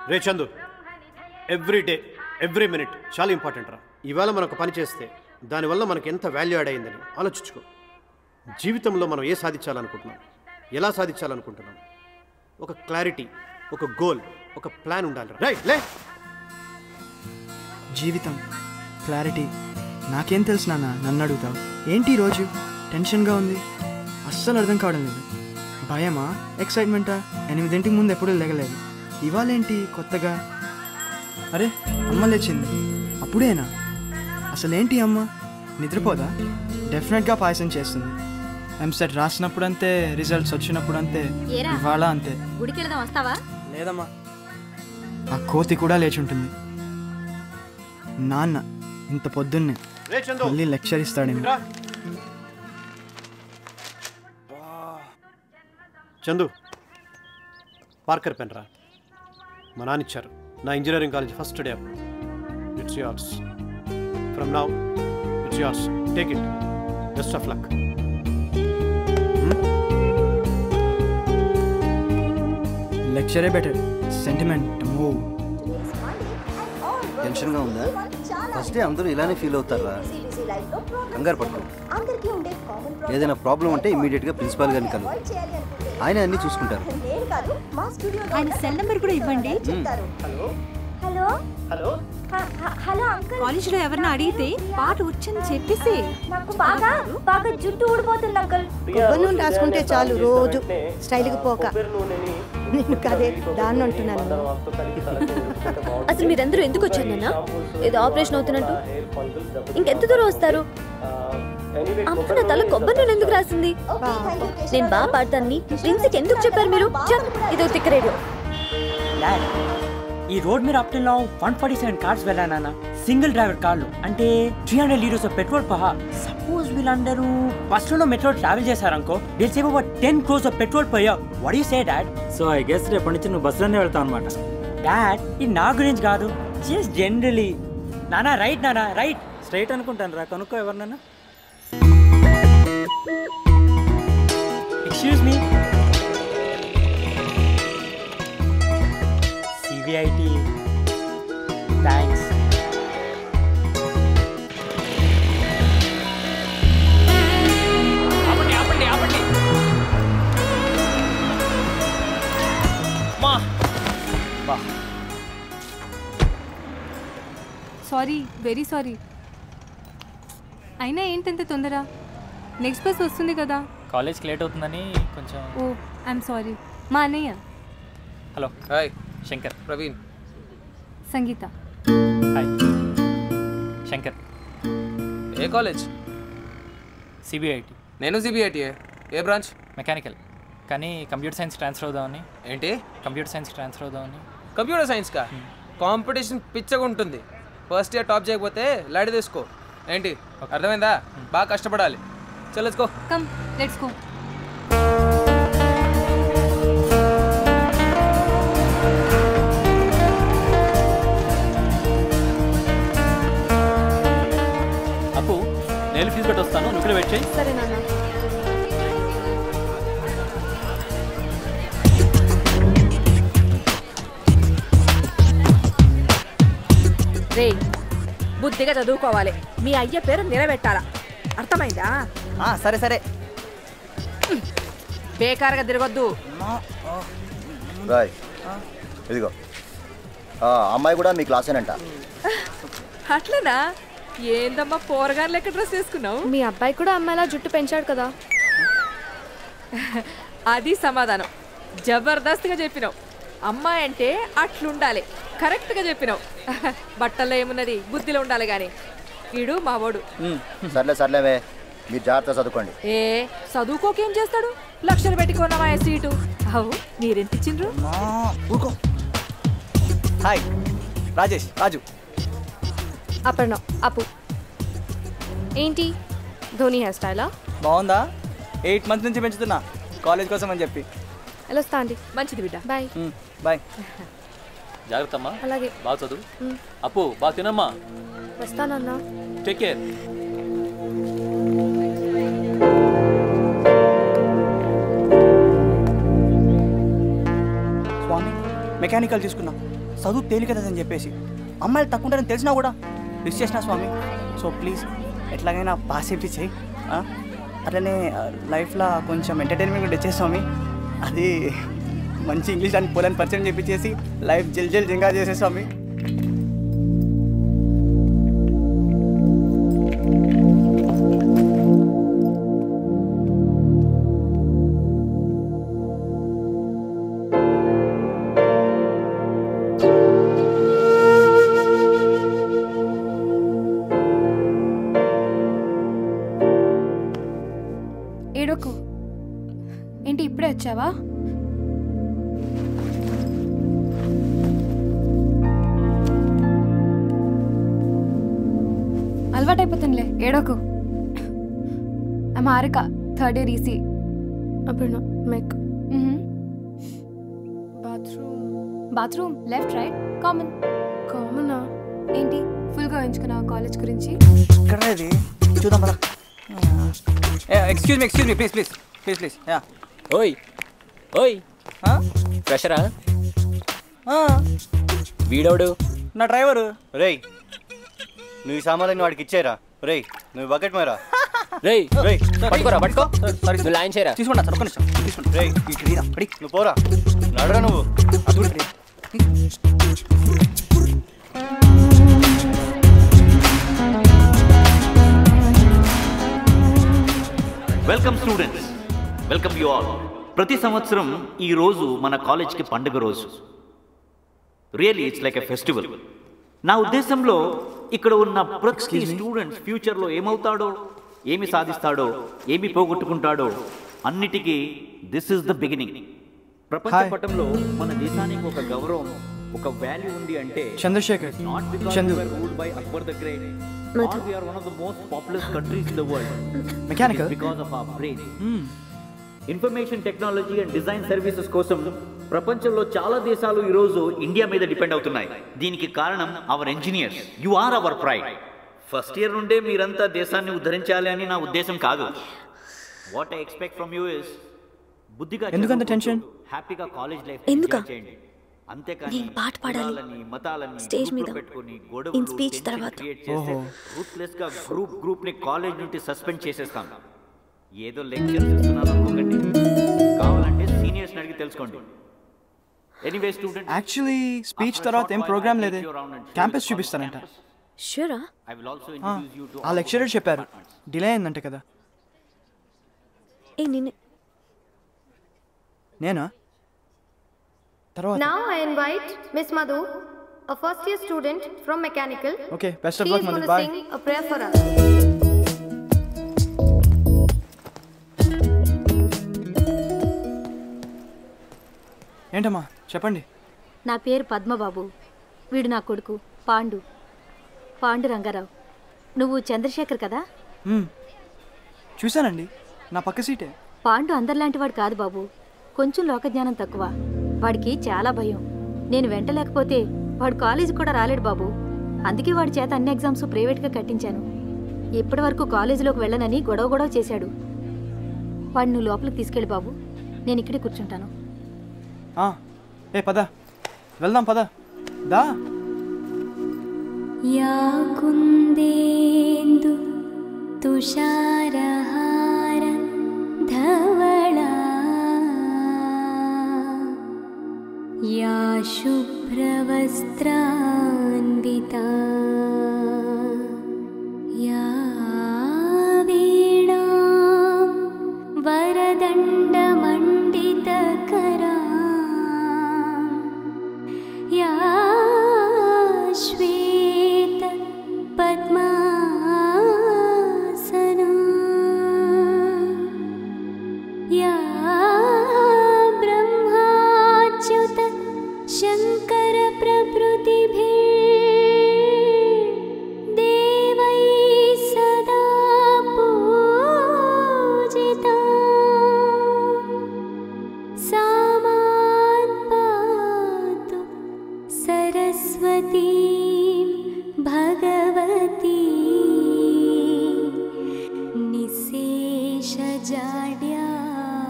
రే Chandu every day every minute చాలా important రా ఇవాళ మనం ఒక పని చేస్తే దానివల్ల మనకు ఎంత వాల్యూ యాడ్ అయిందని ఆలోచించుకో జీవితంలో మనం ఏ సాధించాలనుకుంటున్నాం ఎలా సాధించాలనుకుంటున్నాం ఒక క్లారిటీ ఒక గోల్ ఒక ప్లాన్ ఉండాలి రైట్ లే జీవితం క్లారిటీ నాకేం తెలుసు నాన్న నన్ను అడుగుతావు ఏంటి ఈరోజు టెన్షన్గా ఉంది అస్సలు అర్థం కావడం లేదు భయమా ఎక్సైట్మెంటా ఎనిమిదింటికి ముందు ఎప్పుడూ లేగలేదు ఇవాళేంటి కొత్తగా అరే అమ్మ లేచింది అప్పుడేనా అసలేంటి అమ్మ నిద్రపోదా డెఫినెట్గా పాయసం చేస్తుంది ఎంసెట్ రాసినప్పుడు అంతే రిజల్ట్స్ వచ్చినప్పుడు అంతే ఏరా? ఇవాళ అంతే గుడికి వెళదాం వస్తావా లేదమ్మా ఆ కోతి కూడా లేచి ఉంటుంది నాన్న ఇంత పొద్దున్నే రే చందు మళ్ళీ లెక్చర్ ఇస్తాడేమో రా. చందు పార్కర్ పెన్ రా మా నాన్న ఇచ్చారు నా engineering college first day it's yours from now it's yours take it best of luck లెక్చరే బెటర్ సెంటిమెంట్ మూవ్ టెన్షన్గా ఉందా ఫస్ట్ డే అందరూ ఇలానే ఫీల్ అవుతారా కంగారు పట్టుకో అందరికీ ఉండే కామన్ ఏదైనా ప్రాబ్లం ఉంటే ఇమీడియట్గా ప్రిన్సిపాల్ గారిని కలు చేయాలి అనుకుంటే ఆయన అన్నీ చూసుకుంటారు నేను కాదు మా స్టూడియో ఆయన సెల్ నెంబర్ కూడా ఇవ్వండి చెప్తారు hello hello hello hello uncle కాలేజీలో ఎవరిని అడిగితే పాట వచ్చింది చెప్పేసి నాకు బాగా బాగా జుట్టు ఊడిపోతుంది అంకుల్ కొబ్బరి నూనె రాసుకుంటే చాలు రోజు స్టైల్కి పోక నేను కదే దాన్ని అంటున్నాను అసలు మీరందరూ ఎందుకు వచ్చారు నాన్న ఏదో ఆపరేషన్ అవుతున్నట్టు ఇంకెంత దూరం వస్తారు అమ్మ నా తల కొబ్బరి నూనె ఎందుకు రాసింది నేను బాగా పాడతానని ప్రిన్స్కి ఎందుకు చెప్పారు మీరు ఛ, ఇదో తిక్క రేడియో డాడ్ ఈ రోడ్ మీద అప్ లో వన్ ఫార్టీ సెవెన్ కార్స్ వెళ్ళానన్న సింగిల్ డ్రైవర్ కార్లు అంటే three hundred litres of petrol పహా సపోజ్ వీళ్ళందరూ బస్సులో మెట్రో ట్రావెల్ చేశారనుకో they'll save about ten crores of petrol per year what you say dad so I guess రేపటి నుంచి నువ్వు బస్సులోనే వెళ్తావు అనమాట డాడ్ ఇది నా గురించి కాదు జస్ట్ జనరలీ నానా రైట్ నానా రైట్ స్ట్రైట్ అనుకుంటాను రా కనుక్కో ఎవరినైనా ఎక్స్క్యూజ్ మీ సిబిఐటి థ్యాంక్స్ ఆపండి ఆపండి ఆపండి మా బా సారీ వెరీ సారీ అయినా ఏంటంత తొందర నెక్స్ట్ బస్ వస్తుంది కదా కాలేజ్కి లేట్ అవుతుందని కొంచెం ఓ ఐఎమ్ సారీ మా అన్నయ్య hello hi Shankar Praveen Sangeetha hi Shankar ఏ కాలేజ్ సిబిఐటి నేను సిబిఐటి ఏ బ్రాంచ్ మెకానికల్ కానీ కంప్యూటర్ సైన్స్ ట్రాన్స్ఫర్ అవుదామని ఏంటి కంప్యూటర్ సైన్స్ ట్రాన్స్ఫర్ అవుదామని కంప్యూటర్ సైన్స్ కా కాంపిటీషన్ పిచ్చగా ఉంటుంది ఫస్ట్ ఇయర్ టాప్ చేయకపోతే లైట్ తీసుకో ఏంటి అర్థమైందా బాగా కష్టపడాలి చల్లెచ్చుకో కమ్ లెట్స్ గో అప్పు నేను ఫీజు పెట్టి వస్తాను నువ్వు కూడా వెయిట్ చేయి సరే నాన్న రే బుద్ధిగా చదువుకోవాలి మీ అయ్య పేరు నిలబెట్టాలా అర్థమైందా సరే సరే బేకారుగా తిరగొద్దు రాయ్ ఇదిగో ఆ, అమ్మాయి కూడా మీ క్లాసేనంట అట్లనా ఏందమ్మా పోరగారు లెక్క డ్రెస్ వేసుకున్నావు మీ అబ్బాయి కూడా అమ్మాయిలా జుట్టు పెంచాడు కదా అది సమాధానం జబర్దస్త్గా చెప్పినావు అమ్మాయి అంటే అట్లుండాలి కరెక్ట్గా చెప్పినావు బట్టల్లో ఏమున్నది బుద్ధిలో ఉండాలి కానీ వీడు మావోడు సర్లే సర్లేవే మీరు జాగ్రత్త చదువుకోండి ఏ చదువుకోకేం చేస్తాడు లక్షలు పెట్టుకున్నావా ఆ సీటు అవు మీరెంత ఇచ్చిండ్రు ఊరుకో హాయ్ రాజేష్ రాజు అపర్ణ అపు ఏంటి ధోని హెయిర్ స్టైలా బాగుందా ఎయిట్ మంత్స్ నుంచి పెంచుతున్నా కాలేజ్ కోసం అని చెప్పి వెళ్ళొస్తా అండి మంచిది బిడ్డ బాయ్ బాయ్ జాగ్రత్త అమ్మా అలాగే బాగా చదువు మ్. అప్పు బాగా తినమ్మా వస్తానన్నా టేక్ కేర్ స్వామి మెకానికల్ తీసుకున్నా చదువు తేలికదని చెప్పేసి అమ్మాయిలు తక్కువ ఉంటారని తెలిసినా కూడా రిస్ చేసిన స్వామి సో ప్లీజ్ ఎట్లాగైనా పాస్ చేయించేయి అట్లనే లైఫ్లో కొంచెం ఎంటర్టైన్మెంట్ కూడా ఇచ్చే స్వామి అది మంచి ఇంగ్లీష్ అని పోలని పరిచయం చెప్పించేసి లైఫ్ జల్ జల్ జింగా చేసే స్వామి ఏడోకు ఏంటి ఇప్పుడే వచ్చావా అలవాటైపోతుందిలే ఏడోకు I'm Harika third year EC అప్పుడు mech bathroom bathroom left right common కామనా ఏంటి ఫుల్గా ఎంచుకున్నావు కాలేజ్ గురించి ఇక్కడ ఇది చూద్దాం పద excuse me excuse me please please please please yeah ఓయ్ ఓయ్ ఫ్రెషరా వీడోడు నా డ్రైవరు రేయ్ నువ్వు ఈ సామాన్లన్నీ వాడికి ఇచ్చేరా రేయ్ నువ్వు బకెట్ మేరా రేయ్ రేయ్ పట్టుకోరా పట్టుకో సారీ నువ్వు లైన్ చేయరా తీసుకుంటా సార్ ఒక్క నిమిషం తీసుకుంటా రేయ్ నువ్వు పోరా నడరా నువ్వు అది కూడా ready. Welcome students welcome you all ప్రతి సంవత్సరం ఈ రోజు మన కాలేజ్కి పండుగ రోజు really it's like a festival నా ఉద్దేశంలో ఇక్కడ ఉన్న ప్రతి స్టూడెంట్ ఫ్యూచర్లో ఏమవుతాడో ఏమి సాధిస్తాడో ఏమి పోగొట్టుకుంటాడో అన్నిటికీ దిస్ ఇస్ ద బిగినింగ్ ప్రపంచ Hi. పటంలో మన దేశానికి ఒక గౌరవం ఒక వాల్యూ ఉంది అంటే Chandrashekar not because Chandu ruled by Akbar the great Madhu. or we are one of the most populous countries in the world Mechanical? It is because of our brain information technology and design services కోసం ప్రపంచంలో చాలా దేశాలు ఈరోజు India మీద depend అవుతున్నాయి దీనికి కారణం our engineers you are our pride first year నుండే మీరంతా దేశాన్ని ఉద్ధరించాలి అని నా ఉద్దేశం కాదు what I expect from you is బుద్ధిగా ఎందుకంత చదువుకుంటూ tension? హ్యాపీగా కాలేజ్ లైఫ్ ఎందుకా? ఎంజాయ్ చేయండి అంతేకాని నేను పాట పాడాలి. కులాలని, మతాలని స్టేజ్ గ్రూపులు మీద. పెట్టుకొని ఇన్ గొడవలు స్పీచ్ tension తర్వాత. క్రియేట్ చేస్తే ఓహో. రూత్లెస్ గా గ్రూప్ గ్రూప్ ని కాలేజ్ నుండి సస్పెండ్ చేసేస్తాం ఏదో లెక్చర్ ఇస్తున్నాను అనుకోకండి కావాలంటే సీనియర్స్ అడిగి తెలుసుకోండి ఎనీవే స్టూడెంట్ యాక్చువల్లీ స్పీచ్ తర్వాత ఏం ప్రోగ్రామ్ లేదే క్యాంపస్ చూపిస్తారంట షూరా I will also uh, introduce you to uh lecturer చెప్పారు డిలే అయిందంట కదా ఏ నిన్నే నేనా తర్వాత Now I invite Miss Madhu, a first year student from Mechanical. Okay, best of She luck, is Madhu. gonna Bye. sing a prayer for us. ఏంటమ్మా చెప్పండి నా పేరు పద్మబాబు వీడు నా కొడుకు పాండు పాండు రంగారావు నువ్వు చంద్రశేఖర్ కదా మ్మ్. చూశానండి నా పక్క సీటే పాండు అందరిలాంటి వాడు కాదు బాబు కొంచెం లోకజ్ఞానం తక్కువ వాడికి చాలా భయం నేను వెంట లేకపోతే వాడు కాలేజీ కూడా రాలేడు బాబు అందుకే వాడి చేత అన్ని ఎగ్జామ్స్ ప్రైవేట్గా కట్టించాను ఇప్పటి వరకు కాలేజీలోకి వెళ్ళనని గొడవ గొడవ చేశాడు వాడిని నువ్వు లోపలికి తీసుకెళ్ళి బాబు నేను ఇక్కడే కూర్చుంటాను ఆ, ఏ పద వెళ్దాం పద దా या कुन्देन्दु तुषारहार धवला या शुभ्रवस्त्रान्विता या वीणां वरदण्डमण्डितकरा या श्वेत पद्मासना या ब्रह्माच्युत शङ्कर देवैः सदा पूजिता सा मान् पातु सरस्वती भगवती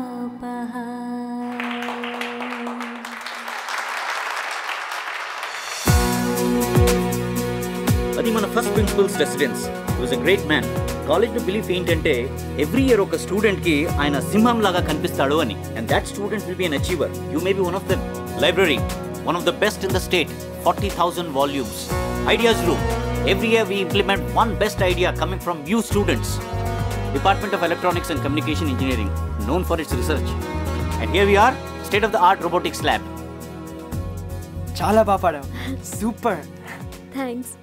निशेषजाड्यापहा ఇది మన first principal's residence was a great man college లో బిలీఫ్ ఏంటంటే ఎవ్రీ ఇయర్ ఒక స్టూడెంట్ కి ఆయన సింహం లాగా కనిపిస్తాడు అని and that student will be an achiever you may be one of them library one of the best in the state forty thousand volumes ideas room every year we implement one best idea coming from you students Department of Electronics and Communication Engineering, known for its research. And here we are, state of the art robotics lab. చాలా బాగా పాడావు super thanks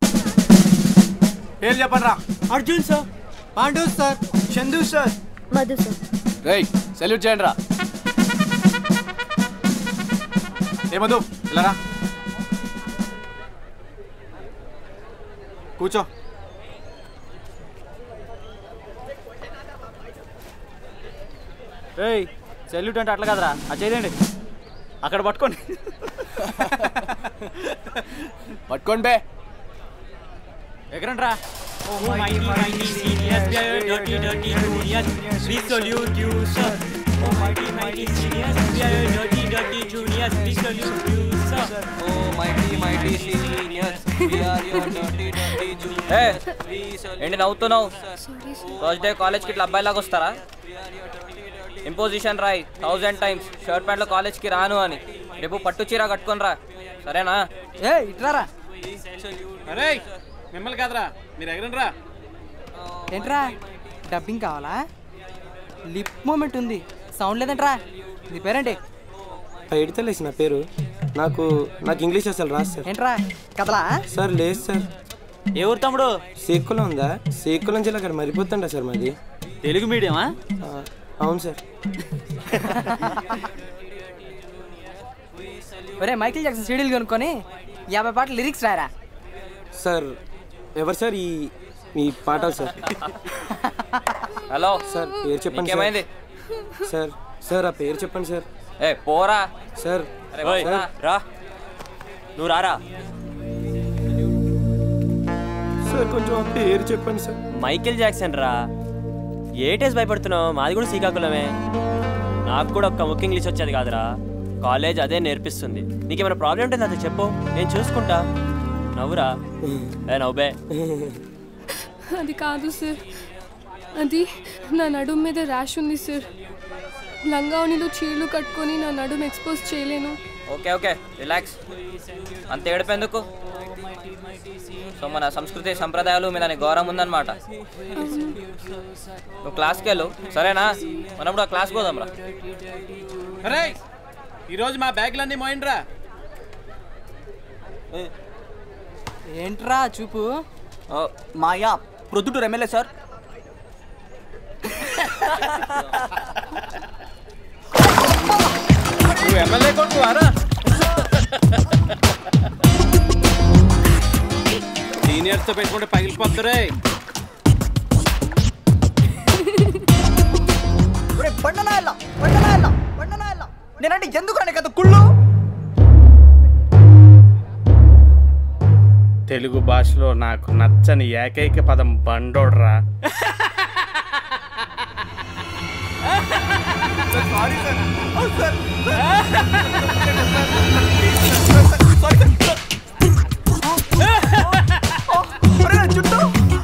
పేరు చెప్పండి రా Arjun sir Pandu sir Chandu sir Madhu sir రేయ్ salute చేయండి రా ఏమదు ఇలా రా కూర్చో ఏయ్ సెల్యూట్ అంటే అట్లా కదరా అది చేయండి అక్కడ పట్టుకోండి పట్టుకోండి బే ఎగరండి రా Oh, mighty, mighty seniors, we are your dirty, dirty juniors. We salute you, sir. Oh, mighty, mighty seniors, we are your dirty, dirty juniors. We salute you, sir. Oh, mighty, mighty seniors, we are your dirty, dirty juniors. ఏ ఏంటి నవ్వుతున్నావు Thursday కాలేజ్కి ఇట్లా అబ్బాయిలాగా వస్తారా imposition రాయ్ thousand times shirt ప్యాంట్లో కాలేజ్కి రాను అని రేపు పట్టు చీర కట్టుకొని రా సరేనా ఏ ఇట్లారా అరే మిమ్మల్ని కాదురా మీరు ఎగరండి రా ఏంట్రా డబ్బింగ్ కావాలా లిప్ మూమెంట్ ఉంది సౌండ్ లేదంట్రా నీ పేరేంటి ఎడితలేసి నా పేరు నాకు నాకు ఇంగ్లీష్ అసలు రాదు సార్ ఏంట్రా కదలా సార్ లేదు సార్ ఏ ఊరు తమ్ముడు శ్రీకులం ఉందా శ్రీకులం జిల్లా అక్కడ మరిపోతుంటా సార్ మాది తెలుగు మీడియమా ఆ, అవును సార్ ఒరే మైకిల్ జాక్సన్ సీడీలు కొనుక్కొని యాభై పాటలు లిరిక్స్ రాయరా సార్ ఎవరు సార్ ఈ మీ పాటలు సార్ హలో సార్ పేరు చెప్పండి నీకేమైంది? సార్ సార్ సార్ ఆ పేరు చెప్పండి సార్ ఏ పోరా సార్ అరే ఓయ్, పోరా. రా నువ్వు రారా సార్ కొంచెం ఆ పేరు చెప్పండి సార్ మైకేల్ జాక్సన్ రా ఏటేసి భయపడుతున్నావు మాది కూడా శ్రీకాకుళమే నాకు కూడా ఒక్క ముఖ్య ఇంగ్లీష్ వచ్చేది కాదురా కాలేజ్ అదే నేర్పిస్తుంది నీకేమైనా ప్రాబ్లం ఉంటుంది అది చెప్పు నేను చూసుకుంటా నవ్వురా ఏ నవ్వే అది కాదు సార్ అది నా నడుము మీద ర్యాష్ ఉంది సార్ లంగావనిలో చీరలు కట్టుకొని నా నడుము ఎక్స్పోజ్ చేయలేను ఓకే ఓకే రిలాక్స్ అంత ఏడిపోయేందుకు సో మన సంస్కృతి సంప్రదాయాలు మీద నీకు గౌరవం ఉందన్నమాట నువ్వు క్లాస్కి వెళ్ళు సరేనా మనం కూడా క్లాస్ పోదాం రా అరే ఈరోజు మా బ్యాగులన్నీ మోయండి రా ఏంట్రా చూపు మాయా ప్రొద్దుటూరు ఎమ్మెల్యే సార్ నువ్వు ఎమ్మెల్యే కొడుకు వారా సీనియర్స్తో పెట్టుకుంటే పగిలిపోద్దరే ఒరే బండనాయల్లా బండనాయల్లా బండనాయల్లా నేనంటే ఎందుకు రాని కదా కుళ్ళు తెలుగు భాషలో నాకు నచ్చని ఏకైక పదం బండోడ్రా సారీ సార్ చుట్టూ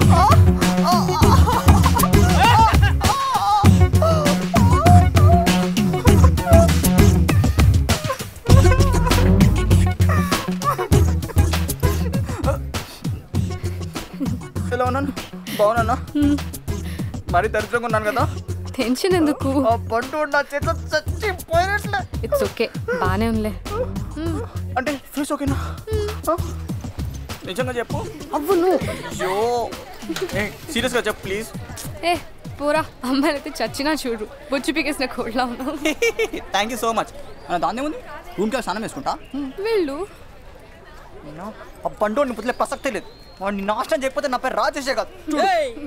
ఎలా ఉన్నాను బాగున్నాను మరి దరిద్రంగా ఉన్నాను కదా టెన్షన్ ఎందుకు ఆ పండు నా చేతిలో చచ్చిపోయినట్లే ఇట్స్ ఓకే బాగానే ఉందిలే అంటే ఫీస్ ఓకేనా ఆ? నిజంగా చెప్పు అవ్వు నువ్వు అయ్యో సీరియస్గా చెప్పు ప్లీజ్ ఏ పోరా అమ్మాయిలు అయితే చచ్చినా చూడు బొచ్చు పీకేసిన కోళ్ళ ఉన్నావు థ్యాంక్ యూ సో మచ్ దాని ఉంది రూమ్కి వెళ్ళి స్నానం వేసుకుంటా వెళ్ళు నేను ఆ పండు పుట్లే ప్రసక్తే లేదు వాడిని నాశనం చేయకపోతే నా పేరు రాజేషే కాదు చూడు.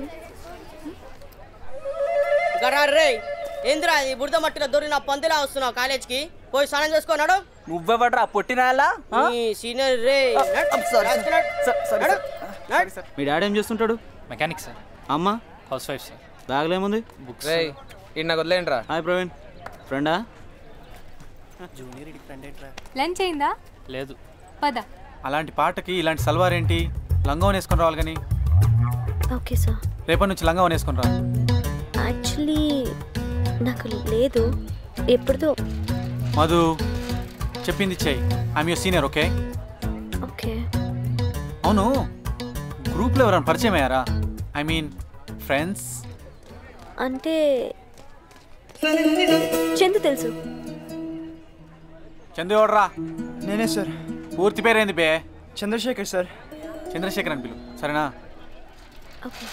రే ఏందిరా ఈ బురద మట్టిలో దొరికిన పందిలా వస్తున్నావు కాలేజ్కి పోయి స్నానం చేసుకున్నాడు నువ్వెవడ్రా పొట్టినాయాలా ఈ సీనియర్ రే మీ డాడీ ఏం చేస్తుంటాడు మెకానిక్ సార్ అమ్మ హౌస్ వైఫ్ సార్ బ్యాగ్లో ఏముంది బుక్స్ రే ఇటు నాకు వదిలేండి రా హాయ్ ప్రవీణ్ ఫ్రెండా లంచ్ అయిందా లేదు పద అలాంటి పాటకి ఇలాంటి సల్వార్ ఏంటి లంగా వేసుకొని రావాలి కానీ ఓకే సార్ రేపటి నుంచి లంగా వేసుకొని రా యాక్చువల్లీ నాకు లేదు ఎప్పుడుదో మధు చెప్పింది చెయ్యి I'm your senior okay okay అవును గ్రూప్లో ఎవరైనా పరిచయం అయ్యారా ఐ మీన్ ఫ్రెండ్స్ అంటే చందు తెలుసు చందు ఎవడరా నేనే సార్ పూర్తి పేరేంది బే చంద్రశేఖర్ సార్ చంద్రశేఖర్ అని పిలు సరేనా ఓకే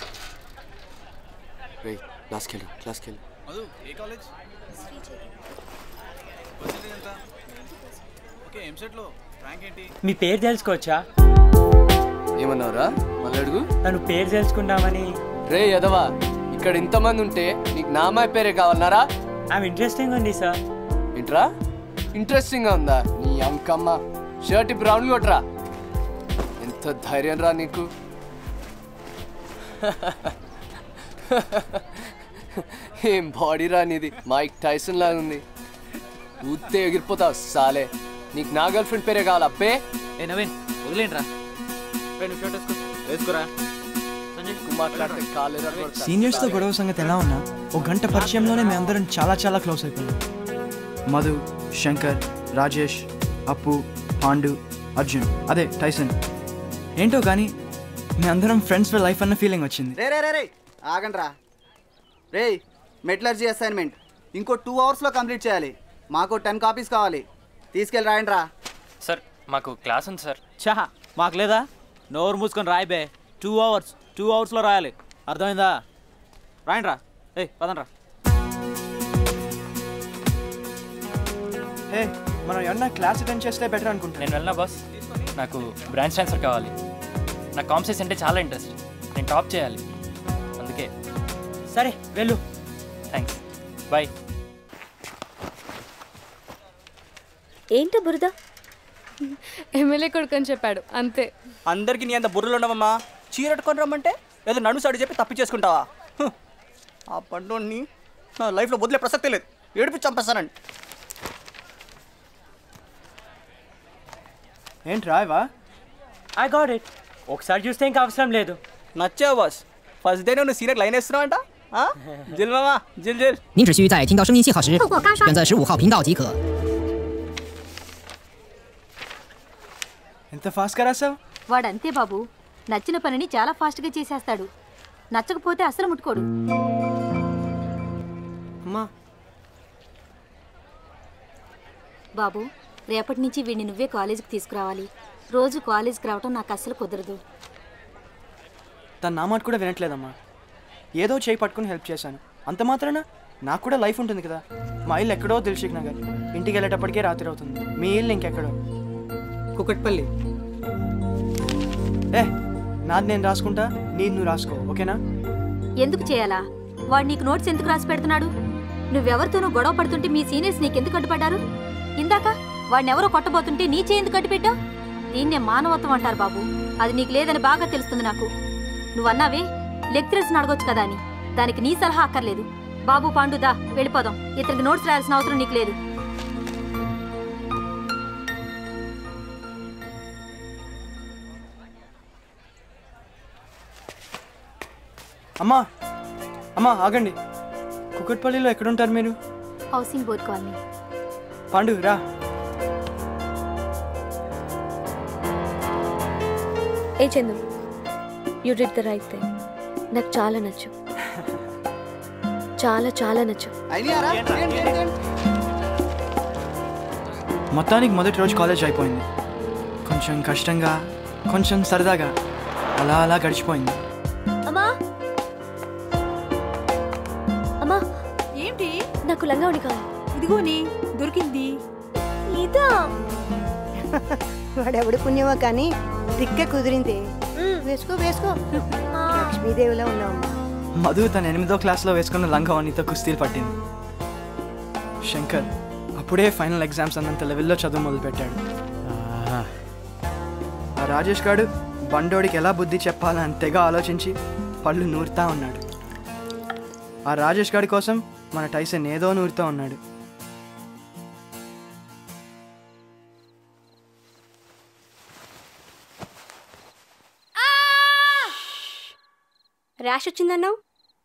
రేయ్ క్లాస్కి వెళ్ళు క్లాస్కి వెళ్ళు మధు ఏ కాలేజ్ ఓకే ఎంసెట్లో ర్యాంక్ ఏంటి మీ పేరు తెలుసుకోవచ్చా ఏమన్నావురా మళ్ళీ అడుగు తను పేరు తెలుసుకుందామని రే యదవా ఇక్కడ ఇంతమంది ఉంటే నీకు నా అమ్మాయి పేరే కావాలన్నారా ఆమె ఇంట్రెస్టింగ్ ఉంది సార్ ఏంట్రా ఇంట్రెస్టింగ్గా ఉందా నీ అంకమ్మ షర్ట్ బ్రౌన్ కొట్రా ఎంత ధైర్యం రా నీకు ఏం బాడీ రా నీది మైక్ టైసన్ లాగా ఉంది ఊతే ఎగిరిపోతావు సాలే నీకు నా గర్ల్ ఫ్రెండ్ పేరే కావాలా అబ్బే ఏ నవీన్ వదిలేంట్రా నువ్వు షర్ట్ వేసుకో వేసుకోరా మాట్లాడితే కాలేరా సీనియర్స్తో గొడవ సంగతి ఎలా ఉన్నా ఒక గంట పరిచయంలోనే మేము అందరం చాలా చాలా క్లోజ్ అయిపోయాం మధు శంకర్ రాజేష్ అప్పు పాండు అర్జున్ అదే టైసన్ ఏంటో కానీ మీ అందరం ఫ్రెండ్స్ లైఫ్ అన్న ఫీలింగ్ వచ్చింది రే రే రే రే ఆగండి రా రే మెటలర్జీ అసైన్మెంట్ ఇంకో టూ అవర్స్లో కంప్లీట్ చేయాలి మాకు టెన్ కాపీస్ కావాలి తీసుకెళ్ళి రాయండి రా సార్ మాకు క్లాస్ ఉంది సార్ చహా మాకు లేదా నోరు మూసుకొని రాయి బే టూ అవర్స్ టూ అవర్స్లో రాయాలి అర్థమైందా రాయండి రా ఏయ్ పదండి రా హే మనం ఏమన్నా క్లాస్ అటెండ్ చేస్తే బెటర్ అనుకుంటా నేను వెళ్ళినా బాస్ నాకు బ్రాంచ్ ట్రాన్స్ఫర్ కావాలి నాకు కాంపిటీస్ అంటే చాలా ఇంట్రెస్ట్ నేను టాప్ చేయాలి అందుకే సరే వెళ్ళు థ్యాంక్స్ బాయ్ ఏంటో బురద ఎమ్మెల్యే కొడుకు అని చెప్పాడు అంతే అందరికి నీ అంత బుర్రలు ఉండవమ్మా చీరట్టుకొని రమ్మంటే ఏదో నన్ను సైడ్ చెప్పి తప్పి చేసుకుంటావా హ్. ఆ పండుని నా లైఫ్లో వదిలే ప్రసక్తే లేదు ఏడిపి చంపేస్తానండి ఏంటి రాయవా ఐ గాట్ ఇట్ ఒకసారి చూస్తే ఇంకా అవసరం లేదు నచ్చావు బాస్ ఫస్ట్ డే నువ్వు సీనియర్ లైన్ వేస్తున్నావంట ఆ? జిల్ మామా జిల్ జిల్ 您只需在听到声音信号时，选择十五号频道即可。 ఎంత ఫాస్ట్గా రాసావు వాడంతే బాబు నచ్చిన పనిని చాలా ఫాస్ట్గా చేసేస్తాడు నచ్చకపోతే అస్సలు ముట్టుకోడు అమ్మా బాబు రేపటి నుంచి వీడిని నువ్వే కాలేజీకి తీసుకురావాలి రోజు కాలేజీకి రావటం నాకు అస్సలు కుదరదు తన నా మాట కూడా వినట్లేదమ్మా ఏదో చేయి పట్టుకుని హెల్ప్ చేశాను అంత మాత్రాన నాకు కూడా లైఫ్ ఉంటుంది కదా మా ఇల్లు ఎక్కడో దిల్షిక్ నగర్ ఇంటికి వెళ్ళేటప్పటికే రాత్రి అవుతుంది మీ ఇల్లు ఇంకెక్కడో కుకట్పల్లి ఏ నాది నేను రాసుకుంటా నీది నువ్వు రాసుకో ఓకేనా ఎందుకు చేయాలా వాడు నీకు నోట్స్ ఎందుకు రాసి పెడుతున్నాడు నువ్వెవరితోనూ గొడవ పడుతుంటే మీ సీనియర్స్ నీకెందుకు కట్టుపడ్డారు ఇందాక వాడినెవరో కొట్టబోతుంటే నీ చేయి ఎందుకు కట్టిపెట్టావు దీన్నే మానవత్వం అంటారు బాబు అది నీకు లేదని బాగా తెలుస్తుంది నాకు నువ్వన్నావే లెక్చరర్స్ని అడగొచ్చు కదా అని దానికి నీ సలహా అక్కర్లేదు బాబు పాండు దా వెళ్ళిపోదాం ఇతనికి నోట్స్ రాయాల్సిన అవసరం నీకు లేదు అమ్మా అమ్మా ఆగండి కుకట్పల్లిలో ఎక్కడుంటారు మీరు హౌసింగ్ బోర్డ్ కాలనీ పాండు రా ఏ Chandu you did the right thing నాకు చాలా నచ్చు చాలా చాలా నచ్చు మొత్తానికి మొదటి రోజు కాలేజ్ అయిపోయింది కొంచెం కష్టంగా కొంచెం సరదాగా అలా అలా గడిచిపోయింది అమ్మా అమ్మా ఏంటి నాకు లంగావణి కావాలి ఇదిగోని దొరికింది ఇదా వాడెవడు పుణ్యమో కానీ దిక్క కుదిరింది వేసుకో వేసుకో లక్ష్మీదేవిలో ఉన్నావు మధు తన ఎనిమిదో క్లాస్లో వేసుకున్న లంగావణితో కుస్తీలు పట్టింది శంకర్ అప్పుడే ఫైనల్ ఎగ్జామ్స్ అన్నంత లెవెల్లో చదువు మొదలుపెట్టాడు ఆ రాజేష్ గాడు బండోడికి ఎలా బుద్ధి చెప్పాలని తెగ ఆలోచించి పళ్ళు నూరుతా ఉన్నాడు ఆ రాజేష్ గాడి కోసం మన టైసన్ ఏదో నూరుతా ఉన్నాడు ర్యాష్ వచ్చిందన్నావు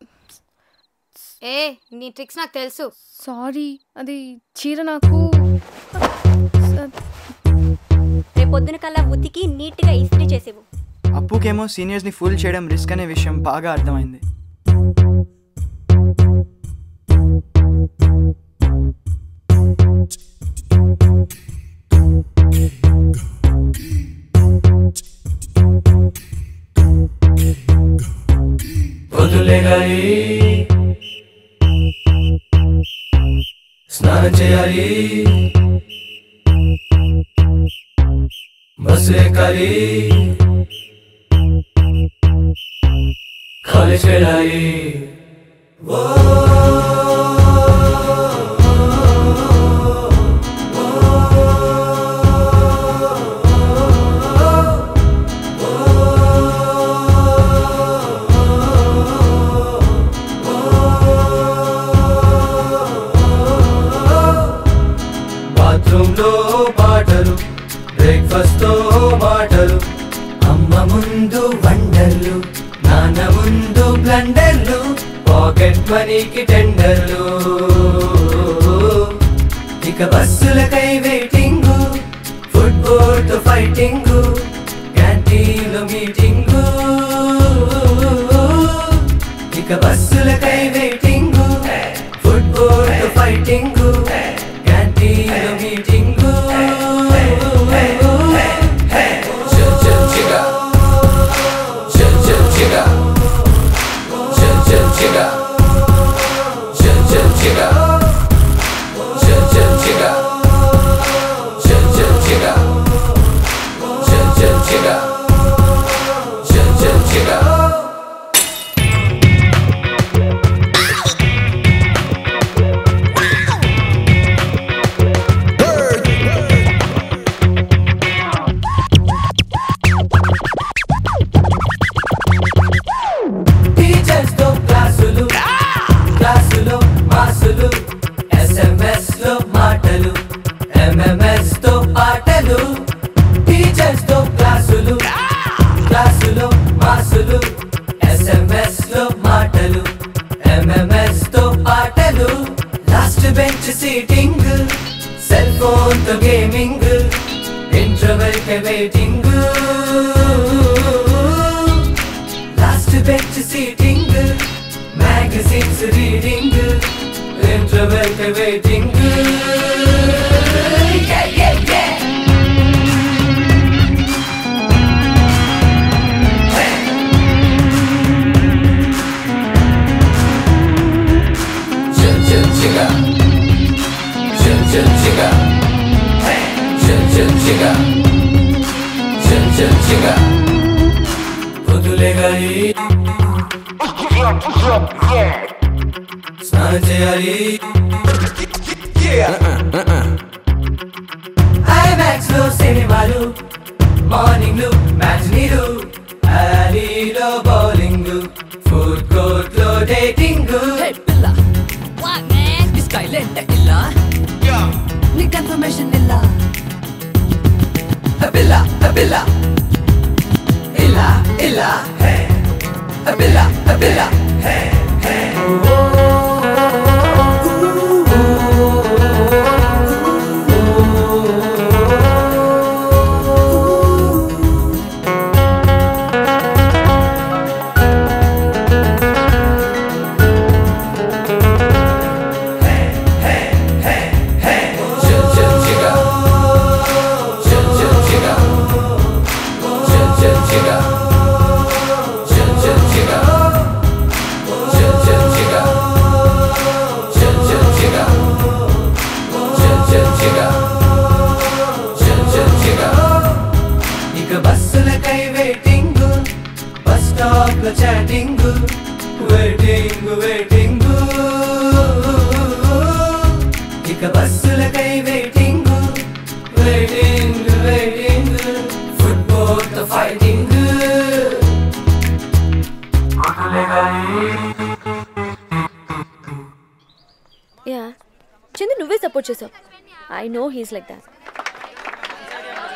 ఏ నీ ట్రిక్స్ నాకు తెలుసు సారీ అది చీర నాకు రేపు పొద్దున కల్లా ఉతికి నీట్గా ఇస్త్రీ చేసేవు అప్పుకేమో సీనియర్స్ని ఫుల్ చేయడం రిస్క్ అనే విషయం బాగా అర్థమైంది వదిలేగాలి స్నానం చేయాలి బస్సు ఎక్కాలి కాలేజ్ వెళ్ళాలి బాత్రూమ్ లో పాటలు బ్రేక్ఫాస్ట్ తో మాటలు అమ్మ ముందు వండర్లు నాన్న ముందు బ్లండర్లు పాకెట్ మనీకి టెండర్లు ఇక బస్సులకై వెయిటింగ్ ఫుట్బాల్ తో ఫైటింగ్ క్యాంటీన్ లో మీటింగ్ ఇక బస్సులకై వెయిటింగ్ ఫుట్బాల్ తో ఫైటింగ్ క్యాంటీన్ లో మీటింగ్ చల్ చల్ చిగా చల్ చల్ చిగా చల్ చల్ చిగా చల్ చల్ చిగా చల్ చల్ చిగా చల్ చల్ చిగా చల్ చల్ చిగా చల్ చల్ చిగా టీచర్స్ తో క్లాసులు క్లాసులో మాసులు ఎస్ఎంఎస్ లో మాటలు ఎంఎంఎస్ తో పాటలు టీచర్స్ తో క్లాసులు క్లాసులో మాసులు ఎస్ఎంఎస్ లో మాటలు ఎంఎంఎస్ తో పాటలు last bench seating cell phone తో గేమింగ్ ఇంటర్వెల్ కే waiting last bench seating magazines reading interval కే వెయిటింగ్ చల్ చల్ చిగా చల్ చల్ చిగా చల్ చల్ చిగా చల్ చల్ చిగా పొద్దులేగాలి స్నానం చేయాలి ఐమాక్స్ లో సినిమాలు మార్నింగ్ మ్యాచ్ నీరు అలీలో బౌలింగ్ ఫుడ్ కోర్ట్ లో dating What man? This guy lent illa. Yeah. Ni confirmation illa. Abilla, Abilla, Illa, Illa, hey, Abilla, Abilla, hey, hey. Chal chal chiga, chal chal chiga, chal chal chiga, chal chal chiga, chal chal chiga, chal chal chiga, chal chal chiga, chal chal chiga. ఇక బస్సులకై waiting bus stop లో chatting waiting waiting ఇక బస్సులకై waiting waiting waiting football తో fighting yeah Chandu నువ్వే support చేసావు I know he's like that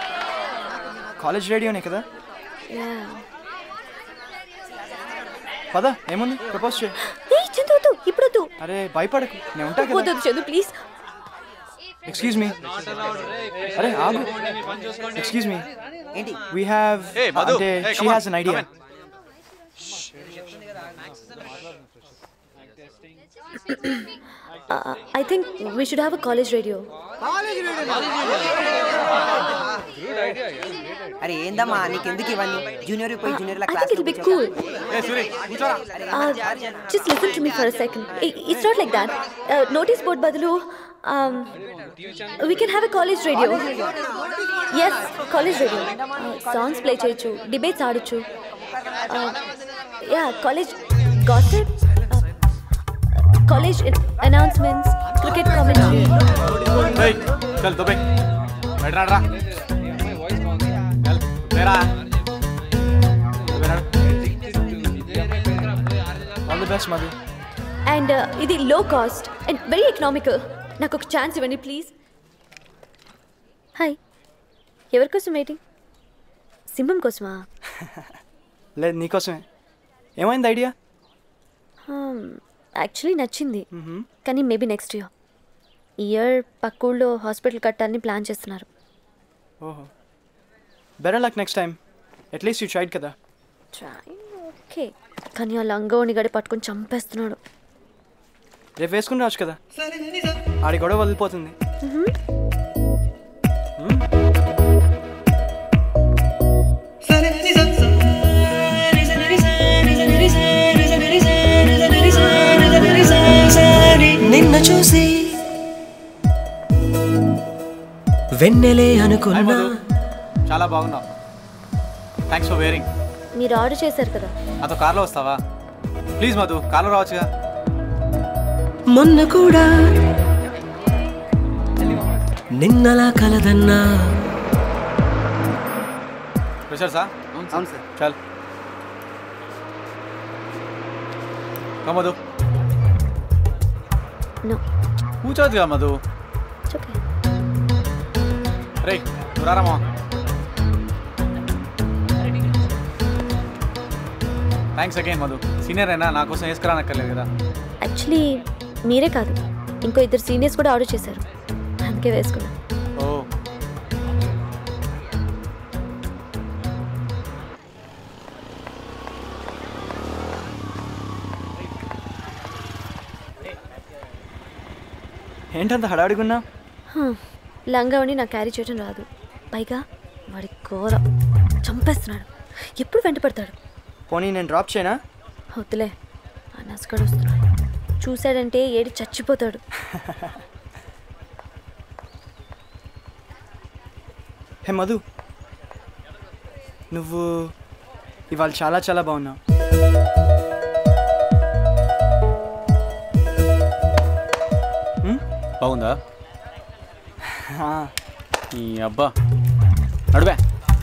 college రేడియోనే కదా యా పద ఏముంది ప్రపోజ్ చేయి ఏ చందు వద్దు ఇప్పుడు వద్దు అరే భయపడకు నేను ఉంటా వద్దు కదా వద్దు చందు ప్లీజ్ ఎక్స్క్యూజ్ మీ అరే ఆగు ఎక్స్క్యూజ్ మీ ఏంటి వీ హ్యావ్ Hey, Madhu. అంటే Hey, she come on, has an idea come I think we should have a college radio అరే ఏందమ్మా నీకెందుకు ఇవన్నీ జూనియర్ పోయి junior I think it'll be cool. Uh, just listen to me for a second. I- It's not like that. Uh, notice board బదులు um, we can have a college radio. Yes, college radio. Uh, songs play చేయొచ్చు debates ఆడొచ్చు yeah college gossip college announcements cricket commentary ఏయ్, చల్ Dubai బయట రాడరా చల్, లేరా all the best Madhu and ఇది లో కాస్ట్ అండ్ వెరీ ఎకనామికల్ నాకు ఒక ఛాన్స్ ఇవ్వండి ప్లీజ్ హాయ్ ఎవరి కోసం వెయిటింగ్ సింహం కోసమా లేదు నీకోసమే ఏమైంది ఐడియా యాక్చువల్లీ నచ్చింది కానీ మేబీ నెక్స్ట్ ఇయర్ ఇయర్ పక్క ఊళ్ళో హాస్పిటల్ కట్టాలని ప్లాన్ చేస్తున్నారు ఓహో better luck next time at least you tried కదా ఓకే కానీ ఆ లంగోని గడి పట్టుకొని చంపేస్తున్నాడు రేపు వేసుకుని రావచ్చు కదా ఆడి గొడవ వదిలిపోతుంది నిన్ను చూసి వెన్నెలే అనుకున్నా చాలా బాగున్నావు థ్యాంక్స్ ఫర్ వేరింగ్ మీరు ఆర్డర్ చేశారు కదా నాతో కార్లో వస్తావా ప్లీజ్ మధు కార్లో రావచ్చుగా మొన్న కూడా నిన్నలా కలదన్నా ప్రెషర్ సార్ అవును సార్ చల్ కా మధు No. కూర్చోవచ్చుగా మధు రే నువ్వు రారా మామ థ్యాంక్స్ అగైన్ మధు సీనియర్ అయినా నా కోసం వేసుకురానక్కర్లేదు కదా యాక్చువల్లీ మీరే కాదు ఇంకో ఇద్దరు సీనియర్స్ కూడా ఆర్డర్ చేశారు అందుకే వేసుకున్నాను ఓ ఏంటంత హడావిడిగున్నా లంగావని నాకు క్యారీ చేయడం రాదు పైగా వాడి కూర చంపేస్తున్నాడు ఎప్పుడు వెంట పడతాడు పోనీ నేను డ్రాప్ చేయనా వద్దులే ఆ నసగడు వస్తున్నాడు చూశాడంటే ఏడి చచ్చిపోతాడు హే మధు నువ్వు ఇవాళ చాలా చాలా బాగున్నావు బాగుందా ఆ, ఈ అబ్బా నడువే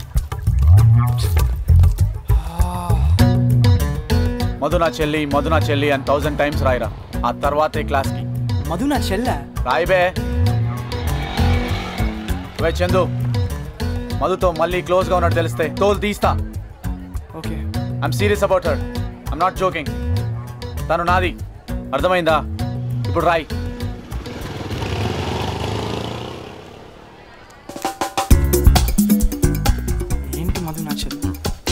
మధు నా చెల్లి మధు నా చెల్లి అని థౌజండ్ టైమ్స్ రాయిరా ఆ తర్వాతే క్లాస్కి మధు నా చెల్లె రాయిబే వే చందు మధుతో మళ్ళీ క్లోజ్గా ఉన్నట్టు తెలిస్తే తోలు తీస్తా okay I'm serious about her I'm not joking తను నాది అర్థమైందా ఇప్పుడు రాయి ఏంటి మధు నా చెల్లె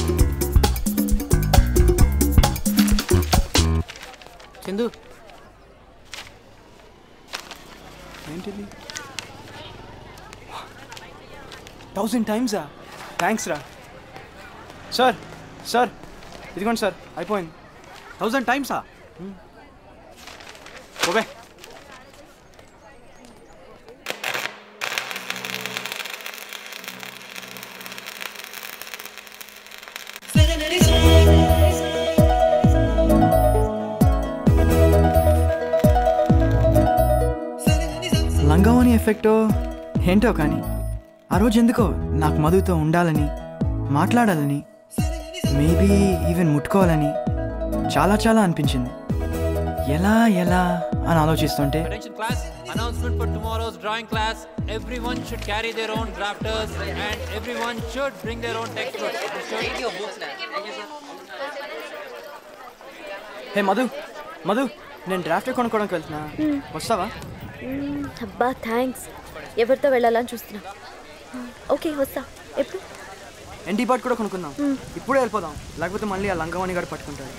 చందు ఏంటిది థౌజండ్ టైమ్సా థ్యాంక్స్ రా సార్ సార్ ఇదిగోండి సార్ అయిపోయింది థౌజండ్ టైమ్సా ఓబే లంగావని ఎఫెక్టో ఏంటో కానీ ఆ రోజు ఎందుకో నాకు మధుతో ఉండాలని మాట్లాడాలని మేబీ ఈవెన్ ముట్టుకోవాలని చాలా చాలా అనిపించింది ఎలా ఎలా అని ఆలోచిస్తుంటే Attention class, announcement for tomorrow's drawing class. Everyone should carry their own drafters and everyone should bring their own textbooks. Take your books now. హే మధు మధు నేను డ్రాఫ్ట్ కొనుక్కోవడానికి వెళ్తున్నా వస్తావా మ్మ్, అబ్బా థ్యాంక్స్ ఎవరితో వెళ్ళాలని చూస్తున్నా ఓకే వస్తా ఎప్పుడు ఎన్టీ పాట్ కూడా కొనుక్కుందాం ఇప్పుడే వెళ్ళిపోదాం లేకపోతే మళ్ళీ ఆ లంగవాణి గారు పట్టుకుంటాడు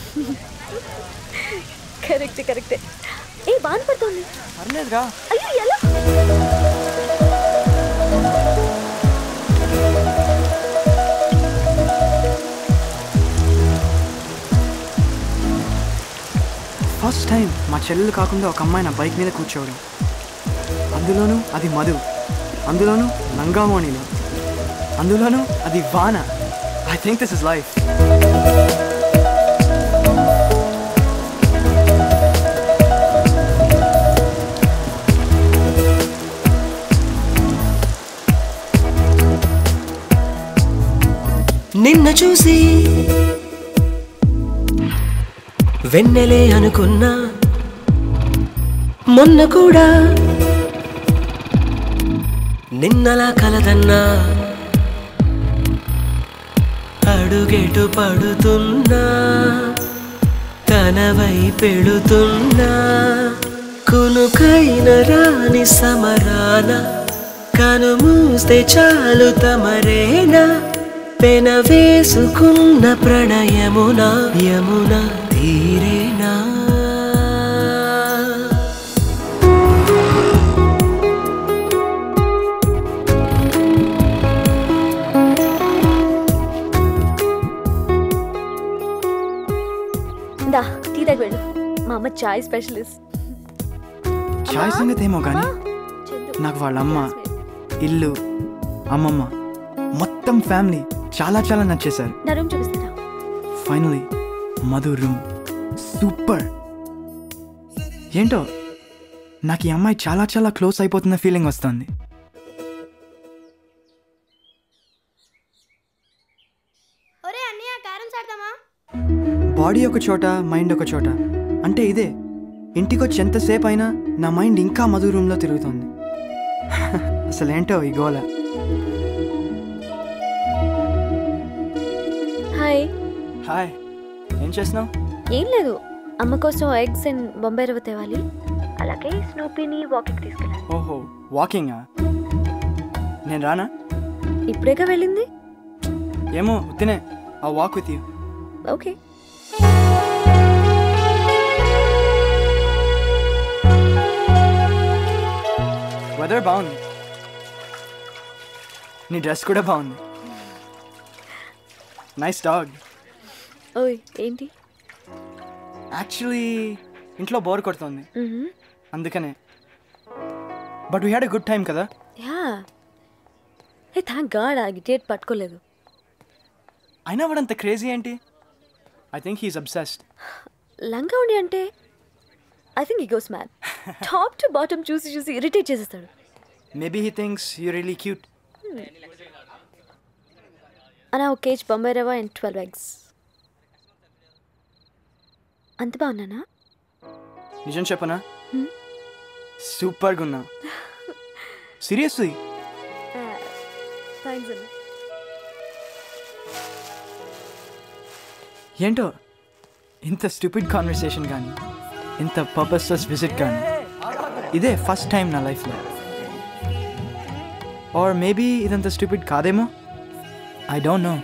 కరెక్టే కరెక్టే ఏ బాన్ పడుతోంది పర్లేదురా అయ్యో ఎలా ఫస్ట్ టైం మా చెల్లెలు కాకుండా ఒక అమ్మాయి నా బైక్ మీద కూర్చోవడం అందులోనూ అది మధు అందులోనూ లంగామోణిలో అందులోనూ అది వాన I think this is life నిన్న చూసి వెన్నెలే అనుకున్నా మొన్న కూడా నిన్నలా కలదన్నా అడుగెటు పడుతున్నా తనవై పెడుతున్నా కునుకైన రాని సమరాన కను మూస్తే చాలు తమరేనా పెన వేసుకున్న ప్రణయమున యమున తీరేనా దా టీ దగ్గర వెళ్ళు మా అమ్మ చాయ్ స్పెషలిస్ట్ చాయ్ సంగతి ఏమో కానీ నాకు వాళ్ళ అమ్మ ఇల్లు అమ్మమ్మ మొత్తం ఫ్యామిలీ చాలా చాలా నచ్చేశారు నా రూమ్ చూపిస్తారా ఫైనలీ మధు రూమ్ సూపర్ ఏంటో నాకు ఈ అమ్మాయి చాలా చాలా క్లోజ్ అయిపోతున్న ఫీలింగ్ వస్తుంది ఒరే అన్నయ్య క్యారమ్స్ ఆడదామా బాడీ ఒక చోట మైండ్ ఒక చోట అంటే ఇదే ఇంటికొచ్చి ఎంతసేపు అయినా నా మైండ్ ఇంకా మధు రూమ్లో తిరుగుతుంది అసలేంటో ఈ గోల హాయ్ హాయ్ ఏం చేస్తున్నావు ఏం లేదు అమ్మ కోసం ఎగ్స్ అండ్ బొంబాయి రవ్వ తేవాలి అలాగే స్నూపీని వాకింగ్ తీసుకెళ్ళాలి ఓహో వాకింగా నేను రానా ఇప్పుడేగా వెళ్ళింది ఏమో ఉత్తినే ఆ walk with you okay weather బాగుంది నీ డ్రెస్ కూడా బాగుంది నైస్ డాగ్ ఓయ్ ఏంటి యాక్చువల్లీ ఇంట్లో బోర్ కొడుతుంది మ్మ్. అందుకనే but we had a good time కదా యా ఏ థ్యాంక్ గాడ్ ఆ గిటేట్ పట్టుకోలేదు అయినా వాడంత క్రేజీ ఏంటి ఐ థింక్ హీస్ అబ్సెస్డ్ లంగా ఉండి అంటే I think he goes man top to bottom చూసి చూసి ఇరిటేట్ చేసేస్తాడు maybe he thinks you really cute అలా ఒక కేజ్ బొంబాయి రవ్వ అండ్ ట్వెల్వ్ ఎగ్స్ అంత బాగున్నానా నిజం చెప్పనా Hmm? సూపర్గా ఉన్నా సీరియస్లీ థ్యాంక్స్ అన్న ఏంటో ఇంత స్టూపిడ్ కాన్వర్సేషన్ కానీ ఇంత పర్పస్లెస్ విజిట్ కానీ ఇదే ఫస్ట్ టైం నా లైఫ్లో ఆర్ మేబీ ఇదంత స్టూపిడ్ కాదేమో I don't know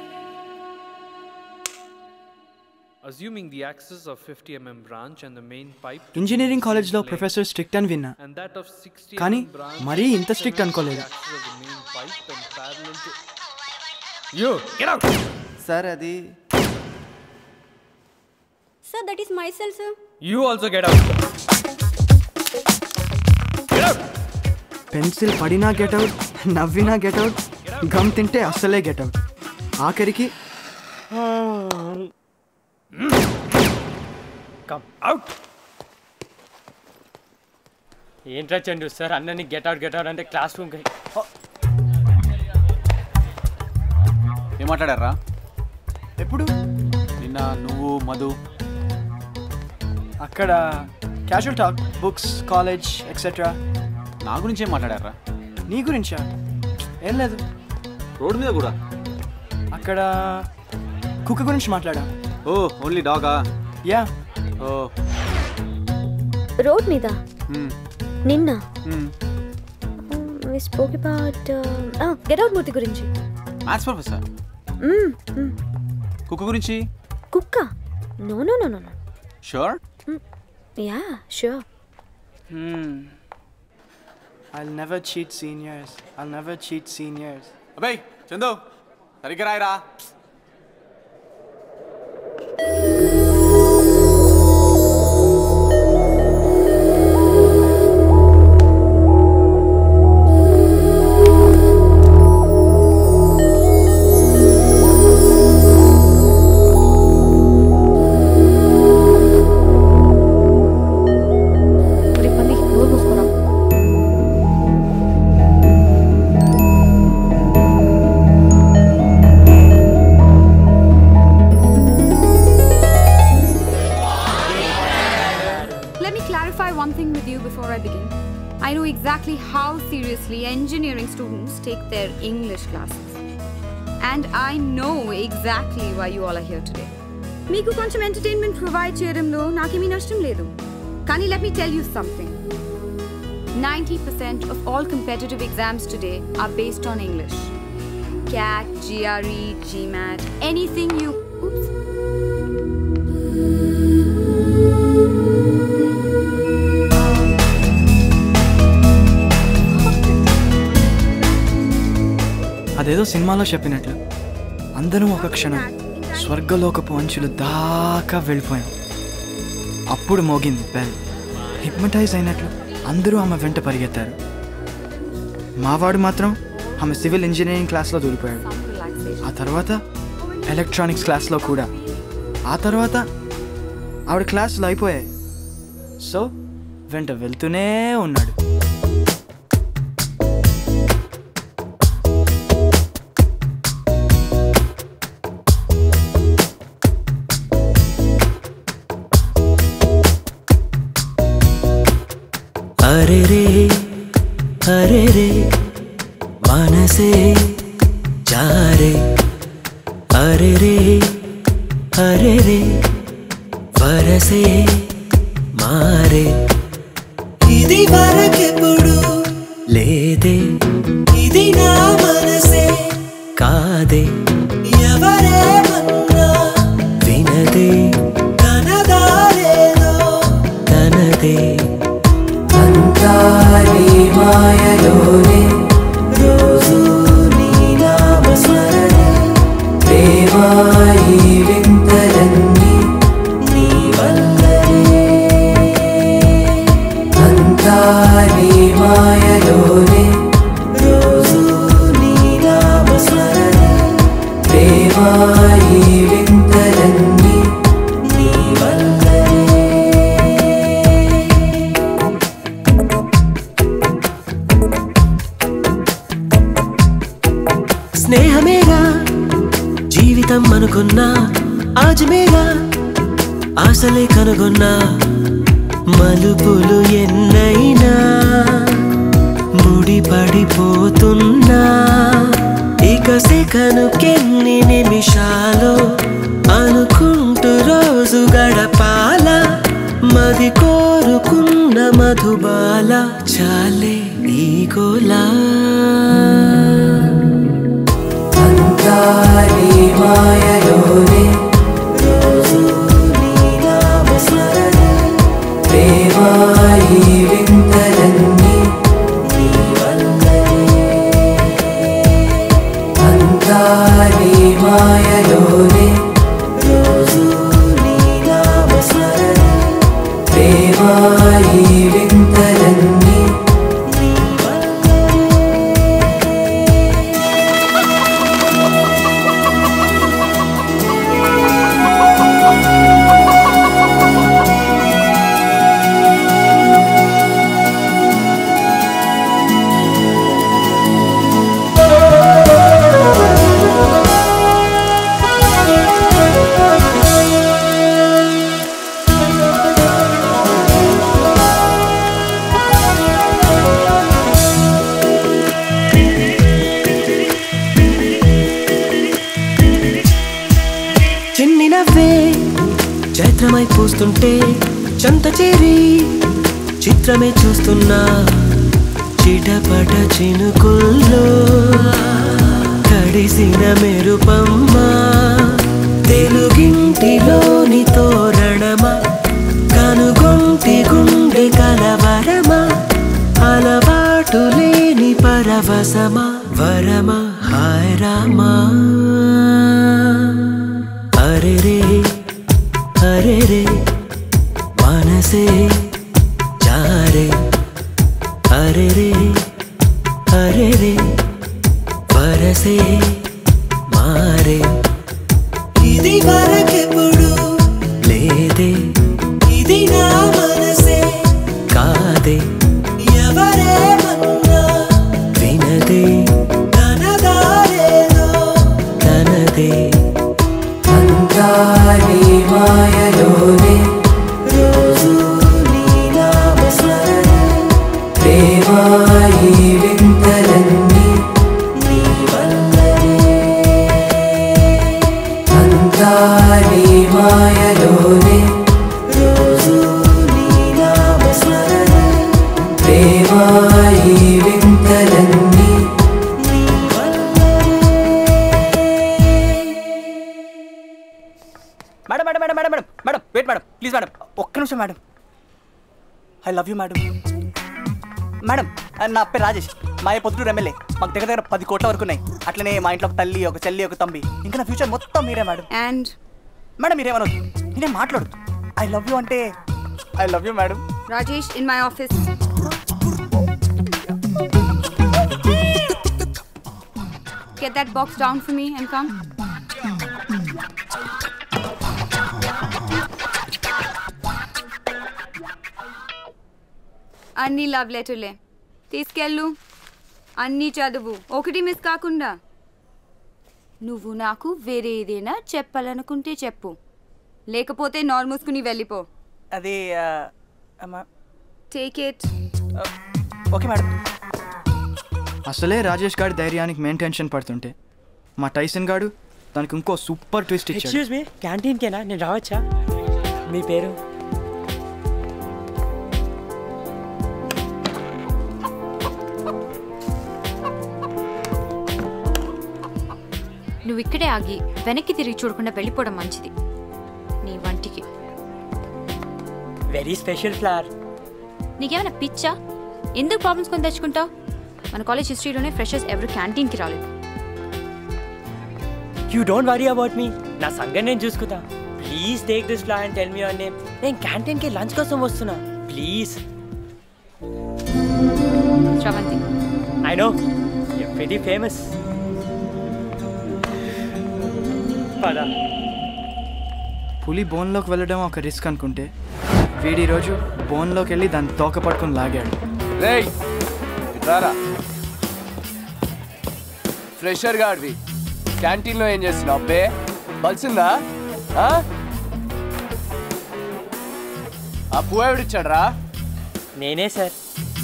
Assuming the axis of 50 mm branch and the main pipe to engineering be కాలేజ్లో same ప్రొఫెసర్ స్ట్రిక్ట్ అని విన్నా and that of 60 కానీ mm branch మరీ ఇంత స్ట్రిక్ట్ connects అనుకోలేదు the axis of the main pipe and parallel to yo get out sir అది sir that is my cell sir You also get out. పెన్సిల్ పడినా get out నవ్వినా get out gum తింటే అస్సలే get out ఆఖరికి come out ఏంట్రా Chandu sir అన్నని get out get out అంటే క్లాస్ రూమ్కి ఏం మాట్లాడారా ఎప్పుడు నిన్న నువ్వు మధు అక్కడ casual talk books college etcetera నా గురించి ఏం మాట్లాడారా నీ గురించా ఏం లేదు రోడ్ మీద కూడా అక్కడ కుక్క గురించి మాట్లాడా ఓ ఓన్లీ డాగా యా ఓ రోడ్ మీద మ్మ్. నిన్న hmm. We spoke about get out Murthy గురించి మ్యాథ్స్ ప్రొఫెసర్ మ్మ్, మ్మ్. కుక్క గురించి కుక్క no no no no no sure yeah sure I'll never cheat seniors. I'll never cheat seniors. అబ్బాయి చందు సరిగ్గా రాయరా ఒరే పంది నోరు మూసుకోరా Let me clarify one thing with you before I begin. I know exactly how seriously engineering students take their English classes. And I know exactly why you all are here today. మీకు కొంచెం entertainment provide చేయడంలో నాకేమీ నష్టం లేదు కానీ let me tell you something ninety percent of all competitive exams today are based on English CAT, GRE, GMAT, anything you. Oops. అదేదో సినిమాలో చెప్పినట్లు అందరం ఒక క్షణం స్వర్గలోకపు అంచులు దాకా వెళ్ళిపోయాం అప్పుడు మోగింది బెల్ హిప్నటైజ్ అయినట్లు అందరూ ఆమె వెంట పరిగెత్తారు మావాడు మాత్రం ఆమె సివిల్ ఇంజనీరింగ్ క్లాస్లో దూరిపోయాడు ఆ తర్వాత ఎలక్ట్రానిక్స్ క్లాస్లో కూడా ఆ తర్వాత ఆవిడ క్లాసులు అయిపోయాయి సో వెంట వెళ్తూనే ఉన్నాడు అరే రే అరే రే మనసే జారే అరే రే అరే రే వరసే మారే ఇది వరకెప్పుడు లేదే ఇది నా మనసే కాదే ఎవరేమన్నా వినదే తనదారేదో తనదే అంతా నీ మాయలోనే రోజు నీ నామస్మరణే ప్రేమాయి వింతలన్నీ నీ వల్లనే అంతా నీ మాయలోనే రోజు నీ నామస్మరణే ప్రేమాయి వింతలన్నీ నీ వల్లనే స్నేహమేగా జీవితం అనుకున్నా ఆజమేగా ఆశలే కనుగొన్నా మలుపులు ఎన్నైనా ముడిపడిపోతున్నా ఇక సెకనుకెన్ని నిమిషాలు అనుకుంటూ రోజు గడపాల మది కోరుకున్న మధుబాల చాలే ఈ గోలా అంతా నీ మాయలోనే రోజు నీ నామస్మరణే ప్రేమాయి వింతలన్నీ నీ వల్లనే అంతా నీ మాయలోనే రోజు నీ నామస్మరణే ప్రేమాయి వింతలన్నీ నీ చైత్రమై పూస్తుంటే చంత చేరి చిత్రమే చూస్తున్నా చిటపట చినుకుల్లో తడిసిన మెరుపమ్మా తెలుగింటిలోని తోరణమా కనుగొంటి గుండె కలవరమా అలవాటు లేని పరవశమా వరమా హాయ్ రామా అరే రే అరే రే మనసే జారే అరే రే అరే రే వరసే మారే ఇది వరకెప్పుడు లేదే ఇది నా మనసే కాదే ఎవరేమన్నా వినదే తనదారేదో తనదే అంతా నీ మాయలోనే రోజు నీ నామస్మరణే ప్రేమాయి వింతలన్నీ నీ వల్లనే అంతా నీ మాయలోనే రోజు నీ నామస్మరణే ప్రేమాయి వింతలన్నీ madam madam madam madam madam madam wait madam please madam ఒక్క నిమిషం madam I love you madam madam నా పేరు రాజేష్ మా పొద్దుటూరు ఎమ్మెల్యే మాకు దగ్గర దగ్గర పది కోట్ల వరకు ఉన్నాయి అట్లనే మా ఇంట్లో ఒక తల్లి ఒక చెల్లి ఒక తంబి ఇంకా నా ఫ్యూచర్ మొత్తం మీరే మేడం అండ్ మేడం మీరేమనొద్దు నేనే మాట్లాడు ఐ లవ్ యూ అంటే I love you madam Rajesh, in my office. Get that box down for me and come. అన్ని లవ్ లెటర్లే తీసుకెళ్ళు అన్నీ చదువు ఒకటి మిస్ కాకుండా నువ్వు నాకు వేరే ఏదైనా చెప్పాలనుకుంటే చెప్పు లేకపోతే నార్ మూసుకుని వెళ్ళిపో అది అమ్మా టేక్ ఇట్ ఓకే మేడం అసలే రాజేష్ గారి ధైర్యానికి మెయిన్ టెన్షన్ పడుతుంటే మా టైసన్ గాడు దానికి ఇంకో సూపర్ ట్విస్ట్ ఇచ్చాడు ఎక్స్క్యూజ్ మీ క్యాంటీన్కేనా నేను రావచ్చా మీ పేరు నువ్వు ఇక్కడే ఆగి వెనక్కి తిరిగి చూడకుండా వెళ్ళిపోవడం మంచిది నీ వంటికి వెరీ స్పెషల్ ఫ్లవర్ నీకేమైనా పిచ్చా ఎందుకు ప్రాబ్లమ్స్ కొని తెచ్చుకుంటావు మన కాలేజ్ హిస్టరీలోనే ఫ్రెషర్స్ ఎవరు క్యాంటీన్కి రాలేదు you don't worry about me నా సంగతి నేను చూసుకుంటా please take this flower and tell me your name నేను క్యాంటీన్కి లంచ్ కోసం వస్తున్నా please Shravanthi I know you very famous పదా పులి బోన్లోకి వెళ్ళడం ఒక రిస్క్ అనుకుంటే వీడి రోజు బోన్లోకి వెళ్ళి దాన్ని తోక పట్టుకుని లాగాడు రేయ్ రారా ఫ్రెషర్ గాడివి క్యాంటీన్లో ఏం చేస్తున్నావు అబ్బే బలిసిందా ఆ? ఆ పువ్వు ఎవడిచ్చాడు రా నేనే సార్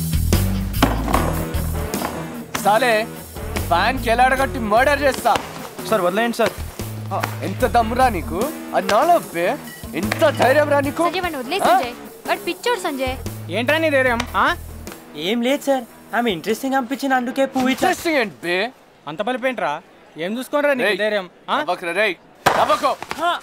సాలే ఫ్యాన్ కెలాడగట్టి మర్డర్ చేస్తా సార్ వదిలేయండి సార్ ఎంత దమ్మురా నీకు అది నాలో అబ్బే ఎంత ధైర్యం రా నీకు సంజయ్ వాడిని వదిలే సంజయ్ వాడు పిచ్చోడు సంజయ్ ఏంట్రా నీ ధైర్యం ఏం లేదు సార్ ఆమె ఇంట్రెస్టింగ్ అనిపించిన అందుకే పువ్వు ఇంట్రెస్టింగ్ ఏంటి బే అంత బలిపేంట్రా ఏం చూసుకోనరా నీకు రేయ్, ధైర్యం ఆ? నవ్వకురా రేయ్ నవ్వకు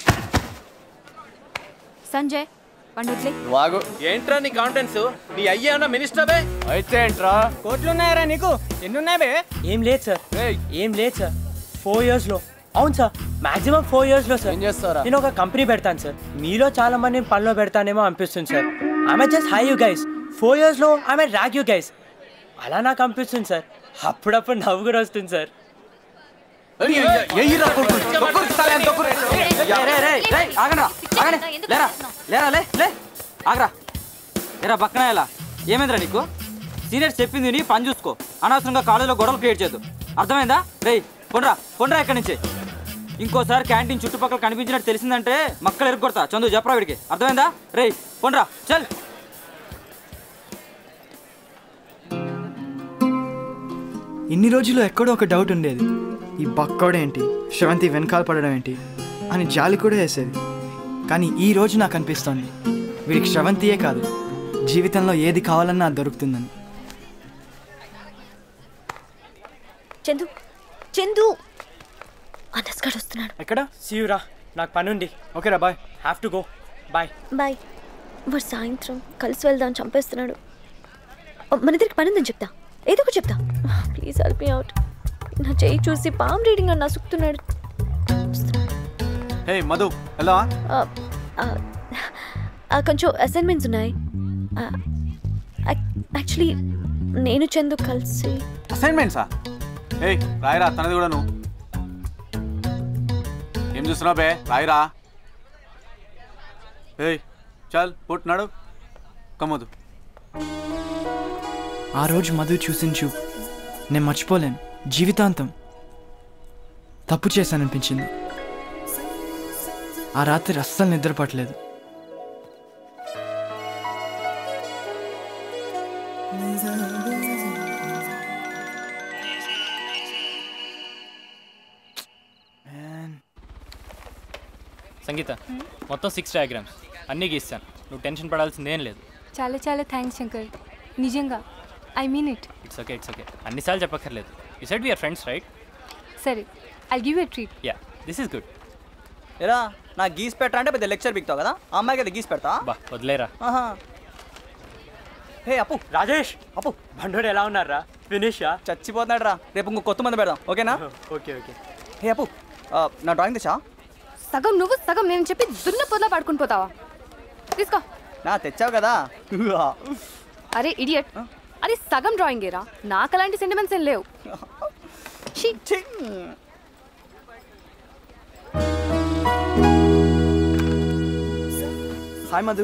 సంజయ్ వాడిని వదిలే నువ్వు ఆగు ఏంట్రా నీ కాన్ఫిడెన్స్ నీ అయ్యా మినిస్టర్ బే అయితే ఏంట్రా కోట్లు ఉన్నాయరా నీకు ఎన్ని ఉన్నాయి బే ఏం లేదు సార్ ఏం లేదు సార్ ఫోర్ ఇయర్స్ లో అవును సార్ మాక్సిమం ఫోర్ ఇయర్స్ లో సార్ ఏం చేస్తారా నేను ఒక కంపెనీ పెడతాను సార్ మీలో చాలా మంది పనిలో పెడతానేమో అనిపిస్తుంది సార్ ఆమె just hi you guys four years లో ఆమె ర్యాక్ యూ గైస్ అలా నాకు అనిపిస్తుంది సార్ అప్పుడప్పుడు నవ్వు కూడా వస్తుంది సార్ ఆగరా ఆగనే లేరా లేరా లే లే ఆగరా లేరా పక్కన ఎలా ఏమైందిరా నీకు సీనియర్స్ చెప్పింది నీ పని చూసుకో అనవసరంగా కాలేజీలో గొడవలు క్రియేట్ చేయొద్దు అర్థమైందా రేయ్ పొండ్రా పొండ్రా ఇక్కడి నుంచి ఇంకోసారి క్యాంటీన్ చుట్టుపక్కల కనిపించినట్టు తెలిసిందంటే మక్కలు ఎరుగొడతా చందు చెప్పరా వీడికి అర్థమైందా రేయ్ పొండ్రా చల్ ఇన్ని రోజులు ఎక్కడో ఒక డౌట్ ఉండేది ఈ బక్కోడేంటి శ్రవంతి వెనకాల పడడం ఏంటి అని జాలి కూడా వేసేది కానీ ఈ రోజు నాకు అనిపిస్తోంది వీడికి శ్రవంతియే కాదు జీవితంలో ఏది కావాలన్నా అది దొరుకుతుందని చందు చందు అనస్ గడు వస్తున్నాడు ఎక్కడ సీయురా నాకు పని ఉంది ఓకేరా bye have to go bye bye వాడు సాయంత్రం కలిసి వెళ్దాం చంపేస్తున్నాడు ఓ, మన ఇద్దరికి పని ఉందని చెప్తా ఏదో ఒకటి చెప్తా ప్లీజ్ హెల్ప్ మీ అవుట్ నా చెయ్యి చూసి పామ్ రీడింగ్ అని నసుకుతున్నాడు హే మధు వెళ్దామా ఆ, ఆ, ఆ, కొంచెం అసైన్మెంట్స్ ఉన్నాయి యాక్చువల్లీ నేను చందు కలిసి అసైన్మెంట్సా ఏయ్ రాయిరా తనది కూడా నువ్వు ఏం చూస్తున్నావు బే రాయిరా ఏయ్ చల్ పుట్టినాడు కమ్మదు ఆ రోజు మధు చూసిన చూపు నేను మర్చిపోలేను జీవితాంతం తప్పు చేశాననిపించింది ఆ రాత్రి అస్సలు నిద్ర పట్టలేదు సంగీత మొత్తం సిక్స్ డయాగ్రామ్స్ అన్నీ గీస్తాను నువ్వు టెన్షన్ పడాల్సిందేం లేదు చాలా చాలా థ్యాంక్స్ శంకర్ నిజంగా I mean it it's okay it's okay అన్నిసార్లు చెప్పక్కర్లేదు you said we're friends right సరే I give a treat yeah this is good ఎరా నా గీసి పెట్టరా అంటే పెద్ద లెక్చర్ బిక్తావు కదా ఆ అమ్మాయికి అయితే గీసి పెడతా బా వదిలేరా ఆహా. హే అప్పు రాజేష్ అప్పు బండోడు ఎలా ఉన్నారా ఫినిషా చచ్చిపోతున్నాడు రా రేపు ఇంకో కొత్త మంది పెడదాం ఓకేనా ఓకే ఓకే హే అప్పు ఆ, నా డ్రాయింగ్ తెచ్చా సగం నువ్వు సగం నేను చెప్పి దున్న పొదలా పడుకుని పోతావా తీసుకో నా తెచ్చావు కదా అరే ఇడియట్ అది సగం డ్రాయింగ్ ఏరా నాకు అలాంటి సెంటిమెంట్స్ ఏం లేవు ఛీ. Hi Madhu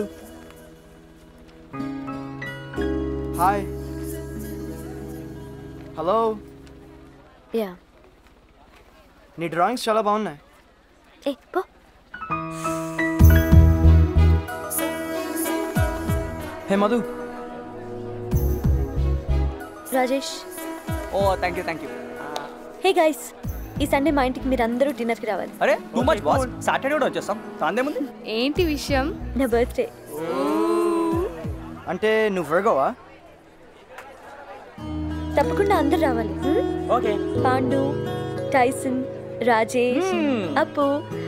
hi hello yeah నీ డ్రాయింగ్స్ చాలా బాగున్నాయి ఏ పో hey Madhu Rajesh oh thank you thank you hey guys ఈ సండే మా ఇంటికి మీరు అందరూ డిన్నర్కి రావాలి అరే టూ మచ్ బాస్ సాటర్డే కూడా వచ్చేస్తాం సందే ముందు ఏంటి విషయం నా బర్త్డే అంటే నువ్వు వర్గోవా తప్పకుండా అందరు రావాలి ఓకే పాండు టైసన్ రాజేష్ అప్పు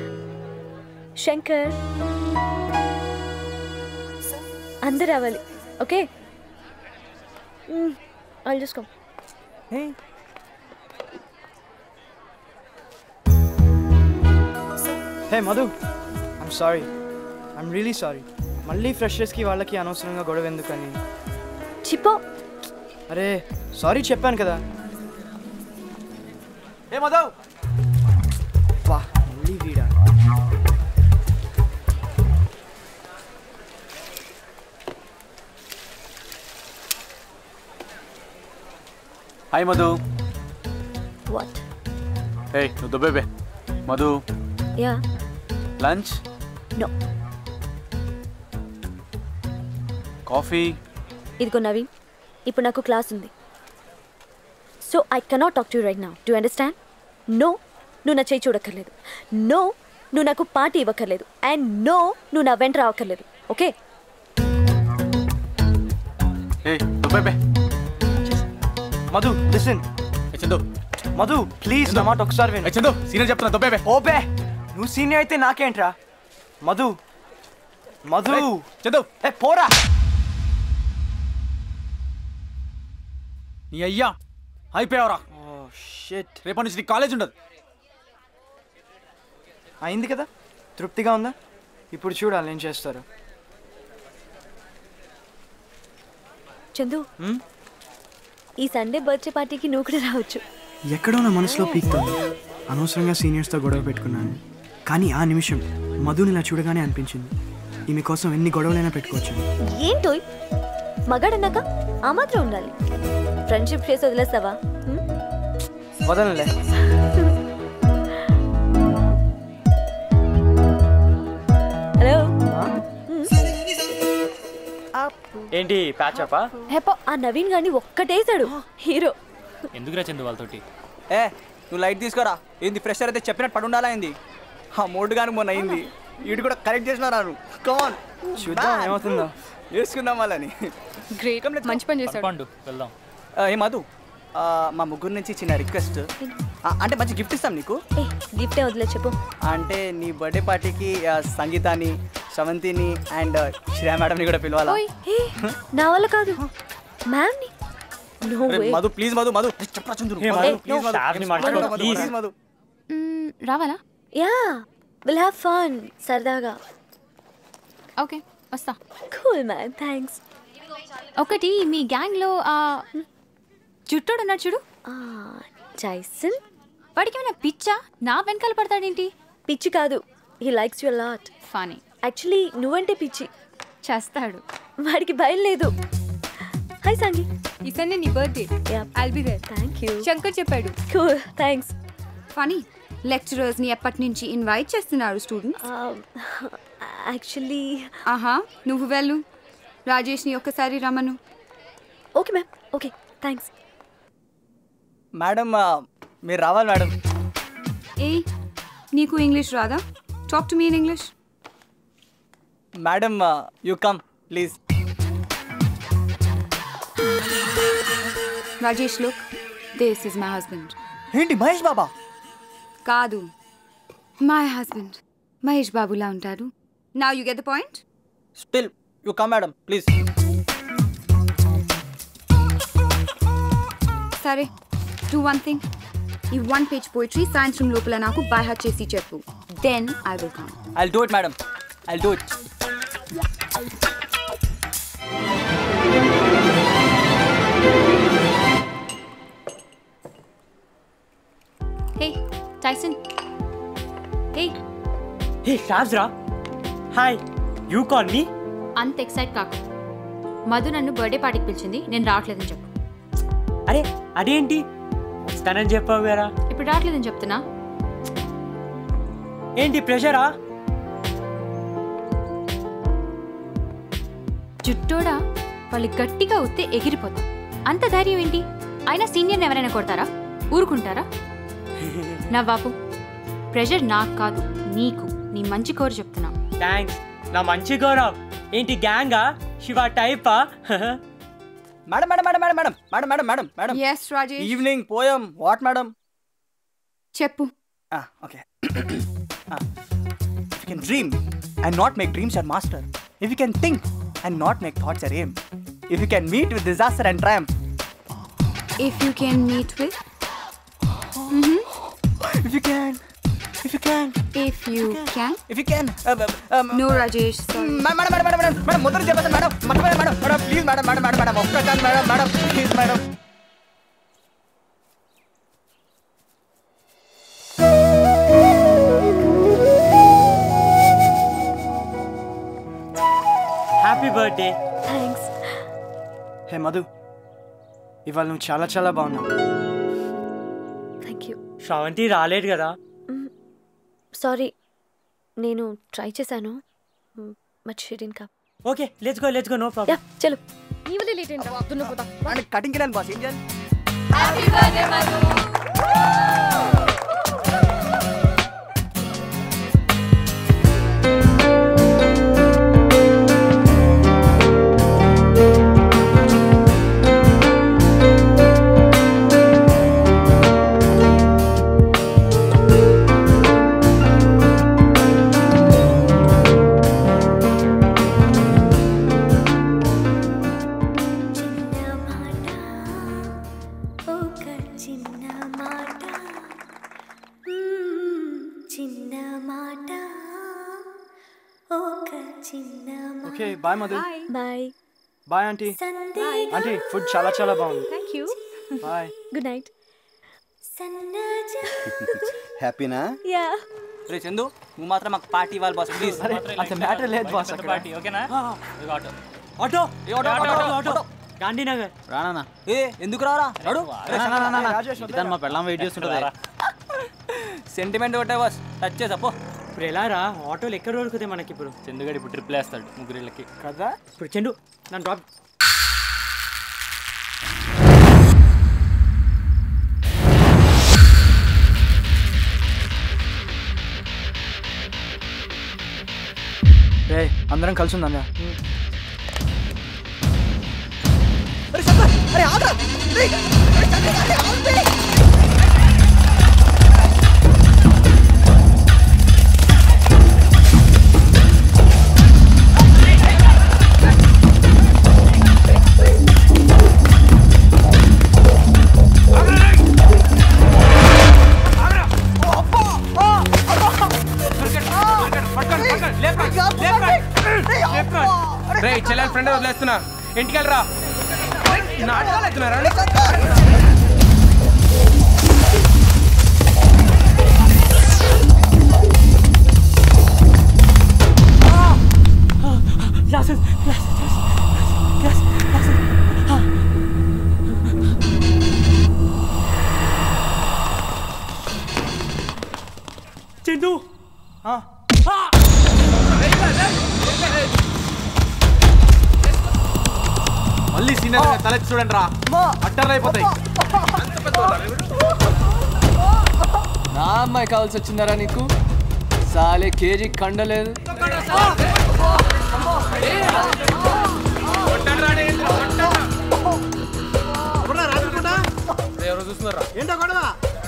శంకర్ అందరు రావాలి ఓకే వాళ్ళు చూసుకో hey Madhu I'm sorry I'm really sorry మళ్ళీ ఫ్రెషర్స్కి వాళ్ళకి అనవసరంగా గొడవ ఎందుకని చిపో అరే సారీ చెప్పాను కదా ఏ మధు వా మళ్ళీ వీడా హాయ్ మధు వాట్ ఏయ్ నువ్వు దుబ్బేబే Madhu yeah lunch no coffee ఇదిగో నవీన్ ఇప్పుడు నాకు క్లాస్ ఉంది so I cannot talk to right now do understand no నువ్వు నా చేయి చూడక్కర్లేదు నో నువ్వు నాకు పార్టీ ఇవ్వక్కర్లేదు అండ్ నో నువ్వు నా వెంట రావక్కర్లేదు ఓకే ఏయ్ దుబ్బేబే మధు లిసన్ చందు మధు ప్లీజ్ నా మాట ఒకసారి విను చందు సీనియర్ చెప్తున్నా దుబ్బేబే ఓబే నువ్వు సీనియర్ అయితే నాకేంట్రా మధు మధు చందు ఏ పోరా నీ అయ్యా అయిపోయావరా షిట్ రేపటి నుంచి నీ కాలేజ్ ఉండదు అయింది కదా తృప్తిగా ఉందా ఇప్పుడు చూడాలి ఏం చేస్తారు చందు ఈ సండే బర్త్డే పార్టీకి నువ్వు కూడా రావచ్చు ఎక్కడో నా మనసులో పీక్తోంది అనవసరంగా సీనియర్స్తో గొడవ పెట్టుకున్నాను కానీ ఆ నిమిషం మధుని ఇలా చూడగానే అనిపించింది ఈమె కోసం ఎన్ని గొడవలైనా పెట్టుకోవచ్చు ఏంటో మగాడన్నాక ఆ మాత్రం ఉండాలి ఫ్రెండ్షిప్ చేసి వదిలేస్తావా హ్మ్? వదలలే హలో ఏంటి ప్యాచ్ అప్పా హెపో ఆ నవీన్ గాని ఒక్కటేసాడు హీరో ఎందుకురా చందు వాళ్ళతోటి ఏ నువ్వు లైట్ తీసుకోరా ఏంది ఫ్రెషర్ అయితే చెప్పినట్టు పడి ఉండాలా ఏంది ఆ మూడు కానీ మొన్న అయింది వీడు కూడా కరెక్ట్ చేసిన రాను కమాన్ చూద్దాం ఏమవుతుందో వేసుకుందాం వాళ్ళని గ్రేట్ మంచి పని చేశాడు పండు వెళ్దాం ఆ, ఏ మధు ఆ, మా ముగ్గురు నుంచి చిన్న రిక్వెస్ట్ అంటే మంచి గిఫ్ట్ ఇస్తాం నీకు ఏ గిఫ్టే వదిలే చెప్పు అంటే నీ బర్త్డే పార్టీకి ఆ, సంగీతాని శ్రవంతిని అండ్ శ్రేయా మేడంని కూడా పిలవాలా ఏ నా వల్ల కాదు మ్యామ్ ని నో అరే, వే మధు ప్లీజ్ మధు మధు చెప్పరా చంద్రు ఏ, మధు, మధు, please మధు, షాప్ని మధు, మర్చిపోకు, మధు, please. please మధు రావాలా యా విల్ హ్యావ్ ఫన్ సరదాగా ఓకే వస్తా కూల్ మ్యాన్ థ్యాంక్స్ ఒకటి మీ గ్యాంగ్లో ఆ చుట్టోడు ఉన్నాడు చూడు జైసన్ వాడికి ఏమైనా పిచ్చా నా వెనకాల పడతాడేంటి పిచ్చి కాదు he likes you lot funny actually నువ్వంటే పిచ్చి చేస్తాడు వాడికి భయం లేదు హాయ్ సంగి ఈ సండే నీ birthday I'll be there thank you Shankar చెప్పాడు కూల్ థ్యాంక్స్ ఫనీ లెక్చరర్స్ ని ఎప్పటి నుంచి ఇన్వైట్ చేస్తున్నారు స్టూడెంట్స్ యాక్చువల్లీ ఆహా నువ్వు వెళ్ళు రాజేష్ని ఒక్కసారి రమ్మను okay ma'am okay thanks madam ఆ, మీరు రావాలి మేడం ఏ నీకు ఇంగ్లీష్ రాదా talk to me in English madam you come please Rajesh look this is my husband ఏంటి మహేష్ బాబా కాదు మై హస్బెండ్ మహేష్ బాబులా ఉంటారు నా you get the point still you come madam please సరే డూ వన్ థింగ్ ఈ వన్ పేజ్ పోయిటరీ సాయంత్రం లోపల నాకు బై హార్ట్ చేసి చెప్పు then I will come I do it madam I do it hey Tyson hey hey రా hi you call me అంత excite కాకు మధు నన్ను బర్త్డే పార్టీకి పిలిచింది నేను రావట్లేదని చెప్పు అరే అదేంటి వస్తానని చెప్పావు కదా ఇప్పుడు రావట్లేదని చెప్తున్నా ఏంటి ప్రెషరా జుట్టోడా వాళ్ళు గట్టిగా ఉత్తే ఎగిరిపోతాం అంత ధైర్యం ఏంటి అయినా సీనియర్ని ఎవరైనా కొడతారా ఊరుకుంటారా నా బాపు ప్రెషర్ నాకు కాదు నీకు నీ మంచి కోరు చెప్తున్నా థ్యాంక్స్ నా మంచి గౌరవ్ ఏంటి గ్యాంగా శివ టైపా madam madam madam madam madam madam madam madam madam yes Rajesh evening poem what madam చెప్పు okay if you can dream and not make dreams your master if you can think and not make thoughts your aim if you can meet with disaster and triumph if you can meet with if you can if you can ఇఫ్ యూ క్యాన్ if you can uh, uh, um, no Rajesh madam madam madam madam madam ముద్ర చెప్పేసి madam మర్చిపోయాను madam madam please madam madam madam madam ఒక్క chance madam madam please madam happy birthday thanks hey Madhu ఇవాళ నువ్వు చాలా చాలా బాగున్నావు థ్యాంక్ యూ శ్రవంతి రాలేదు కదా సారీ నేను ట్రై చేశాను but she didn't come okay let's go let's go no yeah problem చలో నీ వల్లే లేట్ అయింది కటింగ్ కిరాను బాస్ ఏం చేయాలి ఒక చిన్న మాట మ్మ్, చిన్న మాట ఒక చిన్న okay bye Madhu bye bye aunty aunty food చాలా చాలా బాగుంది thank you bye good night హ్యాపీనా యా రే చందు నువ్వు మాత్రం మాకు పార్టీ ఇవ్వాలి బాస్ ప్లీజ్ అంత మ్యాటర్ లేదు బాస్ అక్కడ పార్టీ ఓకేనా ఇదిగో ఆటో ఆటో ఏ auto, auto, auto, auto. Gandhinagar రానా ఏ ఎందుకు రారా నడు ఇదాన్ని మా పెళ్ళం వెయిట్ చేస్తుంటుంది సెంటిమెంట్ కొట్టే బాస్ టచ్ చేసా పో ఇప్పుడు ఎలా రా ఆటోలు ఎక్కడ దొరుకుతాయి మనకి ఇప్పుడు చందుగాడు ఇప్పుడు ట్రిప్లు వేస్తాడు ముగ్గురిళ్ళకి కదా ఇప్పుడు చెండు నన్ను డ్రాప్ రే అందరం కలిసి ఉందా రే చెల్లెలు ఫ్రెండ్ వదిలేస్తున్నా ఇంటికి వెళ్ళరా నాటకాలు అవుతున్నారా Glasses, glasses, glasses, glasses. Chandu మళ్ళీ సీనియర్ తలెత్తి చూడండి రా అట్టర్లు అయిపోతాయి నా అమ్మాయి కావాల్సి వచ్చిందరా నీకు సాలే కేజీ కండలేదు ఎవరు చూస్తున్నారా ఏంటో గొడవ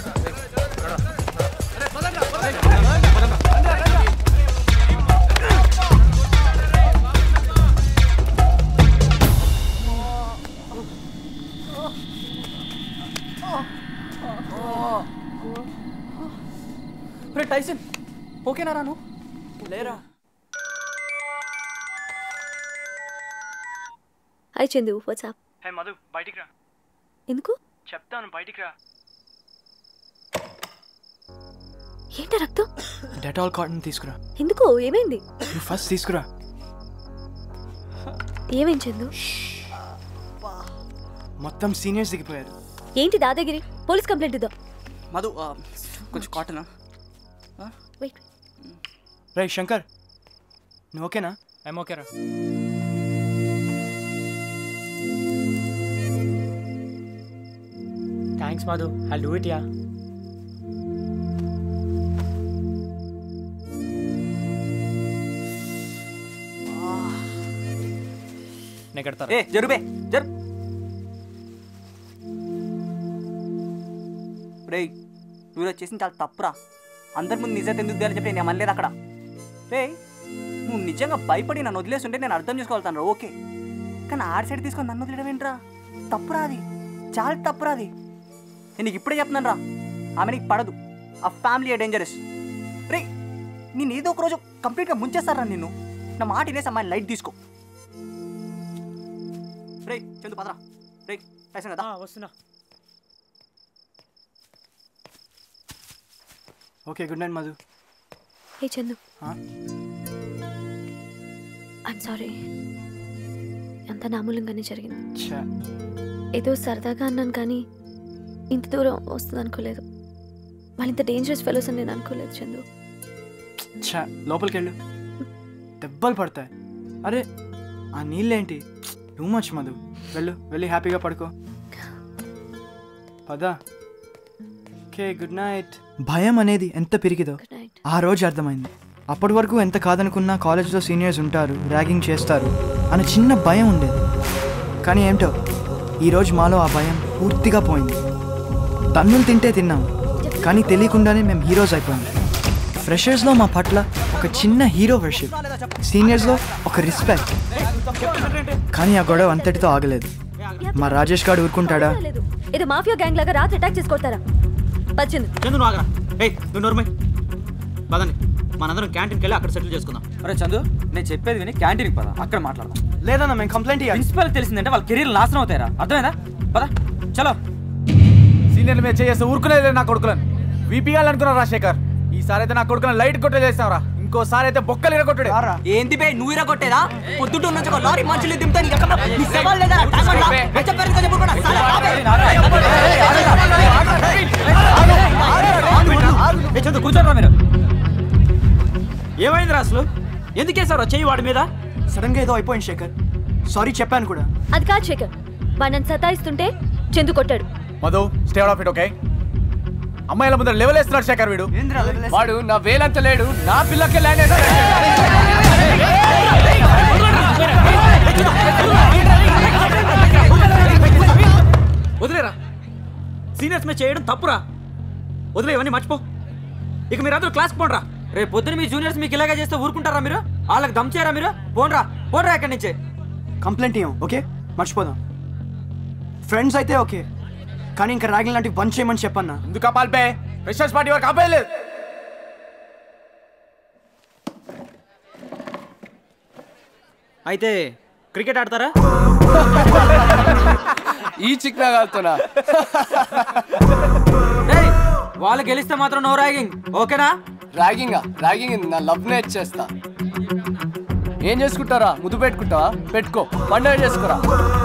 రే టైసన్ ఓకేనా రాను లేరా hi Chandu what's up hey Madhu బయటికి రా ఎందుకు చెప్తాను బయటికి రా ఏంటి రక్తం డెటాల్ కాటన్ తీసుకురా ఎందుకు ఏమైంది నువ్వు ఫస్ట్ తీసుకురా ఏమేం చందు మొత్తం సీనియర్స్ దిగిపోయారు ఏంటి దాదాగిరి పోలీస్ కంప్లైంట్ ఇద్దాం మధు ఆ, కొంచెం కాటనా వెయిట్ రై శంకర్ నువ్వు ఓకేనా ఐమ్ ఓకేరా thanks Madhu I do it yeah నేను కడతాను ఏ జరుబే జరు రే నువ్వు వచ్చేసి చాలా తప్పురా అందరి ముందు నిజం ఎందుకు అని చెప్పి నేను అనలేదు అక్కడ రే నువ్వు నిజంగా భయపడి నన్ను వదిలేస్తుంటే నేను అర్థం చేసుకోగలుగుతాను ఓకే కానీ ఆడి సైడ్ తీసుకొని నన్ను వదిలేయడం ఏంట్రా తప్పురా అది చాలా తప్పురా అది నేను నీకు ఇప్పుడే చెప్తున్నాను రా ఆమె నీకు పడదు ఆ ఫ్యామిలీ డేంజరస్ రే నేను ఏదో ఒక రోజు కంప్లీట్గా ముంచేస్తారా నిన్ను నా మాట వినేసి అమ్మాయి లైట్ తీసుకో రే చందు పదరా రే టైసన్ కదా వస్తున్నా okay good night Madhu hey Chandu Huh? I'm sorry అంత నామూలంగానే జరిగింది ఛా ఏదో సరదాగా అన్నాను కానీ ఇంత దూరం వస్తుంది అనుకోలేదు వాళ్ళు ఇంత డేంజరస్ ఫెలోస్ అని నేను అనుకోలేదు చందు ఛా లోపలికి వెళ్ళు దెబ్బలు పడతాయి అరే ఆ నీళ్ళేంటి టూ మచ్ మధు వెళ్ళు వెళ్ళి హ్యాపీగా పడుకో పదా ఓకే గుడ్ నైట్ భయం అనేది ఎంత పెరిగిదో ఆ రోజు అర్థమైంది అప్పటి వరకు ఎంత కాదనుకున్నా కాలేజ్లో సీనియర్స్ ఉంటారు ర్యాగింగ్ చేస్తారు అనే చిన్న భయం ఉండేది కానీ ఏంటో ఈరోజు మాలో ఆ భయం పూర్తిగా పోయింది తన్నులు తింటే తిన్నాం కానీ తెలియకుండానే మేము హీరోస్ అయిపోయాం ఫ్రెషర్స్లో మా పట్ల ఒక చిన్న హీరో వర్షిప్ సీనియర్స్లో ఒక రెస్పెక్ట్ కానీ ఆ గొడవ అంతటితో ఆగలేదు మా రాజేష్ గారు ఊరుకుంటాడా లేదు ఏదో మాఫియా గ్యాంగ్ లాగా రాత్రి అటాక్ చేసి కొడతారా పచ్చింది చందు నువ్వు ఆగరా ఏయ్ నువ్వు నోర్మై పదండి మనందరం క్యాంటీన్కి వెళ్ళి అక్కడ సెటిల్ చేసుకుందాం అరే చందు నేను చెప్పేది విని క్యాంటీన్కి పద అక్కడ మాట్లాడదాం లేదన్నా మేము కంప్లైంట్ ప్రిన్సిపల్ తెలిసిందంటే వాళ్ళ కెరీర్ నాశనం అవుతారా అర్థమైందా పద చలో సీనియర్ మీద చేస్తే ఊరుకునేది నా కొడుకులను వీపీఆల్ అనుకున్నా రాజశేఖర్ ఈసారి అయితే నా కొడుకులను లైట్ కొట్టే చేస్తావరా ఇంకోసారి అయితే బొక్కలు ఇరగొట్టుడే ఏంది బే నువ్వు ఇరగొట్టేదా పొద్దుట నుంచి ఒక లారీ మనుషులు దింపుతా నీకు ఎక్కడ నీ సవాల్ లేదా టైం అన్నా ఎంత పెరుగుతుందో చెప్పు కూడా సాలా ఏ చందు కూర్చోరా మీరు ఏమైందిరా అసలు ఎందుకేసారో చెయ్యి వాడి మీద సడన్గా ఏదో అయిపోయింది శేఖర్ సారీ చెప్పాను కూడా అది కాదు శేఖర్ వాడు నన్ను సతాయిస్తుంటే చందు కొట్టాడు Madhu stay off it okay అమ్మాయిల ముందర లెవెల్ వేస్తున్నాడు శేఖర్ వీడు వాడు నా వేలంత లేడు నా పిల్లకి ల్యాండ్ వదిలేరా సీనియర్స్ మీద చేయడం తప్పురా వదిలే ఇవన్నీ మర్చిపో ఇక మీరందరూ క్లాస్ పోండ్రా రేపు పొద్దున మీ జూనియర్స్ మీకు ఇలాగే చేస్తే ఊరుకుంటారా మీరు వాళ్ళకి దమ్ చేయరా మీరు పోండ్రా పోండ్రా ఎక్కడి నుంచి కంప్లైంట్ ఇవ్వం ఓకే మర్చిపోదాం ఫ్రెండ్స్ అయితే ఓకే కానీ ఇంకా ర్యాగింగ్ లాంటివి బంద్ చేయమని చెప్పన్నా ఎందుకు పాల్పే ఫ్రెషర్స్ పార్టీ వరకు ఆపేయలేదు అయితే క్రికెట్ ఆడతారా ఈ చిక్నాగాలతోనా ఏయ్, వాళ్ళు గెలిస్తే మాత్రం నో ర్యాగింగ్ ఓకేనా ర్యాగింగా ర్యాగింగ్ నా లవ్ నేట్ చేస్తా ఏం చేసుకుంటారా ముద్దు పెట్టుకుంటావా పెట్టుకో పండుగ చేసుకోరా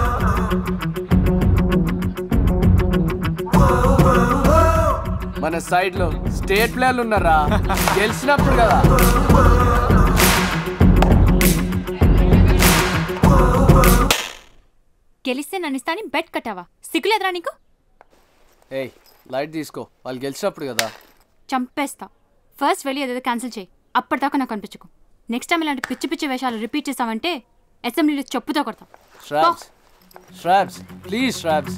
మన సైడ్ లో స్టేట్ ప్లేయర్లు ఉన్నారా గెలిచినప్పుడు కదా గెలిస్తే నన్ను ఇస్తా అని బెట్ కట్టావా సిగ్గులేదురా నీకు ఏయ్ లైట్ తీసుకో వాళ్ళు గెలిచినప్పుడు కదా చంపేస్తా ఫస్ట్ వెళ్ళి ఏదేదో క్యాన్సిల్ చేయి అప్పటిదాకా నాకు కనిపించకు నెక్స్ట్ టైం ఇలాంటి పిచ్చి పిచ్చి వేషాలు రిపీట్ చేసావంటే అసెంబ్లీలో చెప్పుతో కొడతాం శ్రాబ్స్ శ్రాబ్స్ ప్లీజ్ శ్రాబ్స్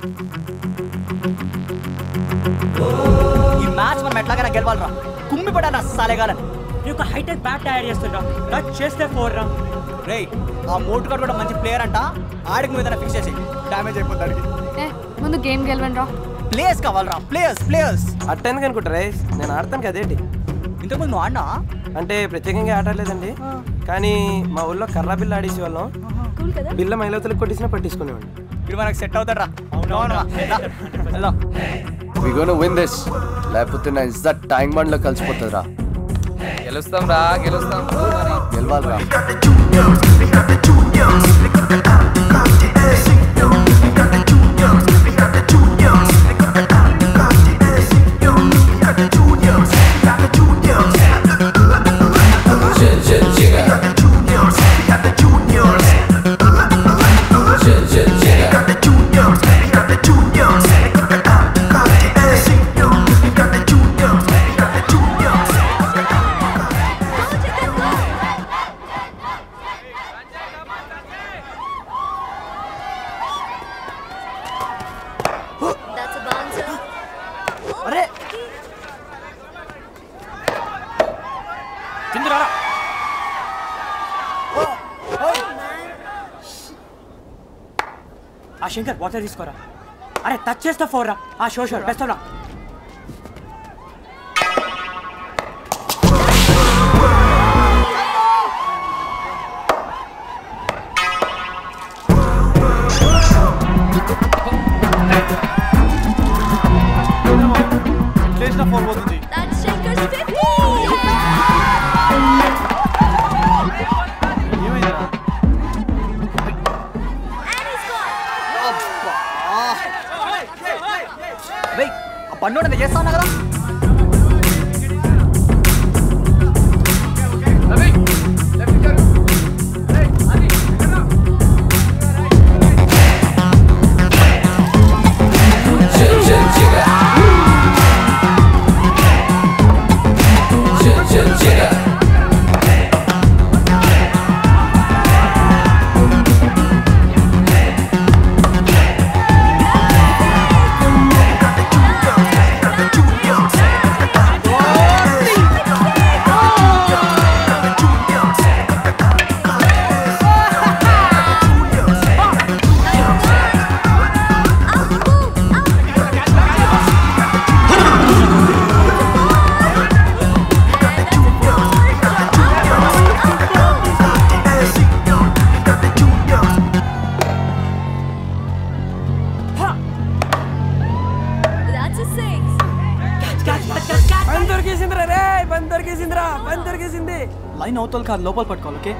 ఈ మ్యాచ్ మనం ఎట్లాగైనా గెలవాలరా కుమ్మి పడాలా సాలేగాలని నీకు హైటెక్ బ్యాట్ తయారు చేస్తుండ్రా టచ్ చేస్తే ఫోర్ రా రే ఆ మోటుగాడు కూడా మంచి ప్లేయర్ అంట ఆడికి మీద ఫిక్స్ చేసి డ్యామేజ్ అయిపోతాడు ఏ ముందు గేమ్ గెలవండి రా ప్లేయర్స్ కావాలరా ప్లేయర్స్ ప్లేయర్స్ అట్టెందుకు అనుకుంటారా నేను ఆడతాను కదేంటి ఇంతకుముందు నువ్వు ఆడినా అంటే ప్రత్యేకంగా ఆడలేదండి కానీ మా ఊళ్ళో కర్రా బిల్ల ఆడేసి వాళ్ళం బిల్ల మైలవతలకు కొట్టేసినా పట్టించుకునేవాడిని ఇప్పుడు మనకు సెట్ అవుతారా వెళ్దాం వి గోన విన్ దిస్ లేకపోతే నా ఇజ్జత్ ట్యాంక్ బండ్ లో కలిసిపోతుందిరా గెలుస్తాం రా గెలుస్తాం గెలవాలిరా అరే కిందరా ఆ శంకర్ వాటర్ తీసుకోరా అరే టచ్ చేస్తా ఫోర్ రా ఆ షో షో బెస్ట్ రా చేసిన ఫోర్ పోతుంది రేయ్ ఆ పన్ను నేను చేస్తా ఉన్నా కదా పని దొరికేసిందిరా రే పని దొరికేసిందిరా పని దొరికేసింది లైన్ అవతల కాదు లోపల పట్టుకోవాలి ఓకే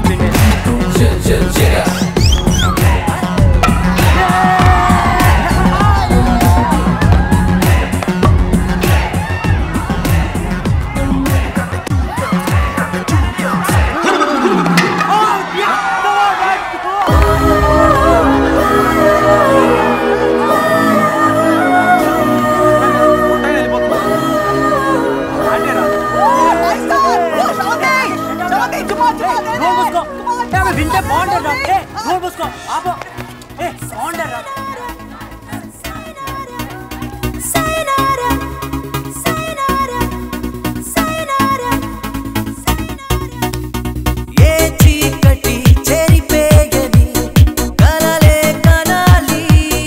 చిల్ చిల్ చిల్ ఆపో ఏ సౌండర్ రా ఏ చీకటి చెరిపేయని కలలే కనాలి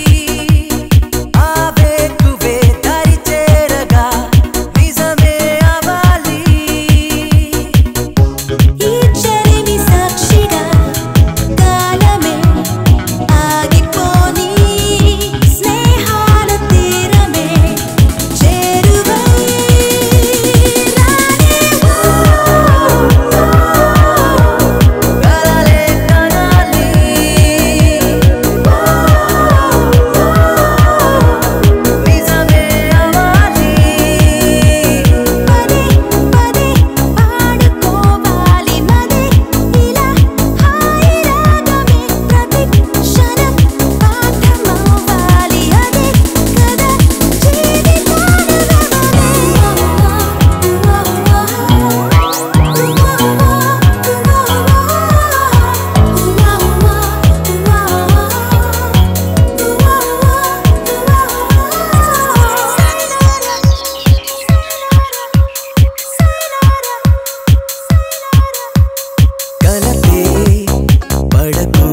ఆవేకువే దరి చేరగా నిజమే అవ్వాలి ఈ చెరిమి సాక్షిగా కాలమే ఆగిపోని స్నేహాల తీరమే చేరువై కలలే కనాలి నిజమే అవ్వాలి పాడుకోవాలి మది ఇలా హాయి రాగమే ప్రతి క్షణం పాఠమవ్వాలి అదే కదా కలతే పడకు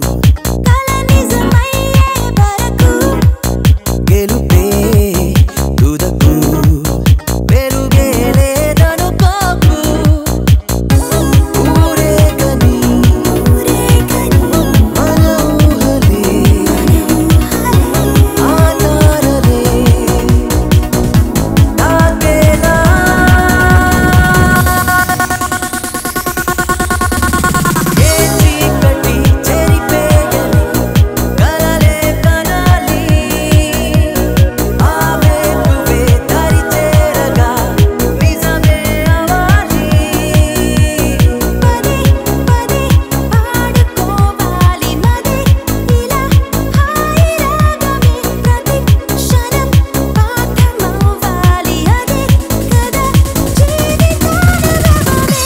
గెలుపే తుదకు పెరుగే లేదనుకోకు ఊరేగని మన ఊహలే ఆధారలే తాకేలా ఏ చీకటి చెరిపేయని కలలే కనాలి ఆవేకువే దరి చేరగా నిజమే అవ్వాలి పాడుకోవాలి మది ఇలా హాయి రాగమే ప్రతి క్షణం పాఠమవ్వాలి అదే కదా జీవితానుభవమే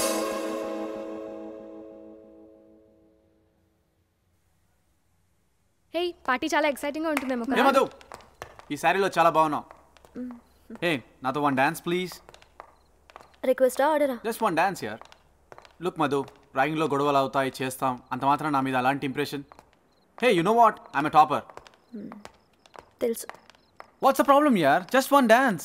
హే పార్టీ చాలా ఎక్సైటింగ్గా ఉంటుందేమో ఏ మధు ఈ శారీలో చాలా బాగున్నావు ఏ నాతో వన్ డాన్స్ ప్లీజ్ రిక్వెస్టా ఆర్డరా జస్ట్ వన్ డాన్స్ యార్ లుక్ మధు డ్రాయింగ్లో గొడవలు అవుతాయి చేస్తాం అంత మాత్రం నా మీద అలాంటి impression hey you know what I'm a topper తెలుసు వాట్స్ అ ప్రాబ్లమ్ యార్ జస్ట్ వన్ డాన్స్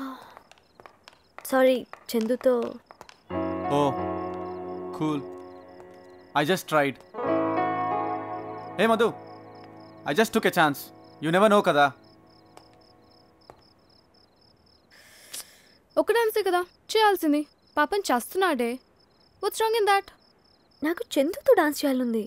సారీ చందుతో oh cool I just tried hey Madhu I just took a chance you never know కదా ఒక డాన్సే కదా చేయాల్సింది పాపం చేస్తున్నాడే వాట్స్ రాంగ్ ఇన్ దాట్ నాకు చందుతో డాన్స్ చేయాలనుంది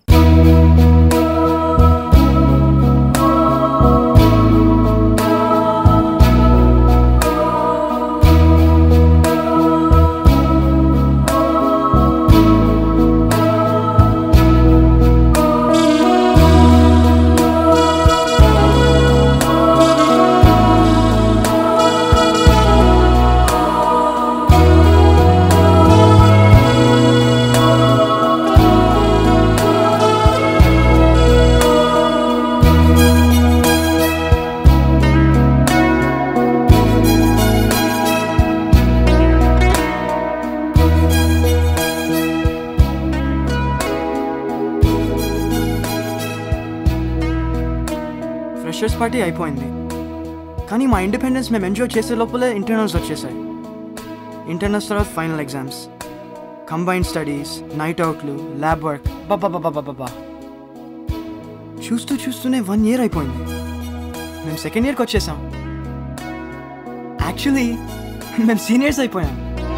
ఫ్రెషర్స్ పార్టీ అయిపోయింది కానీ మా ఇండిపెండెన్స్ మేము ఎంజాయ్ చేసే లోపలే ఇంటర్నల్స్ వచ్చేసాయి ఇంటర్నల్స్ తర్వాత final exams combined studies night అవుట్లు ల్యాబ్ వర్క్ బాబా చూస్తూ చూస్తూనే వన్ ఇయర్ అయిపోయింది మేము సెకండ్ ఇయర్కి వచ్చేసాం యాక్చువల్లీ మేము సీనియర్స్ అయిపోయాం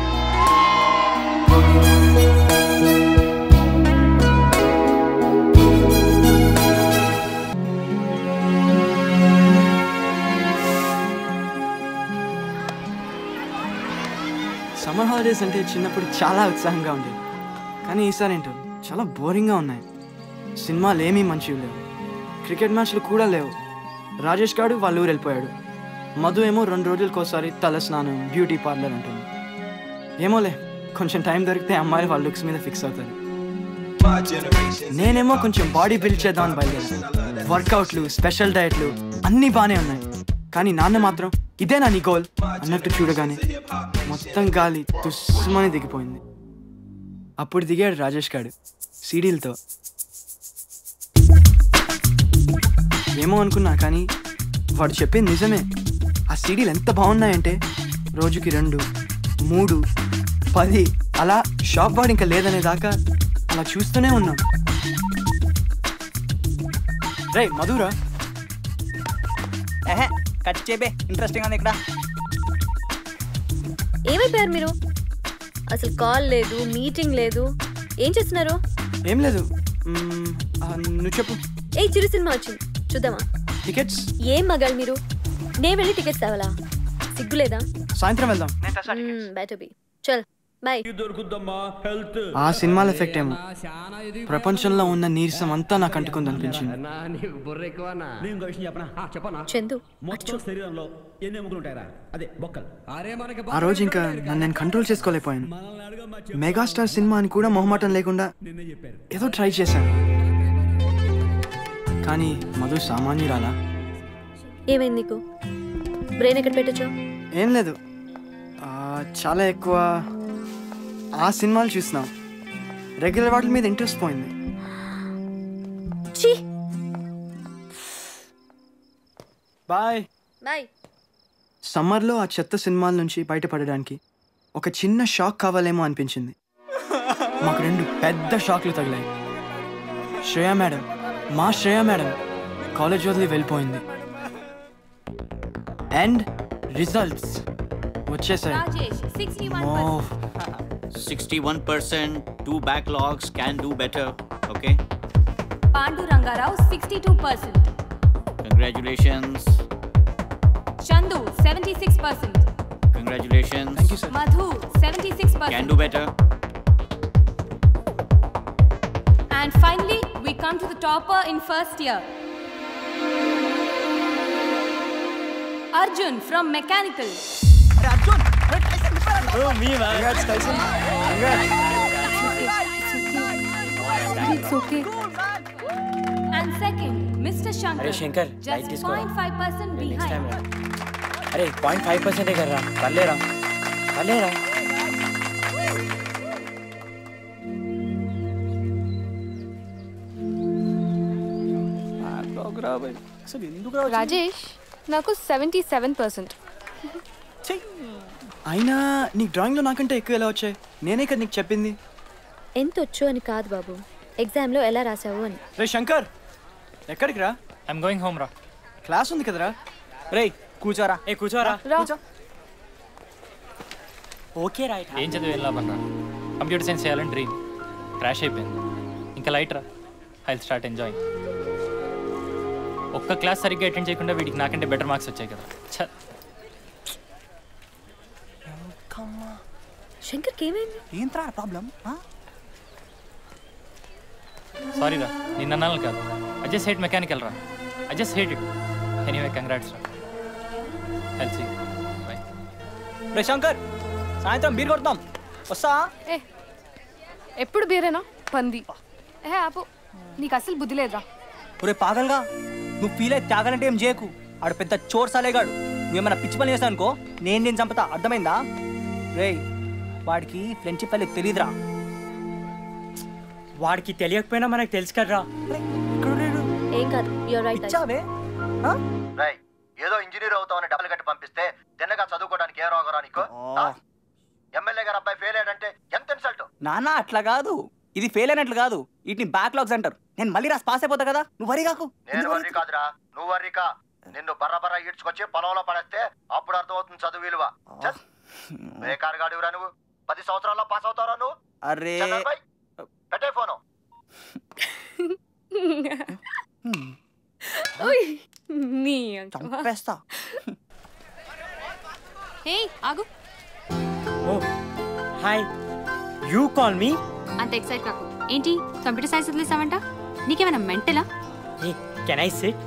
సమ్మర్ హాలిడేస్ అంటే చిన్నప్పుడు చాలా ఉత్సాహంగా ఉండేది కానీ ఈసారి ఏంటో చాలా బోరింగ్గా ఉన్నాయి సినిమాలు ఏమీ మంచివి లేవు క్రికెట్ మ్యాచ్లు కూడా లేవు రాజేష్ గారు వాళ్ళ ఊరు వెళ్ళిపోయాడు మధు ఏమో రెండు రోజులకోసారి తల స్నానం బ్యూటీ పార్లర్ అంటుంది ఏమోలే కొంచెం టైం దొరికితే అమ్మాయిలు వాళ్ళ లుక్స్ మీద ఫిక్స్ అవుతారు నేనేమో కొంచెం బాడీ బిల్డ్ చేద్దామని బయలుదేరాను వర్కౌట్లు స్పెషల్ డయట్లు అన్నీ బాగానే ఉన్నాయి కానీ నాన్న మాత్రం ఇదేనా నీ గోల్ అన్నట్టు చూడగానే మొత్తం గాలి తుస్మని దిగిపోయింది అప్పుడు దిగాడు రాజేష్ గాడు సీడీలతో ఏమో అనుకున్నా కానీ వాడు చెప్పింది నిజమే ఆ సీడీలు ఎంత బాగున్నాయంటే రోజుకి రెండు మూడు పది అలా షాప్ వాడు ఇంకా లేదనే దాకా అలా చూస్తూనే ఉన్నాం రే మధురా ఏహే కట్ చేపే ఇంట్రెస్టింగ్ ఉంది ఇక్కడ ఏమైపోయారు మీరు అసలు కాల్ లేదు మీటింగ్ లేదు ఏం చేస్తున్నారు ఏం లేదు మ్మ్, ఆ, నువ్వు చెప్పు ఏ చిరు సినిమా వచ్చింది చూద్దామా టికెట్స్ ఏం మగాళ్ళు మీరు నేను వెళ్ళి టికెట్స్ తేవాలా సిగ్గులేదా సాయంత్రం వెళ్దాం బెటర్ బి చల్ బాయ్ ఆ సినిమాల ఎఫెక్ట్ ఏమో ప్రపంచంలో ఉన్న నీరసం అంతా నాకు అంటుకుంది అనిపించింది చందు మొత్తం శరీరంలో ఎన్ని ఎముకలు ఉంటాయరా అదే బొక్కలు అరే మనకి ఆ రోజు ఇంకా నన్ను నేను కంట్రోల్ చేసుకోలేకపోయాను మెగాస్టార్ సినిమా అని కూడా మొహమాటం లేకుండా ఏదో ట్రై చేశాను కానీ మధు సామాన్యురాలా ఏమైంది నీకు బ్రెయిన్ ఎక్కడ పెట్టచ్చు ఏం లేదు ఆ, చాలా ఎక్కువ ఆ సినిమాలు చూసినాం రెగ్యులర్ వాటి మీద ఇంట్రెస్ట్ పోయింది ఛీ బాయ్ బాయ్ సమ్మర్లో ఆ చెత్త సినిమాల నుంచి బయటపడడానికి ఒక చిన్న షాక్ కావాలేమో అనిపించింది మాకు రెండు పెద్ద షాక్లు తగిలాయి శ్రేయ మేడం మా శ్రేయ మేడం కాలేజ్ వదిలి వెళ్ళిపోయింది అండ్ రిజల్ట్స్ వచ్చేసాయి Rajesh sixty one oh 61%, two backlogs can do better. Okay, Pandu Rangarao sixty two percent congratulations. Chandu seventy six percent Congratulations. Thank you, sir. Madhu seventy six Can percent do better. And finally, we come to the topper in first year. Arjun from Mechanical. It's okay. And second, Mr. Shankar. అరే Shankar light Just తీసుకోరా 0.5% next time behind. అరే point five పర్సెంటే కదరా పర్లేరా పర్లేరా అసలు ఎందుకు రాజేష్ నాకు seventy seven percent అయినా నీకు డ్రాయింగ్లో నాకంటే ఎక్కువ ఎలా వచ్చాయి నేనే కదా నీకు చెప్పింది ఎంత వచ్చు అని కాదు బాబు ఎగ్జామ్లో ఎలా రాసావు అని రే శంకర్ ఎక్కడికి రా ఐఎమ్ గోయింగ్ హోమ్ రా క్లాస్ ఉంది కదరా రే కూర్చోరా ఏ కూర్చోరా కూర్చో ఓకే రైట్ ఏం చదివి వెళ్ళామన్నా కంప్యూటర్ సైన్స్ చేయాలని డ్రీమ్ క్రాష్ అయిపోయింది ఇంకా లైట్ రా ఐ స్టార్ట్ ఎంజాయింగ్ ఒక్క క్లాస్ సరిగ్గా అటెండ్ చేయకుండా వీడికి నాకంటే బెటర్ మార్క్స్ వచ్చాయి కదా ఛ శంకర్కి ఏమైంది ఏంట్రా ప్రాబ్లం సారీ రా నిన్న అన్నాను కాదు ఐ జస్ట్ హేట్ మెకానికల్ రా I just hate it anyway congrats రా హెల్త్ బాయ్ రే శంకర్ సాయంత్రం బీర్ కొడతాం వస్తా ఏ ఎప్పుడు బీరేనా పంది ఏ ఆపు నీకు అసలు బుద్ధి లేదురా ఒరే పాగల్గా నువ్వు ఫీల్ అయితే తాగాలంటే ఏం చేయకు ఆడు పెద్ద చోర్ సాలేగాడు నువ్వేమైనా పిచ్చి పని చేస్తావు అనుకో నేను నేను చంపుతా అర్థమైందా రేయ్ వాడికి ఫ్రెండ్షిప్ అనేది తెలియదురా వాడికి తెలియకపోయినా మనకు తెలుసు కదరా ఏం కాదు యూర్ రైట్ ఇచ్చావే రేయ్ ఏదో ఇంజనీర్ అవుతామని డబ్బులు కట్టి పంపిస్తే తిన్నగా చదువుకోవడానికి ఏ రోగరా నీకు ఎమ్మెల్యే గారు అబ్బాయి ఫెయిల్ అయ్యాడంటే ఎంత ఇన్సల్ట్ నాన్న అట్లా కాదు ఇది ఫెయిల్ అయినట్లు కాదు వీటిని బ్యాక్లాగ్స్ అంటారు నేను మళ్ళీ రాసి పాస్ అయిపోతా కదా నువ్వు వరి కాకు నేను వర్రీ కాదురా నువ్వు వర్రీకా నిన్ను బర్ర బర్ర ఈడ్చుకొచ్చి పొలంలో పడేస్తే అప్పుడు అర్థమవుతుంది చదువు విలువ ఛ! బేకార్ గాడివురా నువ్వు పది సంవత్సరాల్లో పాస్ అవుతారా నువ్వు అరే చంద్రబాయ్, పెట్టే ఫోను ఓయ్, నీ చంపేస్తా హే ఆగు oh hi you call me అంత ఎక్సైట్ కాకు ఏంటి కంప్యూటర్ సైన్స్ వదిలేసావంట నీకేమైనా మెంటలా ఏ కెన్ ఐ సిట్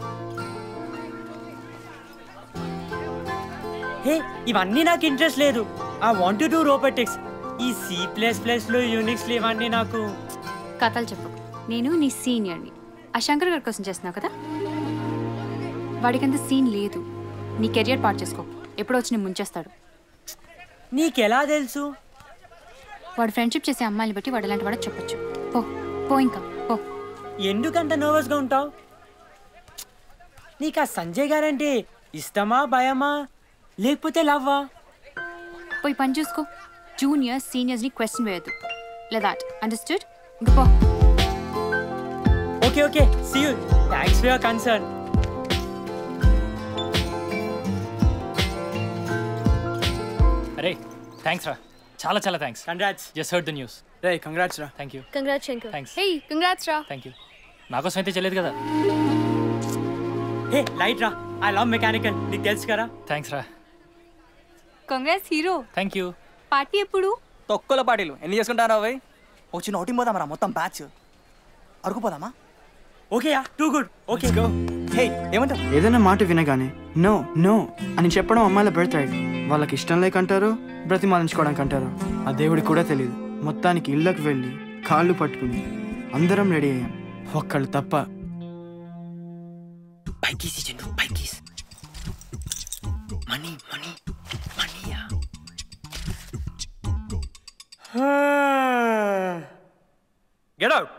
హే ఇవన్నీ నాకు ఇంట్రెస్ట్ లేదు ఐ వాంట్ డూ రోబోటిక్స్ ఈ సి ప్లస్ ప్లస్లో యూనిక్స్లు ఇవన్నీ నాకు కథలు చెప్పు నేను నీ సీనియర్ని ఆ శంకర్ గారి కోసం చేస్తున్నావు కదా వాడికంత సీన్ లేదు నీ కెరియర్ పాటు చేసుకో ఎప్పుడో వచ్చి నేను ముంచేస్తాడు నీకెలా తెలుసు వాడు ఫ్రెండ్షిప్ చేసే అమ్మాయిని బట్టి వాడు ఎలాంటి వాడో చెప్పొచ్చు పో పో ఇంకా పో ఎందుకంత నర్వస్గా ఉంటావు నీకు ఆ సంజయ్ గారంటే ఇష్టమా భయమా లేకపోతే లవ్వా పోయి పని చూసుకో జూనియర్ సీనియర్స్ని క్వశ్చన్ వేయద్దు లేదా అండర్స్టూడ్ ఇంకా పో okay okay see you thanks for your concern అరే థ్యాంక్స్ రా చాలా చాలా thanks congrats just heard the news రే కంగ్రాట్స్ రా thank you congrats Shankar thanks hey congrats రా థ్యాంక్ యూ నా కోసం అయితే చేయలేదు కదా హే లైట్ రా ఐ లవ్ మెకానికల్ నీకు తెలుసు కదా థ్యాంక్స్ రా congrats hero thank you party ఎప్పుడు తొక్కల పార్టీలు ఎన్ని చేసుకుంటారా అవి వచ్చి నోటింగ్ పోదామరా మొత్తం బ్యాచ్ అరుకుపోదామా okay yeah too good okay go hey ఏమంటావు ఏదైనా మాట వినగానే నో నో అని చెప్పడం అమ్మాయిల బెర్త్ వాళ్ళకి ఇష్టం లేకంటారు బ్రతిమాలించుకోవడానికి అంటారు ఆ దేవుడికి కూడా తెలియదు మొత్తానికి ఇళ్ళకి వెళ్ళి కాళ్ళు పట్టుకుని అందరం రెడీ అయ్యాం ఒక్కళ్ళు తప్ప పైకి చంద్రు పైకి మనీ మనీ మనీయా Get out!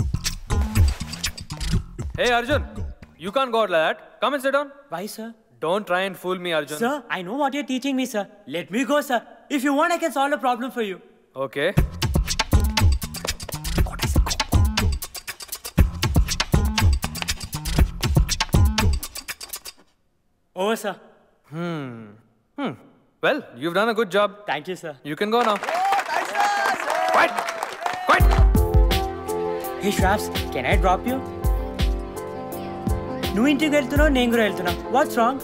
Hey Arjun, you can't go out like that. Come and sit down. Why, sir? Don't try and fool me, Arjun. Sir, I know what you're teaching me, sir. Let me go, sir. If you want, I can solve the problem for you. Okay. Oh, sir. Hmm. Hmm. Well, you've done a good job. Thank you, sir. You can go now. Hey, Shraps, can I drop you? నువ్వు ఇంటికి వెళ్తున్నావు నేను కూడా వెళ్తున్నా what's wrong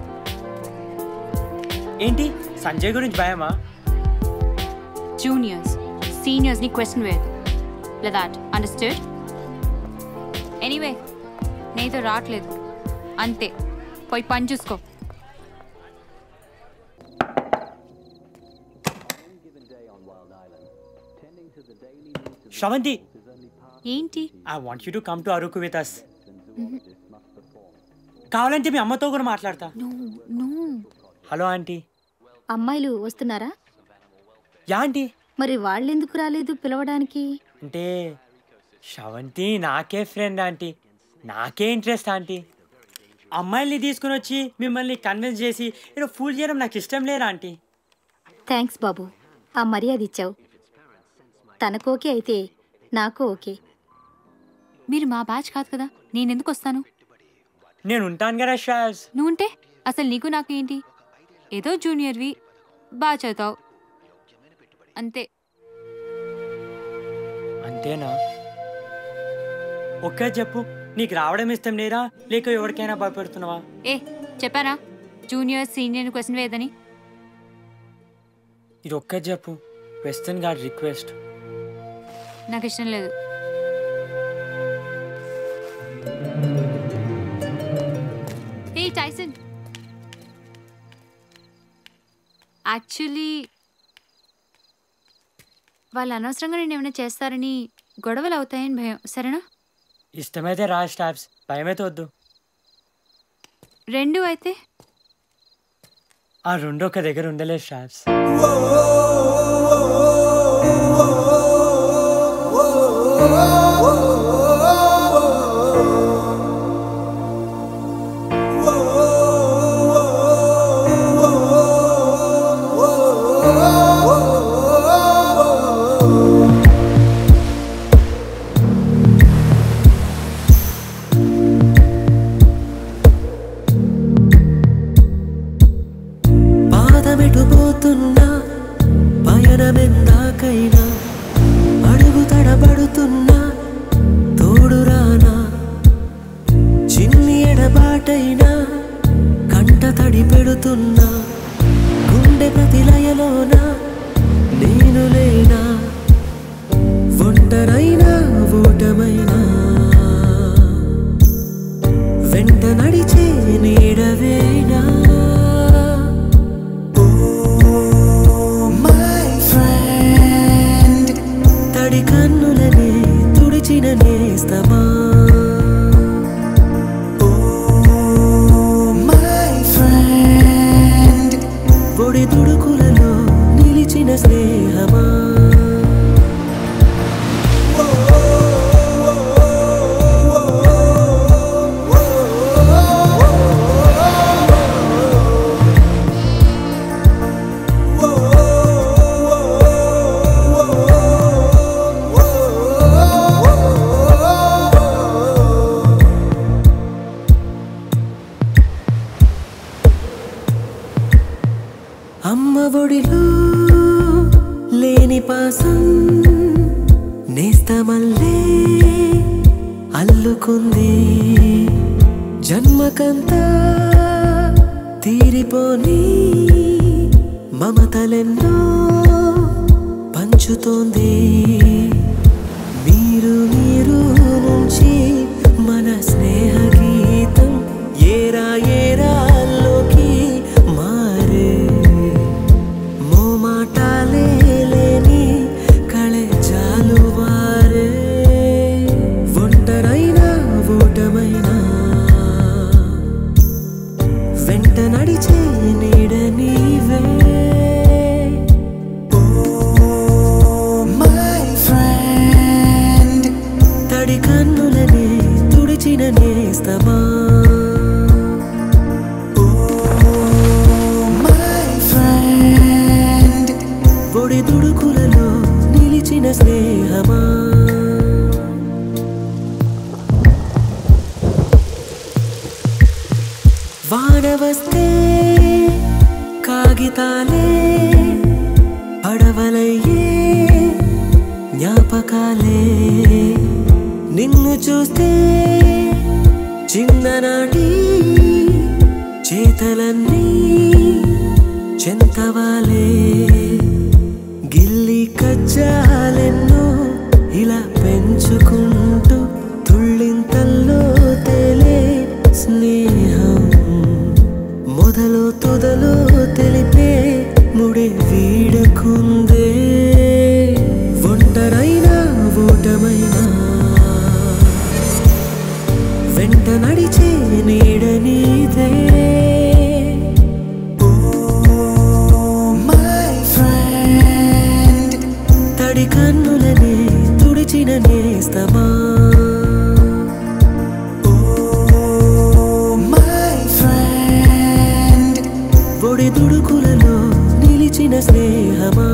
ఏంటి సంజయ్ గురించి భయమా juniors సీనియర్స్ని question వేయదు లేదా అండర్స్టూడ్ ఎనీవే నేతో రావట్లేదు అంతే పోయి పని చూసుకో శ్రవంతి ఏంటి I want you to come to Araku with us కావాలంటే మీ అమ్మతో కూడా మాట్లాడతా హలో ఆంటీ అమ్మాయిలు వస్తున్నారా యా ఆంటీ మరి వాళ్ళెందుకు రాలేదు పిలవడానికి అంటే శ్రవంతి నాకే ఫ్రెండ్ ఆంటీ నాకే ఇంట్రెస్ట్ ఆంటీ అమ్మాయిల్ని తీసుకుని వచ్చి మిమ్మల్ని కన్విన్స్ చేసి ఇలా ఫూల్ చేయడం నాకు ఇష్టం లేరా ఆంటీ థ్యాంక్స్ బాబు ఆ మర్యాద ఇచ్చావు తనకు ఓకే అయితే నాకు ఓకే మీరు మా బ్యాచ్ కాదు కదా నేను ఎందుకు వస్తాను నేను ఉంటాను కదా షాజ్ నువ్వుంటే అసలు నీకు నాకు ఏంటి ఏదో జూనియర్వి బాగా చదువుతావు అంతే అంతేనా ఒక్క చెప్పు నీకు రావడం ఇష్టం లేదా లేక ఎవరికైనా భయపడుతున్నావా ఏ చెప్పానా జూనియర్ సీనియర్ క్వశ్చన్ వేయదని ఇది ఒక్క చెప్పు వెస్టర్న్ గార్డ్ రిక్వెస్ట్ నాకు ఇష్టం లేదు ఏ టైసన్ యాక్చువల్లీ వాళ్ళు అనవసరంగా నేను ఏమైనా చేస్తారని గొడవలు అవుతాయని భయం సరేనా ఇష్టమైతే రా స్టాప్స్ భయమైతే వద్దు రెండు అయితే ఆ రెండు ఒక దగ్గర ఉండలే స్టాప్స్ పాదమెటు పోతున్నా పయనమెందాకైనా అడుగు తడబడుతున్నా తోడురానా చిన్ని ఎడబాటైనా కంట తడి పెడుతున్నా గుండె ప్రతిలయలోన నేను లేనా ఒంటరైనా ఓటమైనా వెంట నడిచే నీడవేనా మై ఫ్రెండ్ తడి కన్నులనే తుడి ఒడిలో లేని పాసం నేస్తమల్లే అల్లుకుంది జన్మకంతా తీరిపోని మమతలెన్నో పంచుతోంది మీరు మీరు నుంచి మన స్నేహ గీతం ఏరా ఏరాల్లోకి మారే మోమాటాలే లేని కళే చాలు వారే ఒంటరైనా ఓటమైనా వెంట నడిచే నీడ నీవే మై ఫ్రెండ్ తడి కన్నులనే తుడిచిన నేస్తమా మై ఫ్రెండ్ ఒడి దుడుకులలో నిలిచిన స్నేహమా వాన వస్తే కాగితాలే పడవలయ్యే జ్ఞాపకాలే నిన్ను చూస్తే చిన్ననాటి చేతలన్నీ చెంతవాలే గిల్లి కజ్జాలెన్నో ఇలా పెంచుకుంటూ తుళ్ళింతల్లో తేలే స్నేహం మొదలు తుదలు తెలిపే ముడి వీడకుందే ఒంటరైనా ఓటమైనా వెంట నడిచే నీడ నీదే మై ఫ్రెండ్ తడి కన్నులనే తుడిచిన నేస్తమా మై ఫ్రెండ్ ఒడి దుడుకులలో నిలిచిన స్నేహమా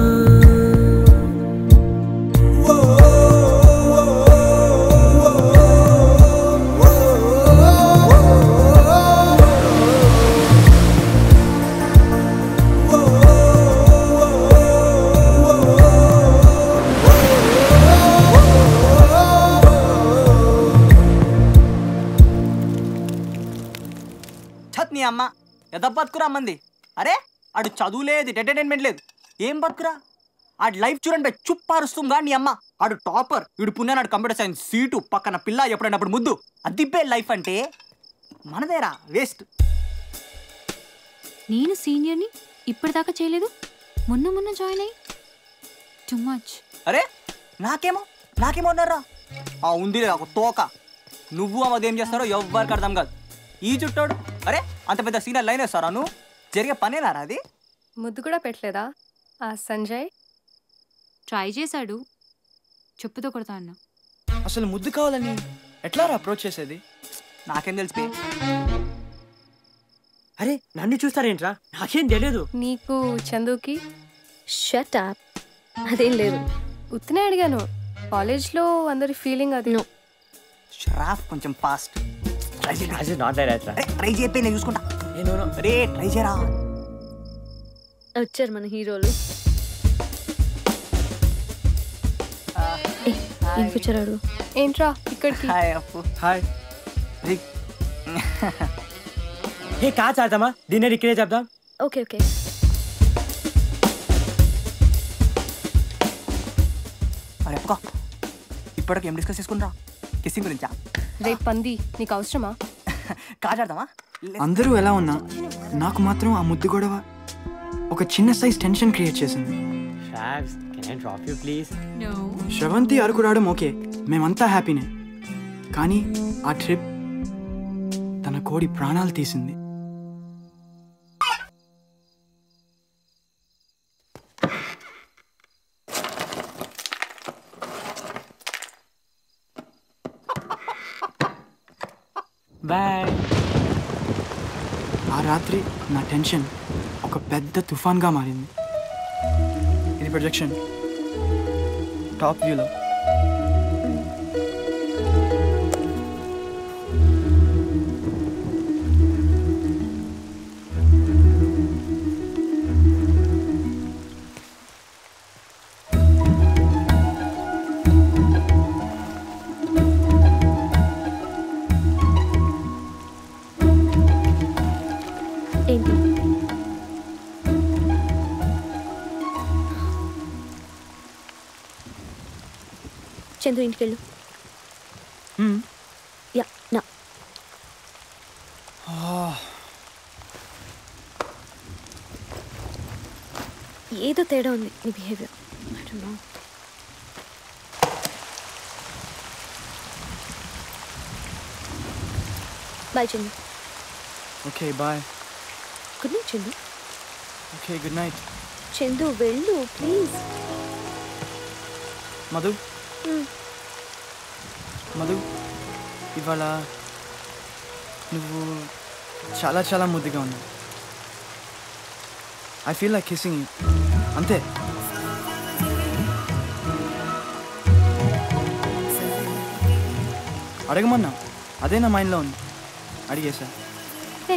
ఛత్ నీ అమ్మ ఎద బతుకురా మంది అరే ఆడు చదువు లేదు ఎంటర్టైన్మెంట్ లేదు ఏం బతుకురా ఆడు లైఫ్ చూడండి బే, చుప్పారుస్తుందా నీ అమ్మ ఆడు టాపర్ వీడు పుణ్యానాడు కంప్యూటర్ సైన్స్ సీటు పక్కన పిల్ల ఎప్పుడైనప్పుడు ముద్దు అదిబ్బే లైఫ్ అంటే మనదేరా వేస్ట్ నేను సీనియర్ని ఇప్పటిదాకా చేయలేదు మొన్న మొన్న జాయిన్ అయ్యి టూ మచ్ అరే నాకేమో నాకేమో అన్నారా ఆ ఉందిలే ఒక తోక నువ్వు అదేం చేస్తారో ఎవ్వరికి అర్థం కాదు ఈ చుట్టాడు అరే అంత పెద్ద సీనియర్ లైన్ వేస్తారా నువ్వు జరిగే పనేనారా అది ముద్దు కూడా పెట్టలేదా ఆ సంజయ్ ట్రై చేశాడు చెప్పుతో కొడతా అన్నా అసలు ముద్దు కావాలని ఎట్లా అప్రోచ్ చేసేది నాకేం తెలిసిపోయి అరే నన్ను చూస్తారేంట్రా నాకేం తెలియదు నీకు చందుకి షట్ అప్ అదేం లేదు ఉత్తనే అడిగాను కాలేజ్లో అందరి ఫీలింగ్ అది షరాఫ్ కొంచెం ఫాస్ట్ ట్రై చేయి నాట్ లైక్ దట్ ట్రై చేయకపోయి నేను చూసుకుంటా రే ట్రై చేయరా వచ్చారు మన హీరోలు ఏ, ఎందుకు వచ్చారాడు ఏంట్రా ఇక్కడికి హాయ్ అప్పు హాయ్ ఏ కాచ్ ఆడతామా డిన్నర్ ఇక్కడే చెప్దాం ఓకే ఓకే అరే అప్పుకో ఇప్పటికి ఏం డిస్కస్ చేసుకుంటా కిస్సింగ్ గురించా రేపు పంది నీకు అవసరమా కాజాడదామా అందరూ ఎలా ఉన్నా నాకు మాత్రం ఆ ముద్దు గొడవ ఒక చిన్న సైజ్ టెన్షన్ క్రియేట్ చేసింది షాబ్స్ can I drop you please Shravanthi Araku రావడం ఓకే మేమంతా హ్యాపీనే కానీ ఆ ట్రిప్ తన కోడి ప్రాణాలు తీసింది బాయ్ ఆ రాత్రి నా టెన్షన్ ఒక పెద్ద తుఫాన్గా మారింది ఇది ప్రొజెక్షన్ టాప్ వ్యూలో చందు ఇంటికి వెళ్ళు యా నా ఏదో తేడా ఉంది నీ behaviour I don't know bye Chandu okay bye good night Chandu okay good night Chandu వెళ్ళు ప్లీజ్ మధు మధు ఇవాళ నువ్వు చాలా చాలా ముద్దుగా ఉన్నావు ఐ ఫీల్ లైక్ కిస్సింగ్ అంతే అడగమన్నా అదే నా మైండ్లో ఉంది అడిగేశా ఏ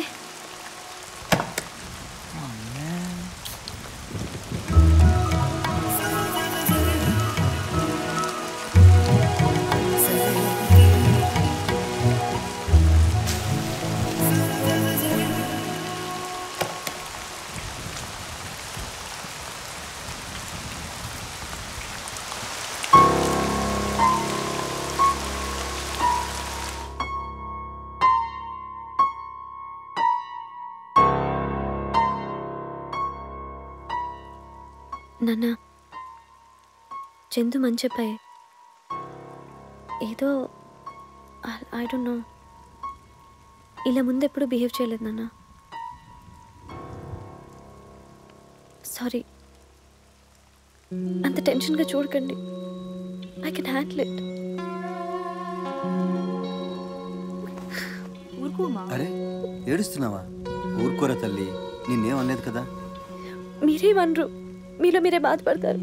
నాన్న చందు మంచి చెప్పాయి ఏదో ఐ డోంట్ నో ఇలా ముందు ఎప్పుడు బిహేవ్ చేయలేదు నాన్న సారీ అంత టెన్షన్గా చూడకండి ఐ కెన్ హ్యాండిల్ ఇట్ అరే ఏడుస్తున్నావా ఊరుకోరా తల్లి నిన్నేం అనలేదు కదా మీరేమనరు మీలో మీరే బాధపడతారు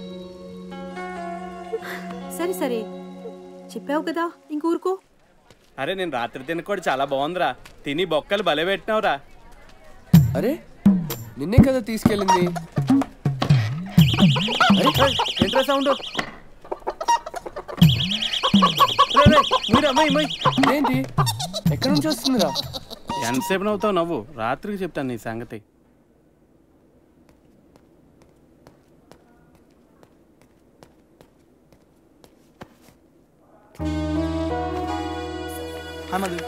సరే సరే చెప్పావు కదా ఇంక ఊరుకో అరే నేను రాత్రి తిన్న కూడా చాలా బాగుందిరా తిని బొక్కలు బలే పెట్టినావురా అరే నిన్నే కదా తీసుకెళ్ళింది ఏంట్రా సౌండ్ ఏంటి ఎక్కడి నుంచి వస్తుందిరా ఎంతసేపు నవ్వుతావు నవ్వు రాత్రికి చెప్తాను నీ సంగతి hi Madhu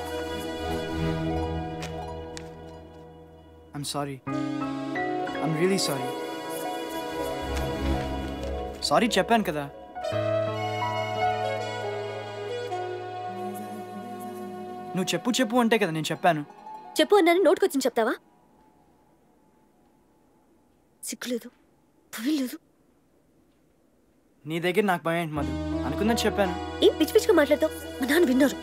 I'm sorry I'm really sorry sorry చెప్పాను కదా నువ్వు చెప్పు చెప్పు అంటే కదా నేను చెప్పాను చెప్పు అన్నాను నోటుకొచ్చింది చెప్తావా సిగ్గులేదు భయం లేదు నీ దగ్గర నాకు భయం ఏంటి మధు అనుకున్నది చెప్పాను ఏం పిచ్చి పిచ్చిగా మాట్లాడతావు మా నాన్న విన్నారు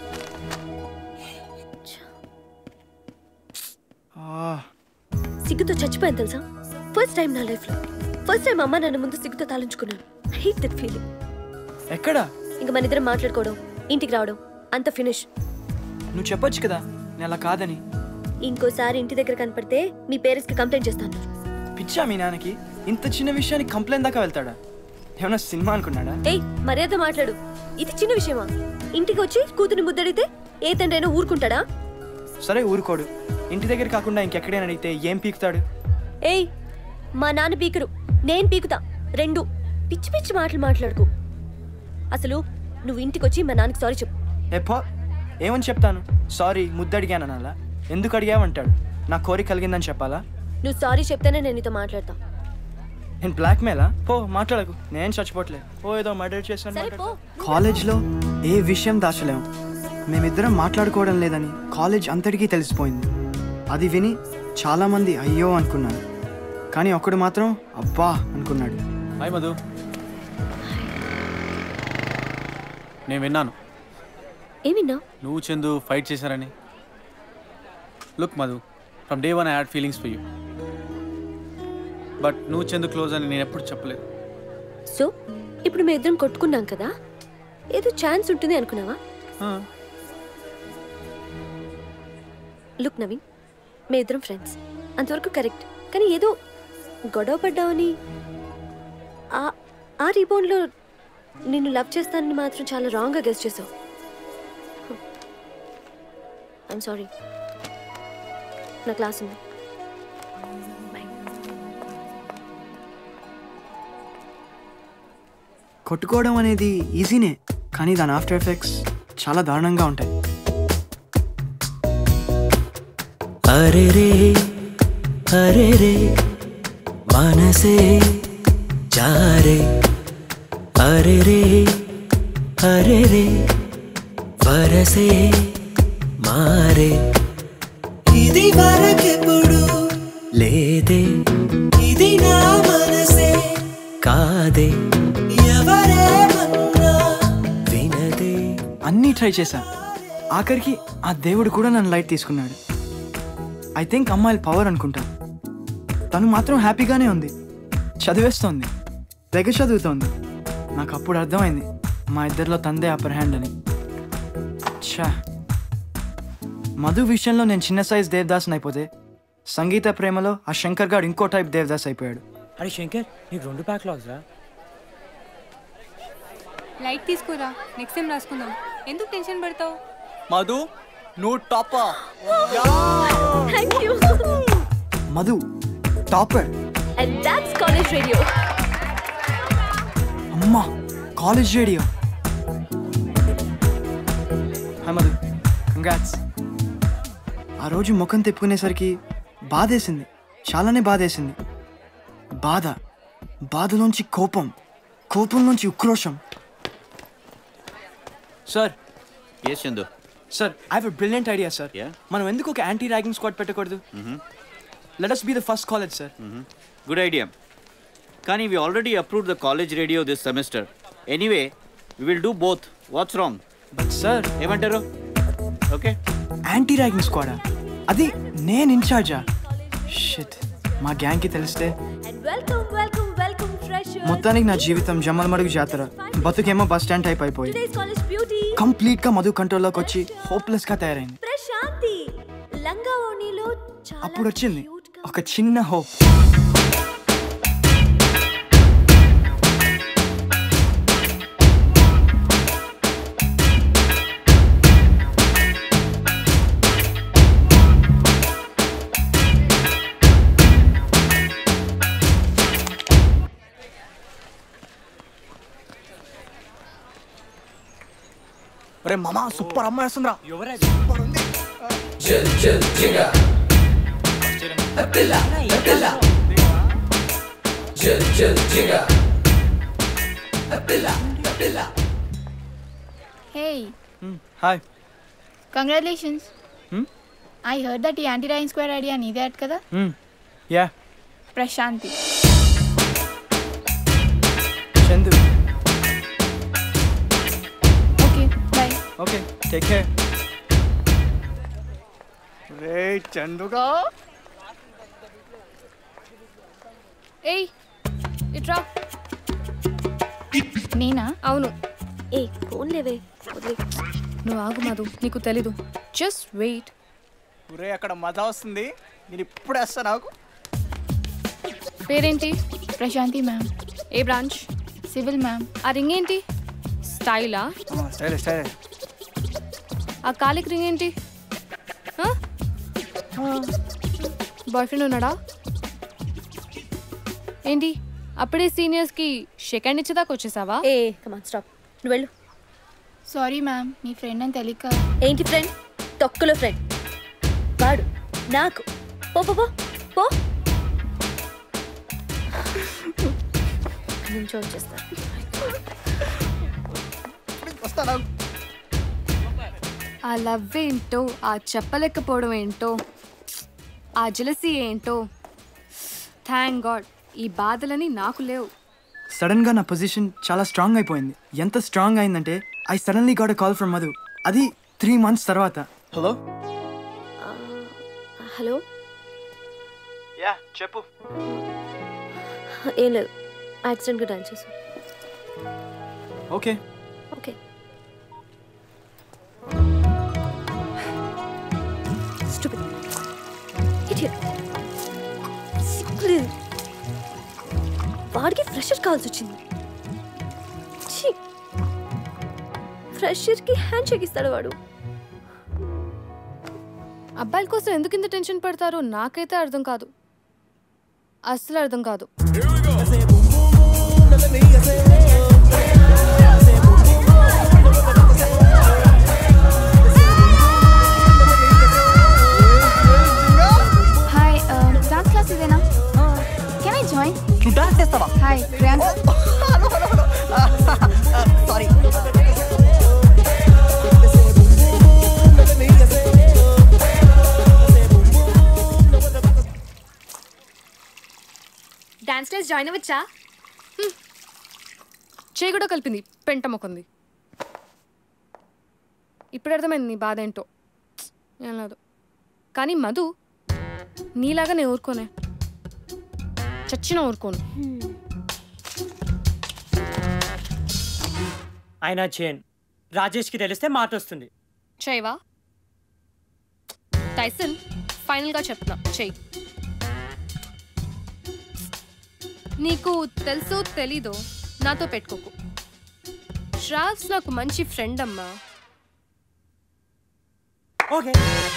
సిగ్గుతో చచ్చిపోయాను తెలుసా ఫస్ట్ టైం నా లైఫ్లో ఫస్ట్ టైం అమ్మ నన్ను ముందు సిగ్గుతో తాలించుకున్నాను ఐ హేట్ దట్ ఫీలింగ్ ఎక్కడ ఇంకా మన ఇద్దరం మాట్లాడుకోవడం ఇంటికి రావడం అంత ఫినిష్ నువ్వు చెప్పొచ్చు కదా నేను అలా కాదని ఇంకోసారి ఇంటి దగ్గర కనపడితే మీ పేరెంట్స్కి కంప్లైంట్ చేస్తాను పిచ్చా మీ నాన్నకి ఇంత చిన్న విషయానికి కంప్లైంట్ దాకా వెళ్తాడా ఏమన్నా సినిమా అనుకున్నాడా ఏయ్ మర్యాద మాట్లాడు ఇది చిన్న విషయమా ఇంటికి వచ్చి కూతుని ముద్దడితే ఏ తండ్రైనా ఊరుకుంటాడా సరే ఊరుకోడు ఇంటి దగ్గర కాకుండా ఇంకెక్కడైనా అడిగితే ఏం పీకుతాడు ఏయ్ మా నాన్న పీకరు నేను పీకుతా రెండు పిచ్చి పిచ్చి మాటలు మాట్లాడుకు అసలు నువ్వు ఇంటికి వచ్చి మా నాన్నకి సారీ చెప్పు ఎప్పో ఏమని చెప్తాను సారీ ముద్దు అడిగాను అనాలా ఎందుకు అడిగావంటాడు నా కోరిక కలిగిందని చెప్పాలా నువ్వు సారీ చెప్తేనే నేను నీతో మాట్లాడతా నేను బ్లాక్ మెయిలా పో మాట్లాడకు నేను చచ్చిపోవట్లే ఓ ఏదో మర్డర్ చేశాను కాలేజ్లో ఏ విషయం దాచలేము మేమిద్దరం మాట్లాడుకోవడం లేదని కాలేజ్ అంతటికీ తెలిసిపోయింది అది విని చాలామంది అయ్యో అనుకున్నారు కానీ ఒక్కడు మాత్రం అబ్బా అనుకున్నాడు హాయ్ మధు నేను విన్నాను ఏమిన్నా నువ్వు చందు ఫైట్ చేశారని look Madhu from day one I had feelings for you but నువ్వు చందు క్లోజ్ అని నేను ఎప్పుడు చెప్పలేదు సో ఇప్పుడు మేము ఇద్దరం కొట్టుకున్నాం కదా ఏదో ఛాన్స్ ఉంటుంది అనుకున్నావా లుక్ నవీన్ మేము ఇద్దరం ఫ్రెండ్స్ అంతవరకు కరెక్ట్ కానీ ఏదో గొడవ పడ్డావని ఆ ఆ రీబౌండ్లో నిన్ను లవ్ చేస్తానని మాత్రం చాలా రాంగ్గా గెస్ చేసావు ఐఎమ్ సారీ నా క్లాస్ ఉంది కొట్టుకోవడం అనేది ఈజీనే కానీ దాని ఆఫ్టర్ ఎఫెక్ట్స్ చాలా దారుణంగా ఉంటాయి అరే రే అరే రే మనసే జారే అరే రే అరే రే వరసే మారే ఇది వరకెప్పుడు లేదే ఇది నా మనసే కాదే ఎవరేమన్నా వినదే అన్నీ ట్రై చేశా ఆఖరికి ఆ దేవుడు కూడా నన్ను లైట్ తీసుకున్నాడు ఐ థింక్ అమ్మాయిల పవర్ అనుకుంటా తను మాత్రం హ్యాపీగానే ఉంది చదివేస్తోంది తెగ చదువుతోంది నాకు అప్పుడు అర్థమైంది మా ఇద్దరిలో తందే అప్పర్ హ్యాండ్ అని ఛా మధు విషయంలో నేను చిన్న సైజ్ దేవదాస్ని అయిపోతే సంగీత ప్రేమలో ఆ శంకర్ గాడు ఇంకో టైప్ దేవదాస్ అయిపోయాడు అరే శంకర్ నీకు రెండు బ్యాక్లాగ్స్ రా లైట్ తీసుకోరా నెక్స్ట్ టైం రాసుకుందాం ఎందుకు టెన్షన్ పడతావు మధు నువ్వు top thank you Madhu topper and that's college radio అమ్మా college radio hi Madhu congrats ఆ రోజు ముఖం తిప్పుకునేసరికి బాధేసింది చాలానే బాధేసింది బాధ బాధలోంచి కోపం కోపం నుంచి ఉక్రోషం sir yes Chandu sir I have brilliant idea sir మనం ఎందుకు ఒక యాంటీ ర్యాగింగ్ స్క్వాడ్ పెట్టకూడదు let us be the first college sir good idea కానీ we already approve the college radio this semester anyway we will do both what's wrong but sir ఏమంటారు okay anti ragging స్క్వాడా అది నేను ఇన్ఛార్జా shit మా గ్యాంగ్కి తెలిస్తే and welcome welcome welcome fresh మొత్తానికి నా జీవితం జమ్మలమడుగు జాతర బతుకేమో బస్ స్టాండ్ టైప్ అయిపోయి టుడేస్ కాలేజ్ బ్యూటీ కంప్లీట్ గా మధు కంట్రోల్లోకి వచ్చి హోప్లెస్ గా తయారైంది ప్రశాంతి లంగా ఓణిలో చాలా అప్పుడు వచ్చింది ఒక చిన్న హోప్ రే మామా సూపర్ అమ్మాయి వస్తుందిరా చల్ చల్ జిగా అబ్దుల్లా అబ్దుల్లా చల్ చల్ జిగా Abdullah Abdullah Hey, hi congratulations. Hmm? I heard that ఈ యాంటీ ర్యాగింగ్ స్క్వేర్ ఐడియా నీదే అట్ కదా yeah Prashanti Chandu okay bye okay take care రే చందుగా ఏయ్ ఇట్రా నేనా అవును ఏ ఫోన్ లేవే వదిలే. నువ్వు ఆగు మధు నీకు తెలీదు జస్ట్ వెయిట్ రే అక్కడ మజా వస్తుంది నేను ఇప్పుడు వేస్తా నాకు పేరేంటి ప్రశాంతి మ్యామ్ ఏ బ్రాంచ్ సివిల్ మ్యామ్ ఆ రింగ్ ఏంటి స్టైలా స్టైల్ స్టైల్ ఆ కాలికి రింగ్ ఏంటి బాయ్ ఫ్రెండ్ ఉన్నాడా ఏంటి అప్పుడే సీనియర్స్కి షేక్ హ్యాండ్ ఇచ్చేదాకా వచ్చేసావా ఏ కమాన్ స్టాప్ నువ్వు వెళ్ళు సారీ మ్యామ్ మీ ఫ్రెండ్ అని తెలియక ఏంటి ఫ్రెండ్ తొక్కులో ఫ్రెండ్ వాడు నాకు పో పో పో పో నుంచో వచ్చేస్తా వస్తాను ఆ లవ్ ఏంటో ఆ చెప్పలేకపోవడం ఏంటో ఆ జలసి ఏంటో థ్యాంక్ గాడ్ ఈ బాధలని నాకు లేవు సడన్ గా నా పొజిషన్ చాలా స్ట్రాంగ్ అయిపోయింది ఎంత స్ట్రాంగ్ అయిందంటే I suddenly got call from Madhu అది త్రీ మంత్స్ తర్వాత హలో హలో యా చెప్పు ఏం లేదు యాక్సిడెంట్గా డాన్స్ చేశాను ఓకే ఓకే Stupid. Idiot. సిగ్గులేదు. వాడికి ఫ్రెషర్ కావాల్సి వచ్చింది ఛీ. ఫ్రెషర్కి హ్యాండ్ షేక్ ఇస్తాడు వాడు అబ్బాయిల కోసం ఎందుకు ఇంత టెన్షన్ పడతారో నాకైతే అర్థం కాదు అస్సలు అర్థం కాదు డాన్స్ క్లాస్ జాయిన్ అవ్వచ్చా చేయి కూడా కలిపింది పెంట మొక్కంది ఇప్పుడు అర్థమైంది నీ బాధ ఏంటో ఏం లేదు కానీ మధు నీలాగా నేను ఊరుకోనే చచ్చిన ఊరుకోను ఆయన చేయన్ రాజేష్కి తెలిస్తే మాట వస్తుంది చేయవా టైసన్ ఫైనల్గా చెప్తున్నా చెయ్యి నీకు తెలుసో తెలీదో నాతో పెట్టుకోకు శ్రావ్స్ నాకు మంచి ఫ్రెండ్ అమ్మా ఓకే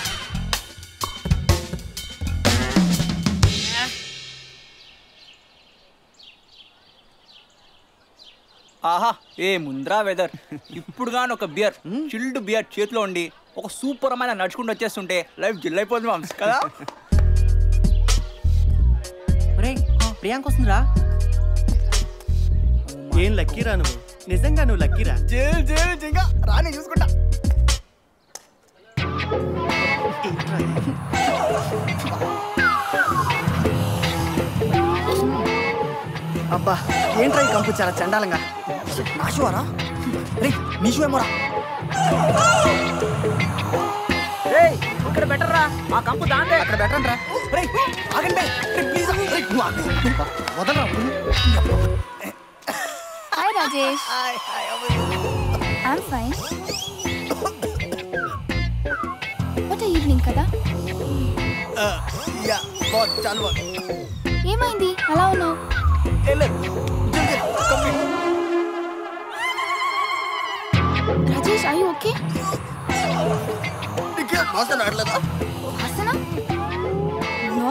ఆహా ఏ ముంద్రా వెదర్ ఇప్పుడు కానీ ఒక బియర్ చిల్డ్ బియర్ చేతిలో ఉండి ఒక సూపర్ అమ్మాయి నడుచుకుంటూ వచ్చేస్తుంటే లైఫ్ జిల్ అయిపోతుంది మామ్స్ కదా ప్రియాంక వస్తుందిరా ఏం లక్కీరా నువ్వు నిజంగా నువ్వు లక్కీరా జైలు జైలు జింగా రాని చూసుకుంటా అబ్బా ఏంట్రా ఈ కంపు చాలా చండాలంగా నాశువారా రే నీషు ఏమోరా ఏయ్ ఇక్కడ బెటర్ రా ఆ కంపు దాందే అక్కడ బెటర్ రా రే ఆగండి రే ప్లీజ్ రే నువ్వు ఆగు. వదలరా hi Rajesh I'm fine what evening కదా యా బాత్ చాలు బాత్ ఏమైంది అలా ఉన్నావు రాజేష్ ఐ ఓకే వాసన ఆడలేదా వాసన no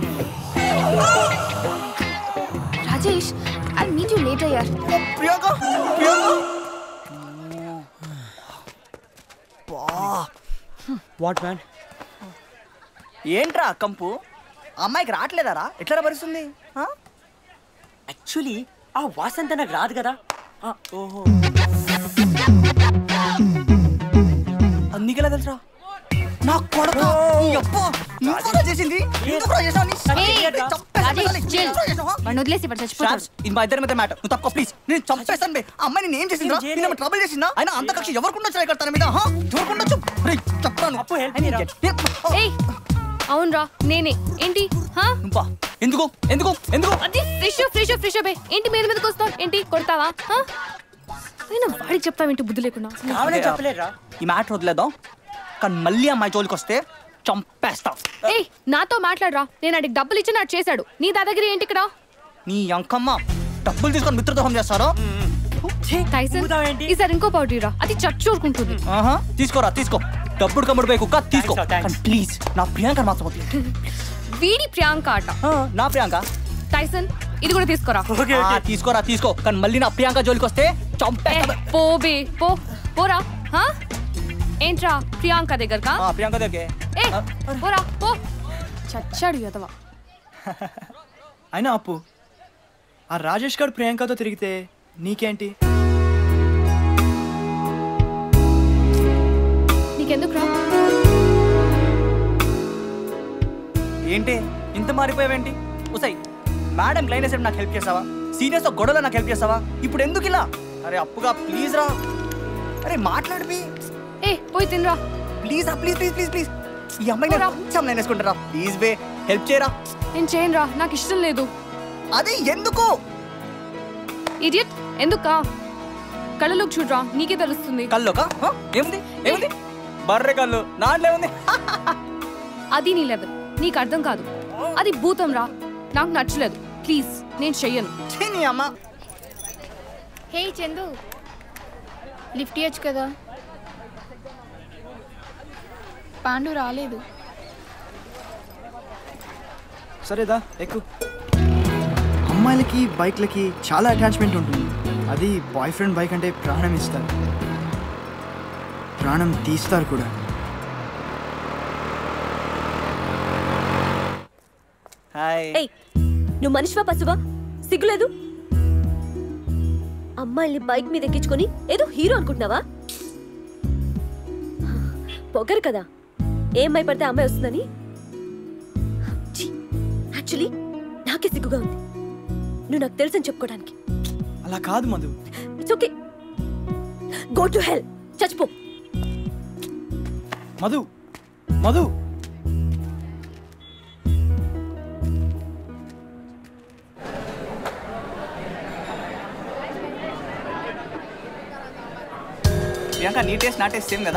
Rajesh I meet you later యార్ ప్రియాంక ప్రియాంక వాట్ మ్యాన్ ఏంట్రా కంపు అమ్మాయికి రావట్లేదారా ఎట్లా భరిస్తుంది యాక్చువల్లీ ఆ వాసంత నాకు రాదు కదా ఆ, ఓహో అందుకేలా తెలుసా నా కొడక ఈ అప్ప నువ్వురా చేసింది ఎందుకురా చేసావు నీ? చంపేస్తాను తల్లి. ఎందుకురా చేసావు? వాడిని వదిలేసి ఇప్పుడు శ్రావ్స్, ఇది మా ఇద్దరి మధ్య మ్యాటర్ నువ్వు తప్ప ప్లీజ్ నేను చంపేస్తాను బే ఆ అమ్మాయి నేను ఏం చేసిందా నేను ట్రబుల్ చేసిందా అయినా అంత కక్ష ఎవరికి ఉండొచ్చు ఇక్కడ తన మీద హా? ఎవరికి ఉండొచ్చు రేయ్, చెప్తాను అప్పు హెల్ప్ ఏయ్ అవునరా నేనే ఏంటి హా నువ్వా ఎందుకు ఎందుకు ఎందుకు అది ఫ్రెష్ ఫ్రెష్ ఫ్రెష్ బే ఏంటి మీద మీదకి వస్తావు ఏంటి కొడతావా హా? అయినా వాడికి చెప్తావేంటి బుద్ధి లేకుండా ఈ మ్యాటర్ వదిలేద్దాం కానీ మళ్ళీ అమ్మాయి జోలికి వస్తే చంపేస్తా ఏయ్ నాతో మాట్లాడరా నేను అడిగి డబ్బులు ఇచ్చి నాకు చేశాడు నీ దాదాగిరి ఏంటి ఇక్కడ నీ అంకమ్మ డబ్బులు తీసుకొని మిత్రద్రోహం చేస్తారో టైసన్ ఈసారి ఇంకో పౌడర్ రా అది చచ్చూరుకుంటుంది ఆహా తీసుకోరా తీసుకో డబ్బుడు కమ్ముడు పోయి కుక్క తీసుకో కానీ ప్లీజ్ నా ప్రియాంక మాత్రం వదిలేదు. వీడి ప్రియాంక ఆట నా ప్రియాంక టైసన్ ఇది కూడా తీసుకోరా ఆ, తీసుకోరా తీసుకో కానీ మళ్ళీ నా ప్రియాంక జోలికి వస్తే చంపేస్తా పో బే పో పోరా హా ఏంట్రా ప్రియాంక దగ్గరకా ఆ, ప్రియాంక దగ్గర ఏ పోరా పో చచ్చాడు యదవ అయినా అప్పు ఆ రాజేష్ గారు ప్రియాంకతో తిరిగితే నీకేంటి నీకెందుకు రా ఏంటి ఇంత మారిపోయావేంటి ఉసై మేడం క్లైన్ వేసేపు నాకు హెల్ప్ చేసావా సీనియర్స్ గొడవలో నాకు హెల్ప్ చేసావా ఇప్పుడు ఎందుకు ఇలా అరే అప్పుగా ప్లీజ్ రా అరే మాట్లాడిపి ఏ పోయి తినరా ప్లీజ్ రా ప్లీజ్ ప్లీజ్ ప్లీజ్ ప్లీజ్ ఈ అమ్మాయి కొంచెం నేను వేసుకుంటారా ప్లీజ్ బే హెల్ప్ చేయరా నేను చేయను రా నాకు ఇష్టం లేదు అది ఎందుకు ఇడియట్ ఎందుకా కళ్ళలోకి చూడరా నీకే తెలుస్తుంది కల్లోకా హ? ఏముంది ఏముంది బర్రె కళ్ళు నాట్లో ఉంది అది నీ లెవెల్ నీకు అర్థం కాదు అది భూతం రా నాకు నచ్చలేదు ప్లీజ్ నేను చెయ్యను నీ అమ్మ హే చందు లిఫ్ట్ ఇవ్వచ్చు కదా పాండు రాలేదు సరేదా ఎక్కు అమ్మాయిలకి బైక్లకి చాలా అటాచ్మెంట్ ఉంటుంది అది బాయ్ ఫ్రెండ్ బైక్ అంటే ప్రాణం ఇస్తారు ప్రాణం తీస్తారు కూడా హాయ్ ఏయ్ నువ్వు మనిషివా పశువా సిగ్గులేదు అమ్మాయిల్ని బైక్ మీద ఎక్కించుకొని ఏదో హీరో అనుకుంటున్నావా పొగరు కదా ఏ అమ్మాయి పడితే ఆ అమ్మాయి వస్తుందని యాక్చువల్లీ నాకే సిగ్గుగా ఉంది నువ్వు నాకు తెలుసని చెప్పుకోవడానికి అలా కాదు Madhu it's okay go to hell చచ్చిపో మధు మధు ప్రియాంక నీ టేస్ట్ నా టేస్ట్ సేమ్ కదా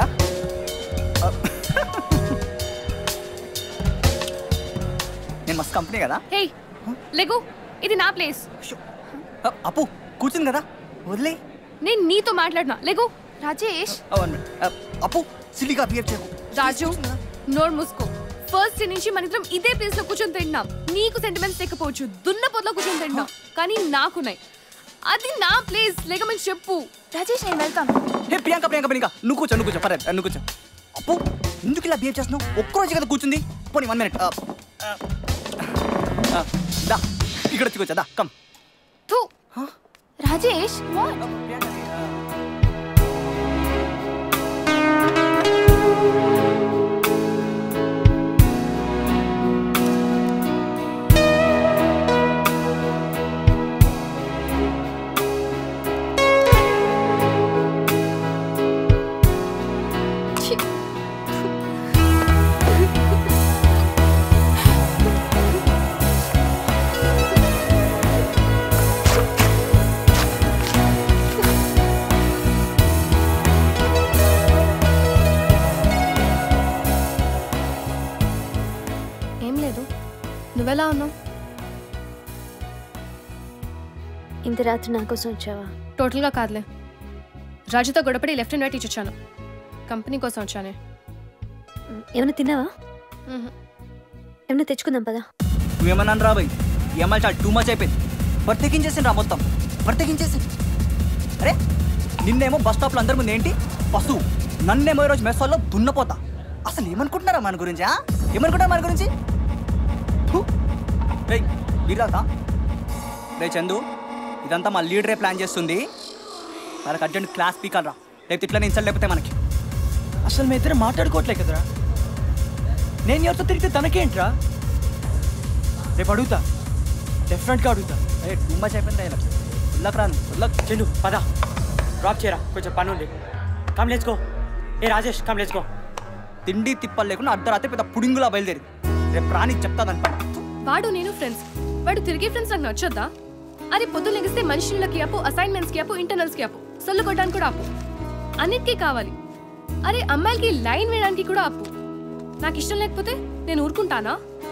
నేను మస్తు కంపెనీ కదా హే లెగు ఇది నా ప్లేస్ అ, అప్పు కూర్చుంది కదా వదిలే నేను నీతో మాట్లాడినా లెగు రాజేష్ అప్పు సిల్లిగా బిహేవ్ చేయకు రాజు నోర్ మూసుకో ఫస్ట్ నుంచి మన ఇద్దరం ఇదే ప్లేస్ లో కూర్చొని తింటున్నాం నీకు సెంటిమెంట్స్ లేకపోవచ్చు దున్న పొదలో కూర్చొని తింటున్నాం కానీ నాకున్నాయి అది నా ప్లేస్ లేకమని చెప్పు రాజేష్ నేను వెళ్తాను హే ప్రియాంక ప్రియాంక ప్రియాంక నువ్వు కూర్చో నువ్వు కూర్చో పర్లేదు నువ్వు కూర్చో అప్పు ఎందుకు ఇలా బిహేవ్ చేస్తున్నావు ఒక్కరోజు కదా కూర్చుంది పోనీ వన్ మినిట్ దా ఇక్కడ వచ్చి కూర్చో దా కమ్ తూ రాజేష్ వాట్ ఏం లేదు నువ్వెలా ఉన్నావు ఇంత రాత్రి నా కోసం వచ్చావా టోటల్గా కాదులే రాజుతో గొడపడి లెఫ్ట్ అండ్ రైట్ ఇచ్చొచ్చాను కంపెనీ కోసం వచ్చానే ఏమైనా తిన్నావా ఏమైనా తెచ్చుకుందాం పదా నువ్వేమన్నా రాబోయ్ ఈ అమ్మాయి చాలా టూ మచ్ అయిపోయింది ప్రత్యేకించేసి రా మొత్తం ప్రత్యేకించేసి అరే నిన్నేమో బస్ స్టాప్లో అందరి ముందు ఏంటి పశువు నన్నేమో ఈరోజు మెస్సాల్లో దున్నపోతా అసలు ఏమనుకుంటున్నారా మన గురించి ఆ? ఏమనుకుంటారా మన గురించి ఫు. రేయ్ వీరాదా రే చందు ఇదంతా మా లీడరే ప్లాన్ చేస్తుంది వాళ్ళకి అర్జెంట్ క్లాస్ పీకాలరా లేకపోతే ఇట్లా ఇన్సల్ట్ లేకపోతే మనకి అసలు మీ ఇద్దరు మాట్లాడుకోవట్లే కదరా నేను ఎవరితో తిరిగితే తనకేంట్రా రేపు అడుగుతా డెఫినెట్గా అడుగుతా అరే టూ మచ్ అయిపోయింది ఇలా ఉల్లక్ రాను ఉల్లక్ చందు పద డ్రాప్ చేయరా కొంచెం పని ఉంది కమ్ లెట్స్ గో ఏ రాజేష్ కమ్ లెట్స్ గో తిండి తిప్పలు లేకుండా అర్ధరాత్రి పెద్ద పుడింగులా బయలుదేరి రేపు రాని చెప్తాదని వాడు నేను ఫ్రెండ్స్ వాడు తిరిగే ఫ్రెండ్స్ నాకు నచ్చొద్దా అరే పొద్దు లెగిస్తే మనుషులకి అప్పు అసైన్మెంట్స్కి అప్పు ఇంటర్నల్స్కి అప్పు సొల్లు కొట్టడానికి కూడా అప్పు అన్నిటికీ కావాలి అరే అమ్మాయిలకి లైన్ వేయడానికి కూడా అప్పు నాకు ఇష్టం లేకపోతే నేను ఊరుకుంటానా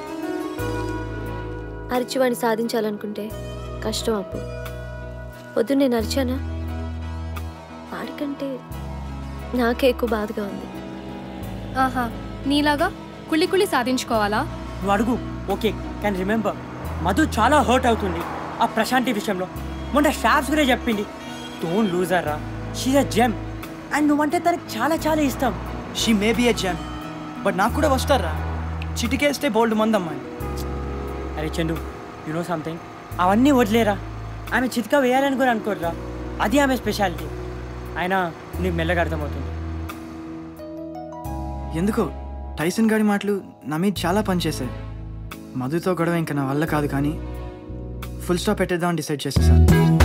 అరిచి వాడిని సాధించాలనుకుంటే కష్టం అప్పు పొద్దున్న నేను అరిచానా వాడికంటే నాకే ఎక్కువ బాధగా ఉంది ఆహా నీలాగా కుళ్ళి కుళ్ళి సాధించుకోవాలా నువ్వు అడుగు ఓకే కానీ రిమెంబర్ మధు చాలా హర్ట్ అవుతుంది ఆ ప్రశాంతి విషయంలో మొన్న స్టాఫ్స్ కూడా చెప్పింది డోంట్ లూజర్ రా షీజ్ అ జెమ్ అండ్ నువ్వంటే తనకి చాలా చాలా ఇష్టం షీ మే బి ఎ జాన్ బట్ నాకు కూడా వస్తారా చిటికేస్తే బోల్డ్ మంది అమ్మాయి అరే చందు యు నో సంథింగ్ అవన్నీ వదిలేరా ఆమె చితిక వేయాలని కూడా అనుకోర్రా అది ఆమె స్పెషాలిటీ అయినా నీకు మెల్లగా అర్థమవుతుంది ఎందుకో టైసన్ గారి మాటలు నా మీద చాలా పనిచేశాయి మధుతో గొడవ ఇంకా నా వల్ల కాదు కానీ ఫుల్ స్టాప్ పెట్టేద్దామని డిసైడ్ చేసేసాను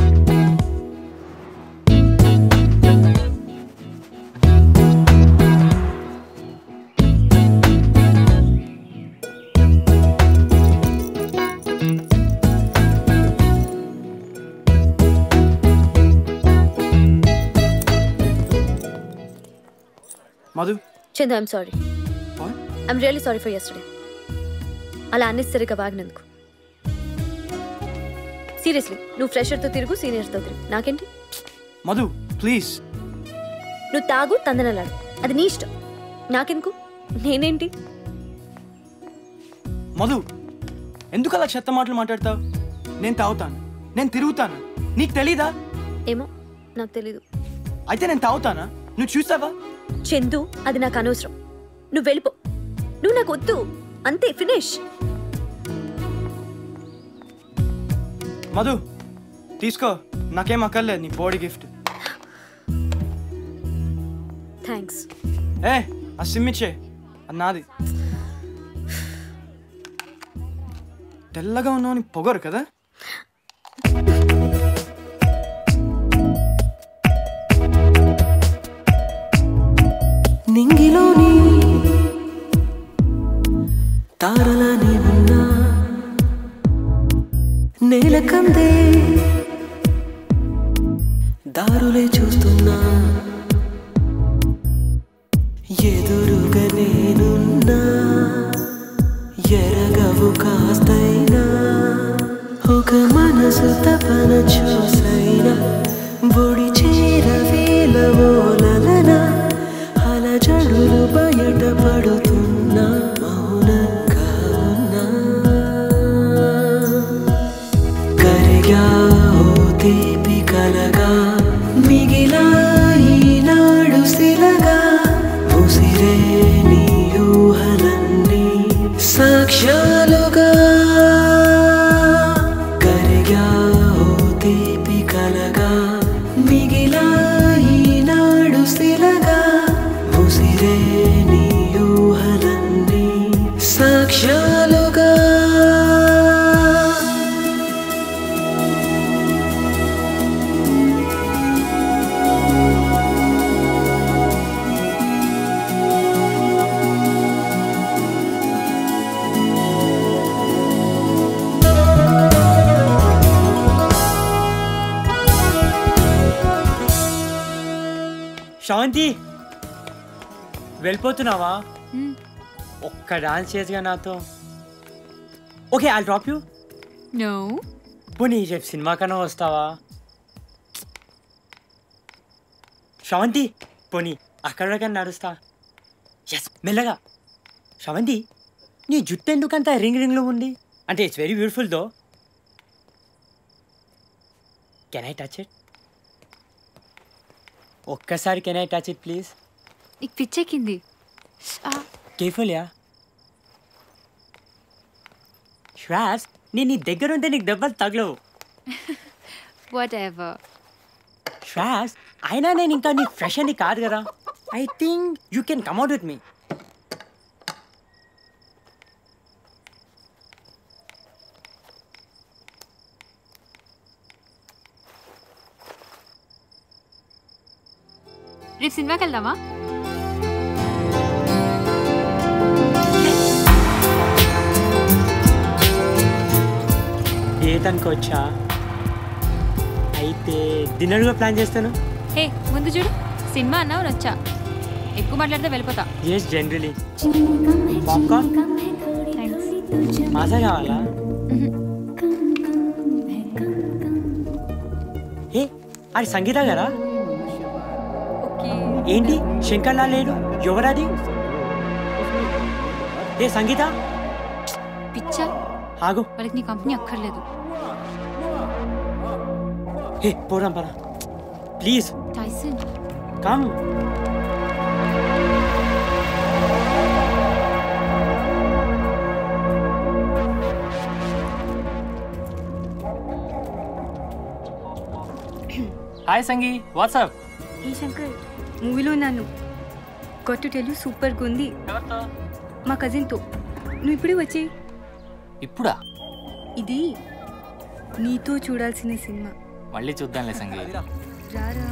Madhu Chandu I'm sorry I'm really sorry for yesterday అలా అన్నెసరిగా వాగినందుకు సీరియస్లీ నువ్వు ఫ్రెషర్తో తిరుగు సీనియర్స్తో తిరుగు నాకేంటి మధు ప్లీజ్ నువ్వు తాగు తందనలాడు అది నీ ఇష్టం నాకెందుకు నేనేంటి మధు ఎందుకు అలా చెత్త మాటలు మాట్లాడతావు నేను తాగుతాను నేను తిరుగుతాను నీకు తెలీదా ఏమో నాకు తెలీదు అయితే నేను తాగుతానా నువ్వు చూసావా చందు అది నాకు అనవసరం నువ్వు వెళ్ళిపో నువ్వు నాకు వద్దు అంతే ఫినిష్ మధు తీసుకో నాకేం అక్కర్లేదు నీ బాడీ గిఫ్ట్ థ్యాంక్స్ ఏ ఆ సిమ్ ఇచ్చే అది నాది తెల్లగా ఉన్నావు నీ పొగరు కదా తారలని ఉన్నా నేల కందే దారులే చూస్తున్నా ఎదురుగా నేనున్నా ఎరగవు కాస్తైనా ఒక మనసు తపన చూసైనా బొడి చేరవేల ఓలలన అలజడులు బయట పడుతున్నా మౌనంగా ఉన్నా కరిగా ఓ తీపి కలగా మిగిలా ఈనాడు శిలగా ముసిరే నీ ఊహలన్నీ సాక్ష్యాలుగా కరిగా ఓ తీపి కలగా మిగిలా ఈనాడు శిలగా ముసిరే నీ ఊహలన్నీ సాక్ష్యాలుగా శాంతి వెళ్ళిపోతున్నావా ఒక్క డాన్స్ చేయగా నాతో okay I drop you no పోనీ రేపు సినిమా కన్నా వస్తావా శ్రవంతి పోనీ అక్కడ కానీ నడుస్తా ఎస్ మెల్లగా శ్రవంతి నీ జుట్టు ఎందుకంత రింగ్ రింగ్లో ఉంది అంటే it's very beautiful though can I touch it ఒక్కసారి can I touch it please నీకు పిచ్చెక్కింది కేర్ఫుల్ యా శ్వాస్ నేను నీ దగ్గర ఉంటే నీకు దెబ్బలు తగలవు వాట్ ఎవర్ శ్వాస్ అయినా నేను ఇంకా నీ ఫ్రెష్ అని కాదు కదా I think you can come at with me రేపు సినిమాకి వెళ్దామా ఏతనికి వచ్చా అయితే డిన్నర్ కూడా ప్లాన్ చేస్తాను హే ముందు చూడు సినిమా అన్నావు వచ్చా ఎక్కువ మాట్లాడితే వెళ్ళిపోతా ఎస్ జనరలీ పాప్కార్న్ మాజా కావాలా ఏ అది సంగీత గారా ఏంటి శంకర్లా లేడు ఎవరది ఏ సంగీత పిచ్చా ఆగు వాళ్ళకి నీ కంపెనీ అక్కర్లేదు హే పోరాం పరా ప్లీజ్ టైసన్ కమ్ హాయ్ సంగీ వాట్సాప్ ఏ శంకర్ మూవీలో ఉన్నాను గొట్టు టెల్ సూపర్గా ఉంది మా కజిన్తో నువ్వు ఇప్పుడే వచ్చి ఇప్పుడా ఇది నీతో చూడాల్సిన సినిమా మళ్ళీ చూద్దాంలే సంగీ రారా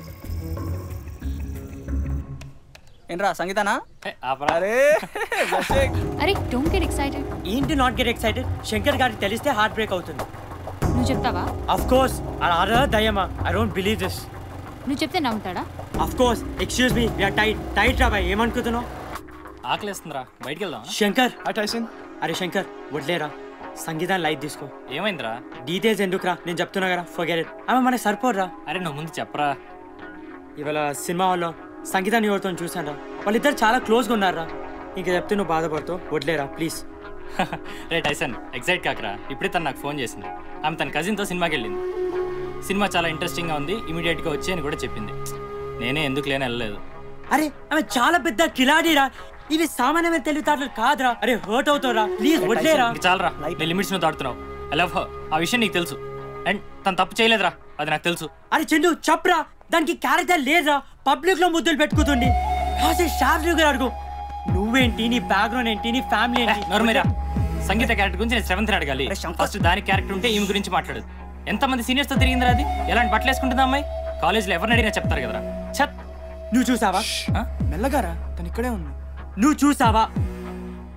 ఏంట్రా సంగీతానా అరే అరే డోంట్ గెట్ ఎక్సైటెడ్ ఏంటి నాట్ గెట్ ఎక్సైటెడ్ శంకర్ గారికి తెలిస్తే హార్ట్ బ్రేక్ అవుతుంది నువ్వు చెప్తావా అఫ్ కోర్స్ అలా దయ్యమా ఐ డోంట్ బిలీవ్ దిస్ నువ్వు చెప్తే నమ్ముతాడా of course excuse me we're tight tight రా బాయ్ ఏమనుకుంటున్నావు ఆకలేస్తుందిరా బయటికి వెళ్దాం శంకర్ అరే శంకర్ వడ్లేరా సంగీతాన్ని లైట్ తీసుకో ఏమైందిరా డీటెయిల్స్ ఎందుకురా నేను చెప్తున్నా కదా ఫర్గెట్ ఇట్ ఆమె మనకి సరిపోర్రా అరే నువ్వు ముందు చెప్పరా ఇవాళ సినిమా హాల్లో సంగీతాన్ని ఎవరితో చూసాను వాళ్ళిద్దరు చాలా క్లోజ్గా ఉన్నారా ఇంకా చెప్తే నువ్వు బాధపడుతావు వడ్లేరా ప్లీజ్ రే టైసన్ ఎగ్జైట్ కాకరా ఇప్పుడే తను నాకు ఫోన్ చేసింది ఆమె తన కజిన్తో సినిమాకి వెళ్ళింది సినిమా చాలా ఇంట్రెస్టింగ్గా ఉంది ఇమీడియట్గా వచ్చి అని కూడా చెప్పింది నేనే ఎందుకు లేని వెళ్ళలేదు అరే ఆమె చాలా పెద్ద కిలాడీరా ఇవి సామాన్యమైన తెలివితేటలు కాదురా అరే హర్ట్ అవుతావురా ప్లీజ్ వడ్లేరా ఇంక చాలరా నీ లిమిట్స్ నువ్వు దాటుతున్నావు ఐ లవ్ హర్ ఆ విషయం నీకు తెలుసు అండ్ తను తప్పు చేయలేదురా అది నాకు తెలుసు అరే చందు చెప్పరా దానికి క్యారెక్టర్ లేదురా పబ్లిక్ లో ముద్దులు పెట్టుకుతుంది కాసేపు షార్ట్ అడుగు నువ్వేంటి నీ బ్యాక్గ్రౌండ్ ఏంటి నీ ఫ్యామిలీ ఏంటి నోర్మేరా సంగీత క్యారెక్టర్ గురించి నేను సెవెంత్ అడగాలి ఫస్ట్ దాని క్యారెక్టర్ ఉంటే ఈమె గురించి మాట్లాడదు ఎంతమంది సీనియర్స్ తో తిరిగిందిరా అది ఎలాంటి బట్టలు వేసుకుంటుందా అమ్మాయి కాలేజ్లో ఎవరిని అడిగినా చెప్తారు కదరా ఛత్ నువ్వు చూసావా మెల్లగారా తను ఇక్కడే ఉంది నువ్వు చూసావా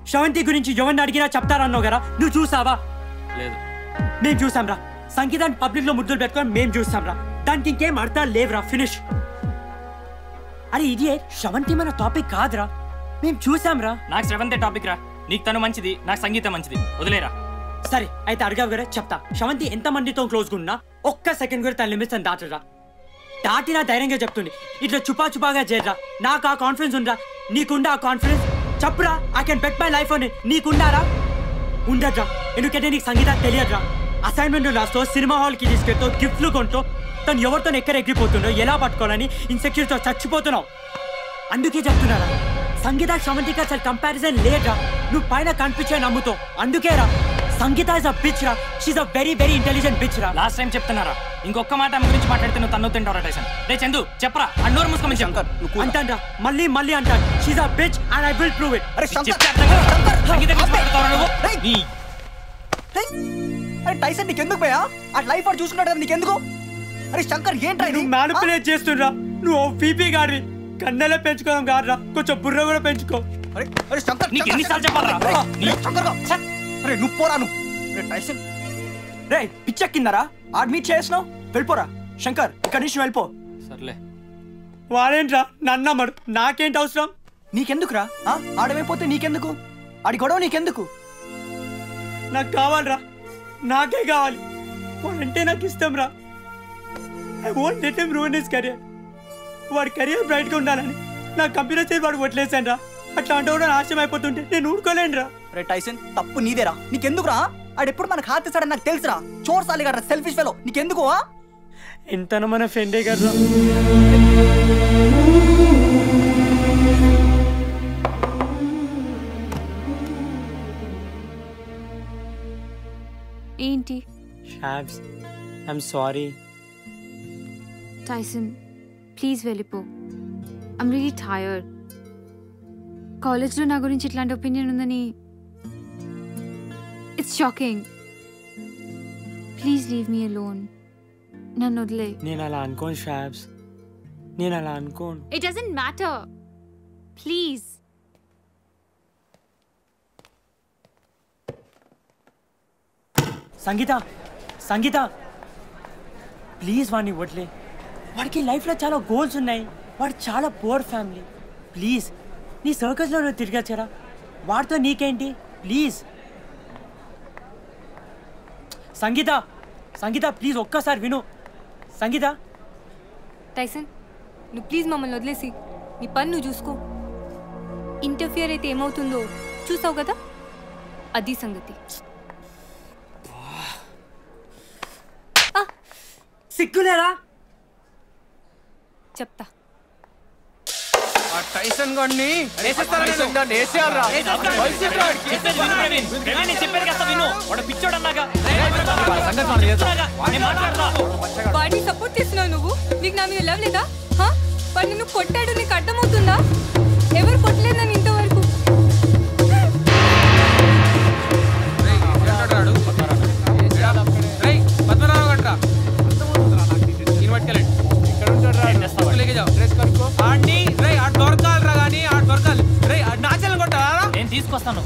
శ్రవంతి గురించి ఎవరిని అడిగినా చెప్తారన్నావు కదా నువ్వు చూసావా లేదు మేము చూసాంరా సంగీతాన్ని పబ్లిక్ లో ముద్దులు పెట్టుకొని మేము చూసాంరా దానికి ఇంకేం అర్థాలు లేవురా ఫినిష్ అరే ఇది శ్రవంతి మన టాపిక్ కాదురా మేము చూసాంరా నాకు శ్రవంతే టాపిక్ రా నీకు తను మంచిది నాకు సంగీతం మంచిది వదిలేరా సరే అయితే అడిగావు కదా చెప్తా శ్రవంతి ఎంత మందితో క్లోజ్ ఉన్నా ఒక్క సెకండ్ కూడా తన లిమిట్స్ అని దాటరా దాటినా ధైర్యంగా చెప్తుంది ఇట్లా చుపా చుపాగా చేయరా నాకు ఆ కాన్ఫిడెన్స్ ఉందా నీకుందా ఆ కాన్ఫిడెన్స్ చెప్పురా I can bet my life అని నీకుండారా ఉండద్రా ఎందుకంటే నీకు సంగీతం తెలియదురా అసైన్మెంట్ రాస్తో సినిమా హాల్కి తీసుకెళ్తూ గిఫ్ట్లు కొంటూ తను ఎవరితో ఎక్కడ ఎగిరిపోతుండో ఎలా పట్టుకోవాలని ఇన్సెక్యూర్తో చచ్చిపోతున్నావు అందుకే చెప్తున్నారా సంగీత శ్రవంతికి అసలు కంపారిజన్ లేదురా నువ్వు పైన కనిపించే నమ్ముతావు అందుకేరా సంగీత ఇస్ అ బిచ్ రా she's a very very intelligent bitch రా లాస్ట్ టైం చెప్తున్నారా ఇంకొక మాట ఆమె గురించి మాట్లాడితే నువ్వు తన్ను తింటావు టైసన్ రే చందు చెప్పరా అన్నోరు మూసుకోమని శంకర్ అంటాన్రా మళ్ళీ మళ్ళీ అంటాను she's a bitch and I will prove it అరే సంగీత గురించి మాట్లాడతావా నువ్వు నీ అరే టైసన్ నీకెందుకు పోయా ఆ లైఫ్ వాడు చూసుకున్నాడు కదా నీకెందుకు అరే శంకర్ ఏంట్రా ఇది నువ్వు మ్యానిపులేట్ చేస్తుండ్రా నువ్వు పీపీ గాడివి కన్నెలే పెంచుకోదాం కాదురా కొంచెం బుర్ర కూడా పెంచుకో అరే అరే శంకర్ నీకు ఎన్నిసార్లు చెప్పాలా? అరే, అరే, శంకర్ రా. ఛ! అరే నువ్వు పోరా నువ్వు అరే టైసన్ రే పిచ్చెక్కిందరా ఆడ్ మీట్ చేసినావు వెళ్ళిపోరా శంకర్ ఇక్కడి నుంచి వెళ్ళిపో సర్లే వాడేంట్రా నన్నమ్మడు నాకేంటి అవసరం నీకెందుకురా ఆ? ఆడమైపోతే నీకెందుకు ఆడి గొడవ నీకెందుకు నాకు కావాలరా నాకే కావాలి వాడంటే నాకు ఇష్టం రా I won't let him ruin his career వాడి కెరియర్ బ్రైట్ గా ఉండాలని నా కంప్యూటర్ చేసి వాడు వదిలేసాను రా అట్లా అంటే కూడా నాశనం అయిపోతుంటే నేను ఊరుకోలేను రా రే టైసన్ తప్పు నీదేరా నీకెందుకురా ఆడెప్పుడు మనకు హాత్ ఇస్తాడని నాకు తెలుసురా చోర్ సాలి కదా సెల్ఫిష్ ఫెలో నీకెందుకు ఆ? ఎంత మన ఫ్రెండే కదా ఏంటి Shabs I'm sorry Tyson please వెళ్ళిపో ఐమ్ రియలీ టయర్డ్ కాలేజ్లో నా గురించి ఇట్లాంటి ఒపీనియన్ ఉందని it's shocking please leave me alone నన్ను వదిలే నేను అలా అనుకోను షాబ్స్ నేను అలా అనుకోను it doesn't matter please Sangeetha Sangeetha please వాడిని వడ్లే వాడికి లైఫ్లో చాలా గోల్స్ ఉన్నాయి వాడు చాలా పోర్ ఫ్యామిలీ ప్లీజ్ నీ సర్కస్లో నువ్వు తిరగచ్చరా వాడితో నీకేంటి ప్లీజ్ సంగీత సంగీత ప్లీజ్ ఒక్కసారి విను సంగీత టైసన్ నువ్వు ప్లీజ్ మమ్మల్ని వదిలేసి నీ పని నువ్వు చూసుకో ఇంటర్ఫియర్ అయితే ఏమవుతుందో చూసావు కదా అది సంగతి సిగ్గులేరా చెప్తా ఆ టైసన్ గాడిని టైసన్ గాడిని వేసేయాలిరా. వయసురా వాడికి. చెప్పేది విను ప్రవీణ్. ప్రవీణ్, నేను చెప్పేది కాస్త విను వాడు పిచ్చోడు అన్నాగా వాడిని సపోర్ట్ చేస్తున్నావు నువ్వు నీకు నా మీద లవ్ లేదా హా? వాడు నిన్ను కొట్టాడు నీకు అర్థమవుతుందా ఎవరు కొట్టలేదని ఇంతవరకు రేయ్, పద్మనాభం గట్రా. ఈయన పట్టుకెళ్ళండి. లోపలికి జావ్. ఆడ్ని, రేయ్, ఆడు దొరకాలిరా గానీ, ఆడు దొరకాలి. రేయ్, ఆడు నా చెల్లెని కొట్టాలా? నేను తీసుకొస్తాను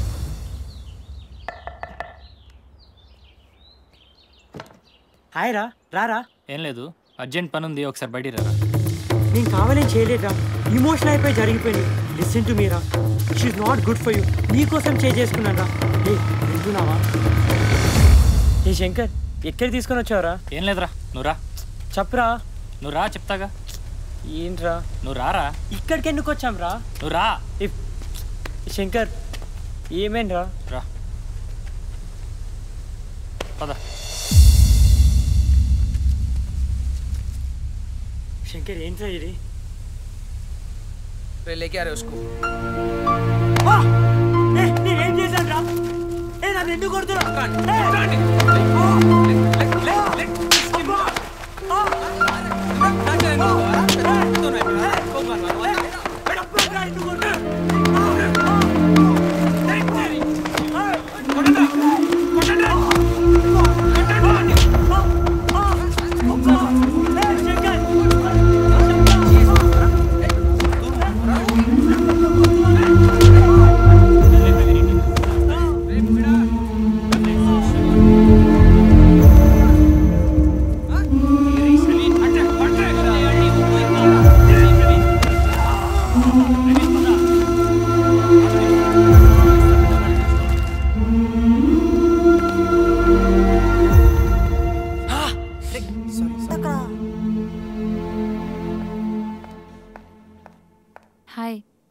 హాయ్ రా రారా ఏం లేదు అర్జెంట్ పని ఉంది ఒకసారి బయటికి రారా నేను కావాలని చేయలేదురా ఇమోషన్ అయిపోయి జరిగిపోయింది లిసన్ టు మీరా she's not good for you నీకోసం చే చేసుకున్నాను రా ఏ వింటున్నావా ఏ శంకర్ ఎక్కడ తీసుకొని వచ్చావురా ఏం లేదురా నువ్వు రా చెప్పరా నువ్వు రా చెప్తాగా ఏంట్రా నువ్వు రారా ఇక్కడికి ఎందుకు వచ్చాం రా నువ్వు రా శంకర్ ఏమేంట్రా రా పద శంకర్ ఏంట్రా ఇది రేయ్, లేకే అరే ఉస్కో. నేనేం చేశాను రా ఏ నన్ను ఎందుకు కొడుతున్నా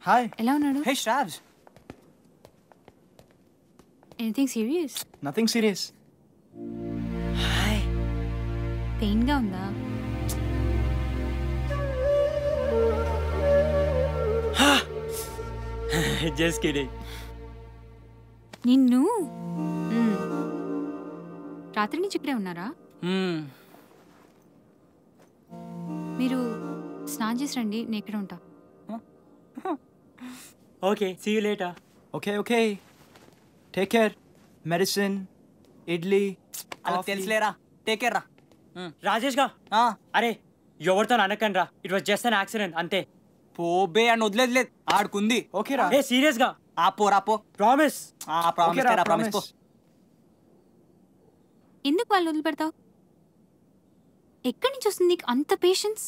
హాయ్ ఎలా ఉన్నాడు hey Shravs anything serious nothing serious పెయిన్గా ఉందా జస్ట్ కిడింగ్ నిన్ను మ్మ్. రాత్రి నుంచి ఇక్కడే ఉన్నారా మీరు స్నానం చేసి రండి నేను ఇక్కడ ఉంటా okay see you later okay okay take care medicine idli అలా తెలుసులేరా టేక్ కేర్ రా రాజేష్ గా అరే ఎవరితో అనకండి రా it was just an accident అంతే పోబే అని వదిలేదు ఆడుకుంది ఓకే రా ఏ సీరియస్ గా ఆపో రాపో ప్రామిస్ ఆ ప్రామిస్ రా ప్రామిస్ పో ఎందుకు వాళ్ళు వదిలిపెడతావు ఎక్కడి నుంచి వస్తుంది నీకు అంత patience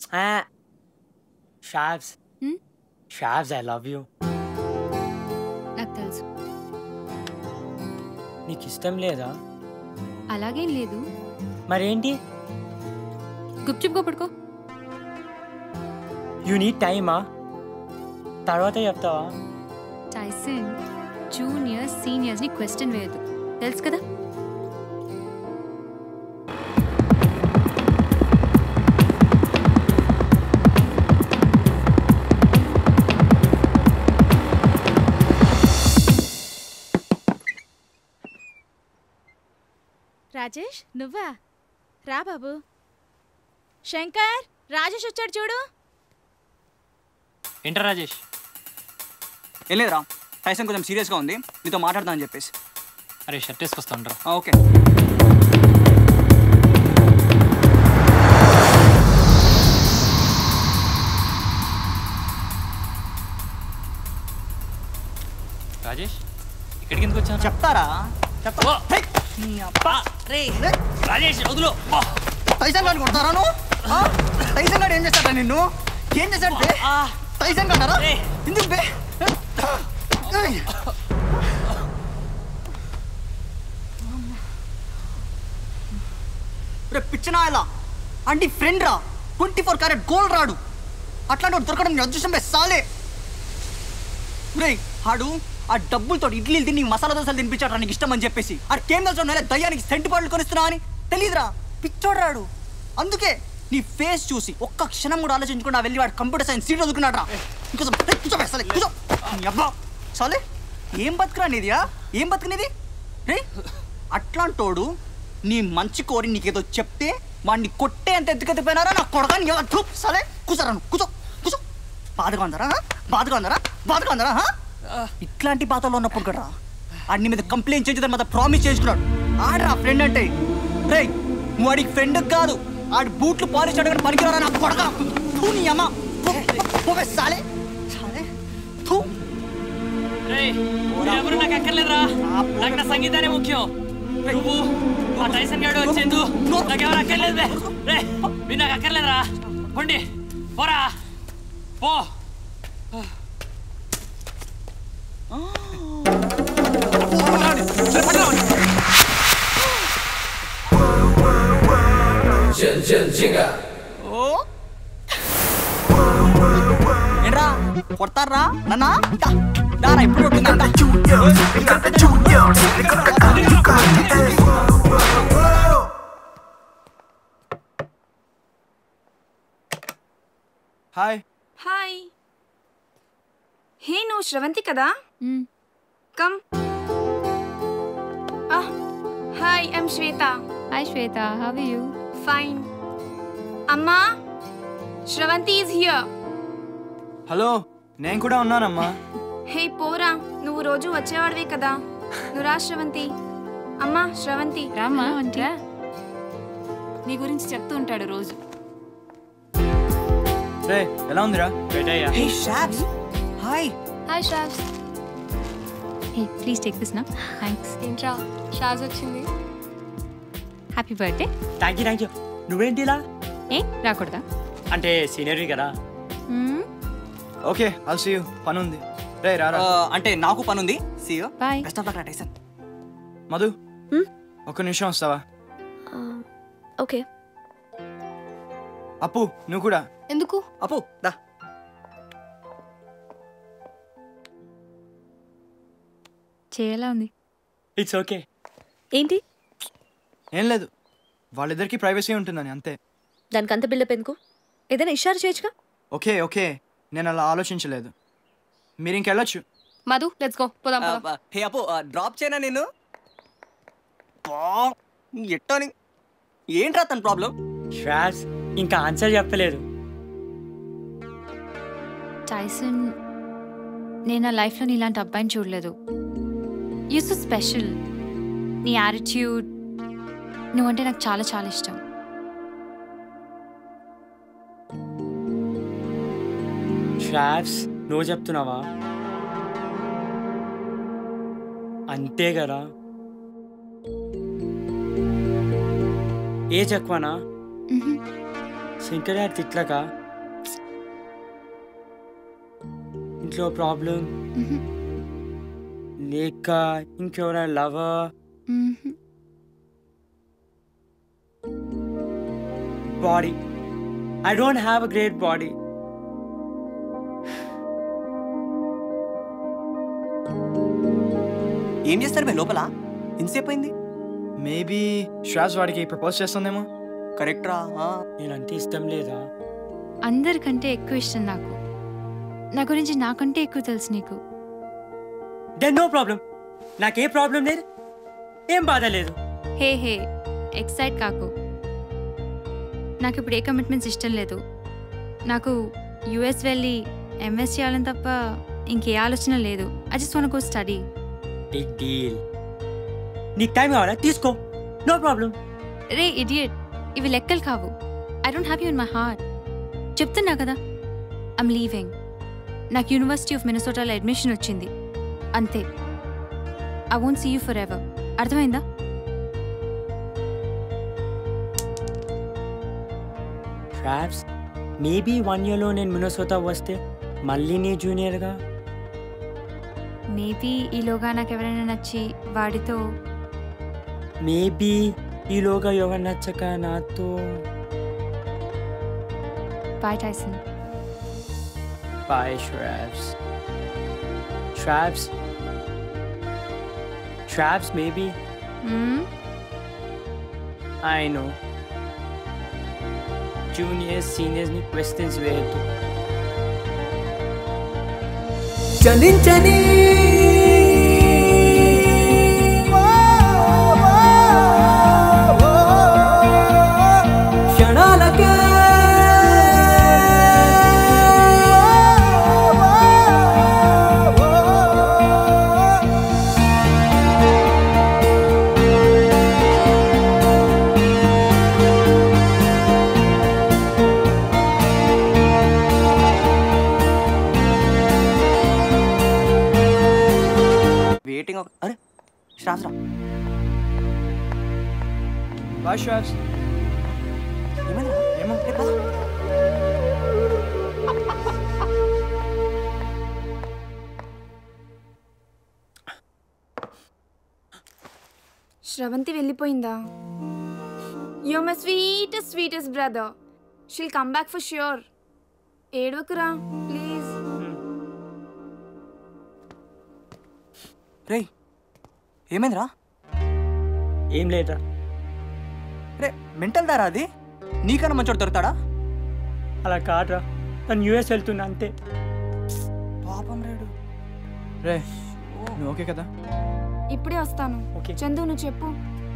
Shabs Shabs I love you నాకు తెలుసు నీకు ఇష్టం లేదా అలాగేం లేదు మరేంటి గుప్చుప్గా పడుకో యూ నీడ్ టైమా తర్వాత చెప్తావా టైసన్ జూనియర్ సీనియర్స్ని క్వశ్చన్ వేయదు తెలుసు కదా రాజేష్ నువ్వా రా బాబు శంకర్ రాజేష్ వచ్చాడు చూడు ఏంటర్ రాజేష్ ఏం లేదురా టైసన్ కొంచెం సీరియస్గా ఉంది మీతో మాట్లాడదామని చెప్పేసి అరే షర్ట్ వేసుకొస్తాను రా ఓకే రాజేష్ ఇక్కడికి ఎందుకు వచ్చాను చెప్తారా చెప్తా రాజేష్ వదులు టైసన్ గారిని కొడతారా నువ్వు ఆ? టైసన్ గారు ఏం చేస్తాడా నిన్ను ఏం చేశాడు బే టైసన్ గారా ఎందుకు బే ఏయ్. రే పిచ్చనా ఇలా అంటే ఫ్రెండ్ రా ట్వంటీ ఫోర్ క్యారెట్ గోల్డ్ రాడు అట్లాంటి వాడు దొరకడం నీ అదృష్టం బే సాలే రే ఆడు ఆ డబ్బులతో ఇడ్లీలు తిని మసాలా దోశలు తినిపించాడు నీకు ఇష్టం అని చెప్పేసి ఆ కేం తెలుసు నెల దయ్యానికి సెంటు పాటలు కొనిస్తున్నావు అని తెలీదురా పిచ్చోడు రాడు అందుకే నీ ఫేస్ చూసి ఒక్క క్షణం కూడా ఆలోచించకుండా వెళ్ళి వాడు కంప్యూటర్ సైన్స్ సీట్ చదువుకున్నాడు రా ఇంకోసం రేయ్, కూర్చో బే, సాలే, కూర్చో నీ అబ్బా సాలే ఏం బతుకురా నీదియా ఏం బతుకునేది రే అట్లాంటోడు నీ మంచి కోరి నీకేదో చెప్తే వాడిని కొట్టే అంత ఎత్తుకెత్తిపోయినారా నా కొడగాని సరే కూర్చోరా నువ్వు కూర్చో కూర్చో బాధగా ఉందరా హా? బాధగా ఉందరా బాధగా ఉందరా హా? ఇట్లాంటి బాధల్లో ఉన్నప్పుడు కూడా అన్ని మీద కంప్లైంట్ చేసి మీద ప్రామిస్ చేసుకున్నాడు ఆడరా ఫ్రెండ్ అంటే రే నువ్వు వాడికి ఫ్రెండ్ కాదు ఆడి బూట్లు పాలిష్ అడగడం పనికిరారా నా కొడక తూ నీ అమ్మ పో, పోవే సాలే సాలే తూ రేయ్ ఎవరు నాకు అక్కర్లేదురా నాకు నా సంగీతానే ముఖ్యం నువ్వు ఆ టైసన్ గాడు వచ్చేందు నాకు ఎవరు అక్కర్లేదు బే. రే మీరు నాకు అక్కర్లేదురా పొండి పోరా పో జల్ జల్ జిగా ఓ ఏంట్రా కొడతారా నన్నా దా, దారా ఇప్పుడు కొట్టిందా హాయ్ హాయ్ హే నువ్వు శ్రవంతి కదా come hi I'm Swetha hi Swetha have you fine అమ్మా శ్రవంతి ఈజ్ హియర్ హలో నేను కూడా ఉన్నానమ్మా హే పోరా నువ్వు రోజు వచ్చేవాడివే కదా నువ్వు రా శ్రవంతి అమ్మా శ్రవంతి రామ్మా రా. నీ గురించి చెప్తూ ఉంటాడు రోజు రే ఎలా ఉందిరా hey Shabs hi hi Shabs hey please take this నా థ్యాంక్స్ ఏంట్రా షాజ్ వచ్చింది happy birthday thank you thank you నువ్వేంటి ఇలా ఏ రాకూడదా అంటే సీనియర్వి కదా ఓకే అల్ సీ యూ పని ఉంది రే రారా అంటే నాకు పని ఉంది see you bye best of luck Tyson Madhu ఒక్క నిమిషం వస్తావా ఓకే అప్పు నువ్వు కూడా ఎందుకు అప్పు దా చేయాలా ఉంది ఇట్స్ ఓకే ఏంటి ఏం లేదు వాళ్ళిద్దరికి ప్రైవసీ ఉంటుందని అంతే దానికి అంత బిల్డప్ ఎందుకు ఏదైనా ఇషారు చేయొచ్చుగా ఓకే ఓకే నేను అలా ఆలోచించలేదు మీరు ఇంకెళ్ళొచ్చు మధు లెట్స్ గో పోదాం పోదాం హే అప్పు డ్రాప్ చేయనా నేను ఎట్టని ఏంట్రా తన ప్రాబ్లం శ్వాస్ ఇంకా ఆన్సర్ చెప్పలేదు టైసన్ నేను నా లైఫ్లో నీ ఇలాంటి అబ్బాయిని చూడలేదు యూ సో స్పెషల్ నీ యాటిట్యూడ్ నువ్వంటే నాకు చాలా చాలా ఇష్టం శ్వాస్ నువ్వు చెప్తున్నావా అంతే కదా ఏజ్ ఎక్కువనా శంకర్ గారు తిట్లక ఇంట్లో ప్రాబ్లం లేక ఇంకెవరైనా lover body I don't have a great body ఏం చేస్తారు మీరు లోపల ఇంతసేపు అయింది మేబీ శ్వాస్ వాడికి ప్రపోజ్ చేస్తుందేమో కరెక్ట్ రా నేనంటే ఇష్టం లేదా అందరికంటే ఎక్కువ ఇష్టం నాకు నా గురించి నాకంటే ఎక్కువ తెలుసు నీకు దెన్ నో ప్రాబ్లం నాకే ప్రాబ్లం లేదు ఏం బాధ లేదు హే హే ఎక్సైట్ కాకు నాకు ఇప్పుడు ఏ కమిట్మెంట్స్ ఇష్టం లేదు నాకు యుఎస్ వెళ్ళి ఎంఎస్ చేయాలని తప్ప ఇంకే ఆలోచన లేదు I just want go study big deal నీకు టైం కావాలా తీసుకో నో ప్రాబ్లం రే ఇడియట్ ఇవి లెక్కలు కావు I don't have you in my heart చెప్తున్నా కదా ఐమ్ లీవింగ్ నాకు యూనివర్సిటీ ఆఫ్ మినసోటాలో అడ్మిషన్ వచ్చింది అంతే I won't see you for ever అర్థమైందా ట్రాప్స్ మేబీ వన్ ఇయర్లో నేను మినోసోతా వస్తే మళ్ళీ నీ జూనియర్గా మేబీ ఈలోగా నాకు ఎవరైనా నచ్చి వాడితో మేబీ ఈలోగా ఎవరు నచ్చక నాతో బాయ్ టైసన్ బాయ్ ట్రాప్స్ ట్రాప్స్ ట్రాప్స్ మేబీ ఐ నో జూనియర్స్ సీనియర్స్ని క్వశ్చన్స్ వేయద్దు చలించని క్షణాలకే వెయిటింగ్ అరే శ్రాస్ రా బాయ్ శ్వాస్ ఏమో శ్రవంతి వెళ్ళిపోయిందా yo my sweetest sweetest brother she'll come back for sure ఏడవకురా ప్లీజ్ రే ఏమైందిరా ఏం లేదా రే మెంటల్ దారా అది నీకన్నా మంచోడు దొరుకుతాడా అలా కాదురా తను యూఎస్ వెళ్తున్నా అంతే పాపం రేడు రే నువ్వు ఓకే కదా ఇప్పుడే వస్తాను చందు నువ్వు చెప్పు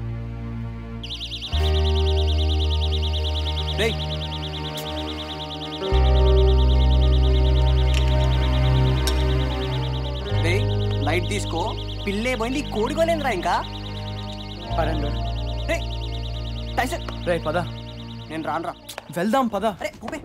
రేయ్ రేయ్ లైట్ తీసుకో పిల్లే పోయింది కోడిగోలేదురా ఇంకా పరంగా రే టైసన్ రే పద నేను రానురా వెళ్దాం పద అరే ఊపే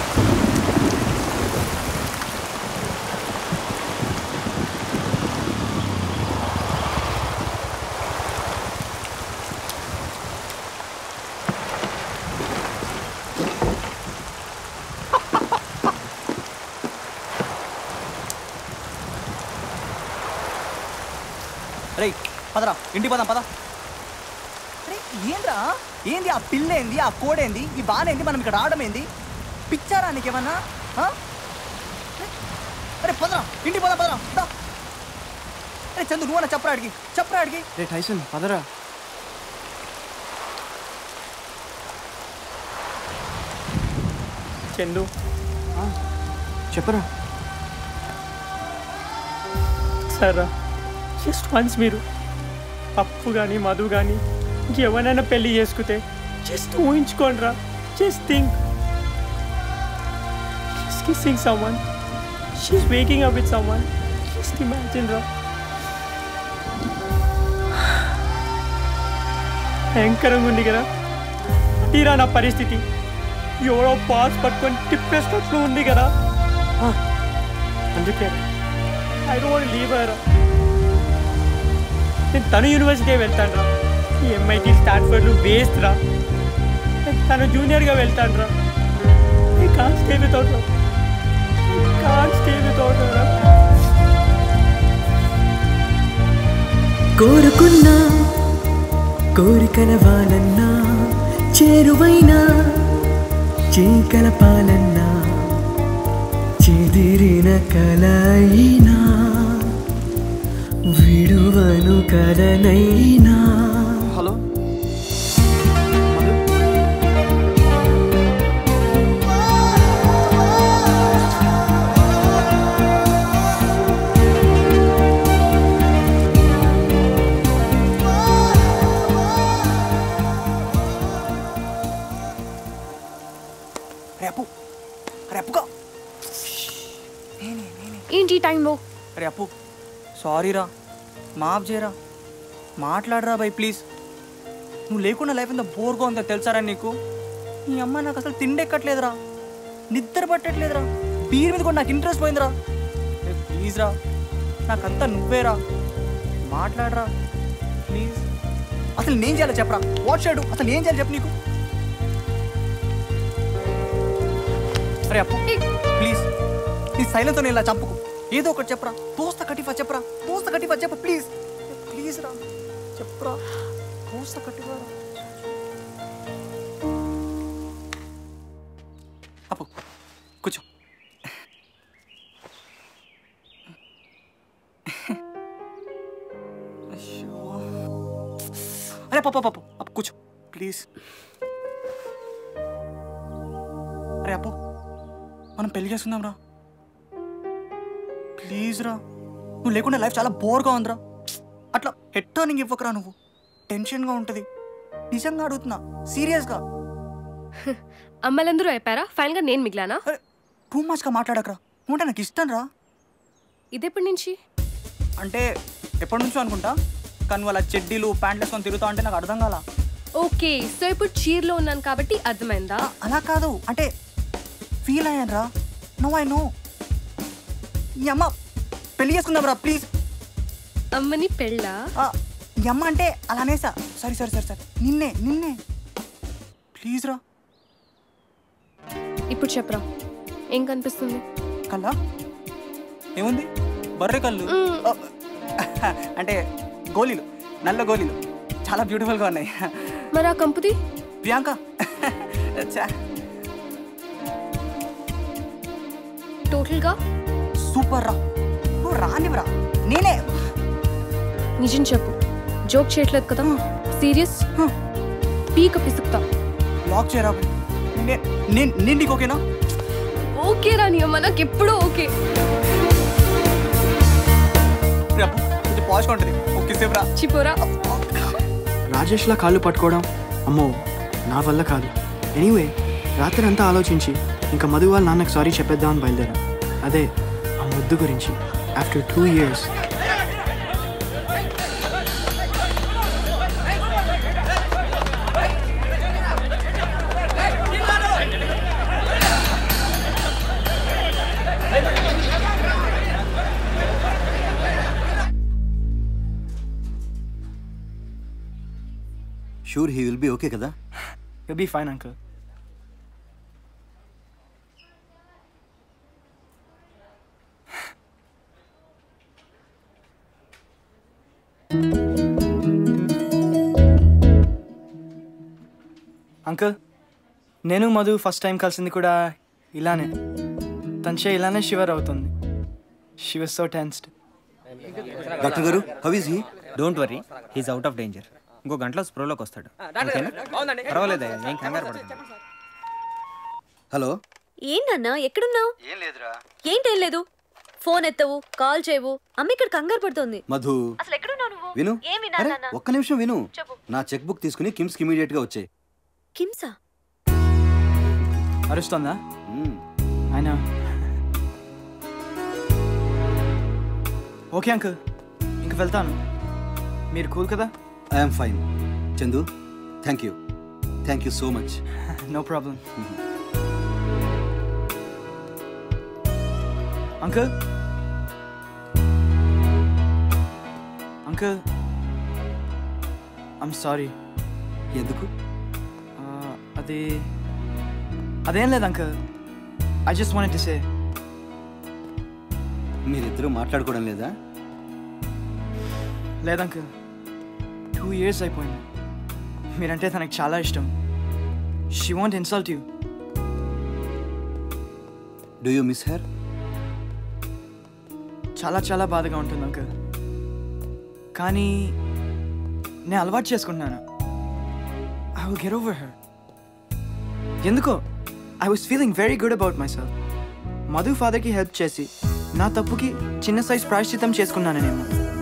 రేయ్ పదరా ఇంటికి పదాం పద అరే ఏంద్రా ఏంది ఆ పిల్ల ఏంది ఆ కోడేంది ఈ బానేంది మనం ఇక్కడ రావడం ఏంది పిచ్చారా నీకేమన్నా ఆ? అరే పదరా ఇంటికి పదా పదరా దా. అరే చందు నువ్వు చెప్పరా అడిగి చెప్పరా అడిగి రే టైసన్ పదరా చందు చెప్పరా సరే జస్ట్ వన్స్ మీరు అప్పు కానీ మధు కానీ ఇంకెవరైనా పెళ్లి చేసుకుంటే జస్ట్ ఊహించుకోండి రా just think she's kissing someone she's waking up with someone just imagine రా భయంకరంగా ఉంది కదా తీరా నా పరిస్థితి ఎవరో పాస్ పట్టుకొని తిప్పేసినట్లు ఉంది కదా ఆ, అందుకే ఐ డోంట్ లీవ్ హర్ నేను తను యూనివర్సిటీ వెళ్తాను రా ఈ ఎంఐటి స్టాన్ఫర్డ్ వేస్ట్ రా నేను తను జూనియర్గా వెళ్తాను రా ఈ కాన్ స్టే వితౌట్ రా కాన్ స్టే వితౌట్ రా కోరుకున్నా కోరికల వాలన్నా చేరువైనా చీకలపాలన్నా చెదిరిన కలయినా విడువను కలనైనా హలో అరే అప్పు అరే అప్పుగా ఏంటి ఈ టైంలో అరే అప్పు సారీ రా మాఫ్ చేయరా మాట్లాడరా బై ప్లీజ్ నువ్వు లేకుండా లైఫ్ ఎంత బోర్గా ఉందో తెలుసారా నీకు నీ అమ్మ నాకు అసలు తిండెక్కట్లేదురా నిద్ర పట్టట్లేదురా బీర్ మీద కూడా నాకు ఇంట్రెస్ట్ పోయిందిరా ఏ, ప్లీజ్ రా నాకంతా నువ్వేరా మాట్లాడరా ప్లీజ్ అసలు నేను చేయాలో చెప్పరా వాట్ షాడు అసలు ఏం చేయాలి చెప్పు నీకు అరే అప్పు ప్లీజ్ నీ సైలెన్స్తో నేను ఇలా చంపుకు ఏదో ఒకటి చెప్పరా దోస్త కటిఫా చెప్పరా దోస్త కటిఫా చెప్పు ప్లీజ్ ప్లీజ్ రా చెప్పరా దోస్త కటిఫా రా అప్పు కూర్చో అయ్యో. అరే పాప పాప అప్పు కూర్చో ప్లీజ్ అరే అప్పు మనం పెళ్లి చేసుకుందాం రా ప్లీజ్ రా నువ్వు లేకుండా లైఫ్ చాలా బోర్గా ఉందిరా అట్లా హెడ్ టర్నింగ్ ఇవ్వకరా నువ్వు టెన్షన్గా ఉంటుంది నిజంగా అడుగుతున్నా సీరియస్గా అమ్మాయిలందరూ అయిపోయారా ఫైనల్గా నేను మిగిలానా టూ మచ్గా మాట్లాడకరా నువ్వు నాకు ఇష్టం రా ఇదెప్పటి నుంచి అంటే ఎప్పటి నుంచో అనుకుంటా కానీ వాళ్ళ చెడ్డీలు ప్యాంట్లు వేసుకొని తిరుగుతా అంటే నాకు అర్థం కాల ఓకే సో ఇప్పుడు చీరలో ఉన్నాను కాబట్టి అర్థమైందా అలా కాదు అంటే ఫీల్ అయ్యాను రా నో ఐ నో ఈ అమ్మ పెళ్లి చేసుకుందాం రా ప్లీజ్ అమ్మని పెళ్ళా ఈ అమ్మ అంటే అలా అనేసా సరే సరే సరే సరే నిన్నే నిన్నే ప్లీజ్ రా ఇప్పుడు చెప్పరా ఏం కనిపిస్తుంది కల్లా ఏముంది బర్రె కళ్ళు ఆ, అంటే గోళీలు నల్ల గోళీలు చాలా బ్యూటిఫుల్గా ఉన్నాయి మరి ఆ కంపుది ప్రియాంక ఛా, టోటల్గా సూపర్ రా నువ్వు రానివ్వరా నేనే నిజం చెప్పు జోక్ చేయట్లేదు కదా సీరియస్ పీక పిసుకుతా లాక్ చేయరా నే- నేను నేను నీకు ఓకేనా ఓకే రాని అమ్మ నాకు ఎప్పుడూ ఓకే రేపు కొంచెం పాజ్గా ఉంటుంది ఓకే సేపు రా చిపోరా రాజేష్లా కాళ్ళు పట్టుకోవడం అమ్మో నా వల్ల కాదు ఎనీవే రాత్రి అంతా ఆలోచించి ఇంకా మధు వాళ్ళ నాన్నకు సారీ చెప్పేద్దామని బయలుదేరా అదే ఆ ముద్దు గురించి after two years sure he will be okay కదా He'll be fine, uncle. Uncle నేను మధు ఫస్ట్ టైం కలిసింది కూడా ఇలానే తనచే ఇలానే షివర్ అవుతుంది she was so tensed doctor గారు how is he don't worry he's out of danger ఇంకో గంటలో స్ప్రోలోకి వస్తాడు ఓకేనా పర్వాలేదు ఏం కంగారు పడకండి హలో ఏంటన్నా ఎక్కడున్నావు ఏం లేదురా ఏంటేం లేదు ఫోన్ ఎత్తవు కాల్ చేయవు అమ్మ ఇక్కడ కంగారు పడుతోంది మధు అసలు ఎక్కడున్నావు నువ్వు విను ఏం అరే వినాలి నాన్న? ఒక్క నిమిషం విను చెప్పు. నా చెక్ బుక్ తీసుకుని కిమ్స్ కి ఇమీడియట్ గా వచ్చాయి కిమ్సా అరుస్తోందా ఆయన ఓకే అంకుల్ ఇంక వెళ్తాను మీరు కూల్ కదా I'm fine Chandu thank you thank you so much no problem uncle uncle I'm sorry ఎందుకు అది అదేం లేదు uncle I just want to say మీరిద్దరూ మాట్లాడుకోవడం లేదా లేదు అంకుల్ టూ ఇయర్స్ అయిపోయింది మీరంటే తనకు చాలా ఇష్టం she want insult you do you miss her చాలా చాలా బాధగా ఉంటుంది అంకుల్ కానీ నేను అలవాటు చేసుకుంటున్నాను I will get over her ఎందుకో I was feeling very good about myself Madhu ఫాదర్కి హెల్ప్ చేసి నా తప్పుకి చిన్న సైజ్ ప్రాయశ్చితం చేసుకున్నాను నేను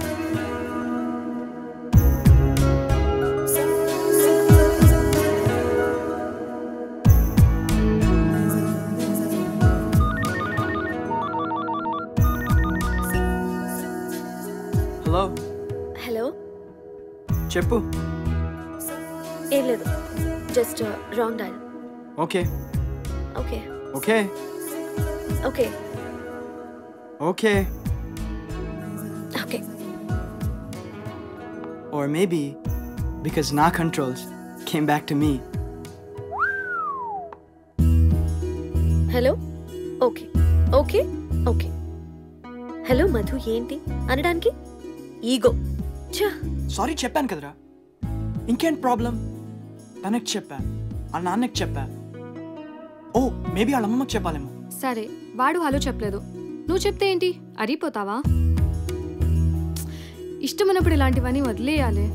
హలో హలో చెప్పు ఏం లేదు just wrong dial okay okay okay okay okay okay Or maybe because నా controls came back to me. Hello okay okay okay hello Madhu ఏంటి అనడానికి ఈగో ఛా సారీ చెప్పాను కదరా ఇంకేంటి ప్రాబ్లం తనకి చెప్పా ఆ నాన్నకి చెప్పా ఓ మేబీ వాళ్ళ అమ్మకి చెప్పాలేమో సరే వాడు హలో చెప్పలేదు నువ్వు చెప్తే ఏంటి అరిపోతావా ఇష్టమైనప్పుడు ఇలాంటివన్నీ వదిలేయాలి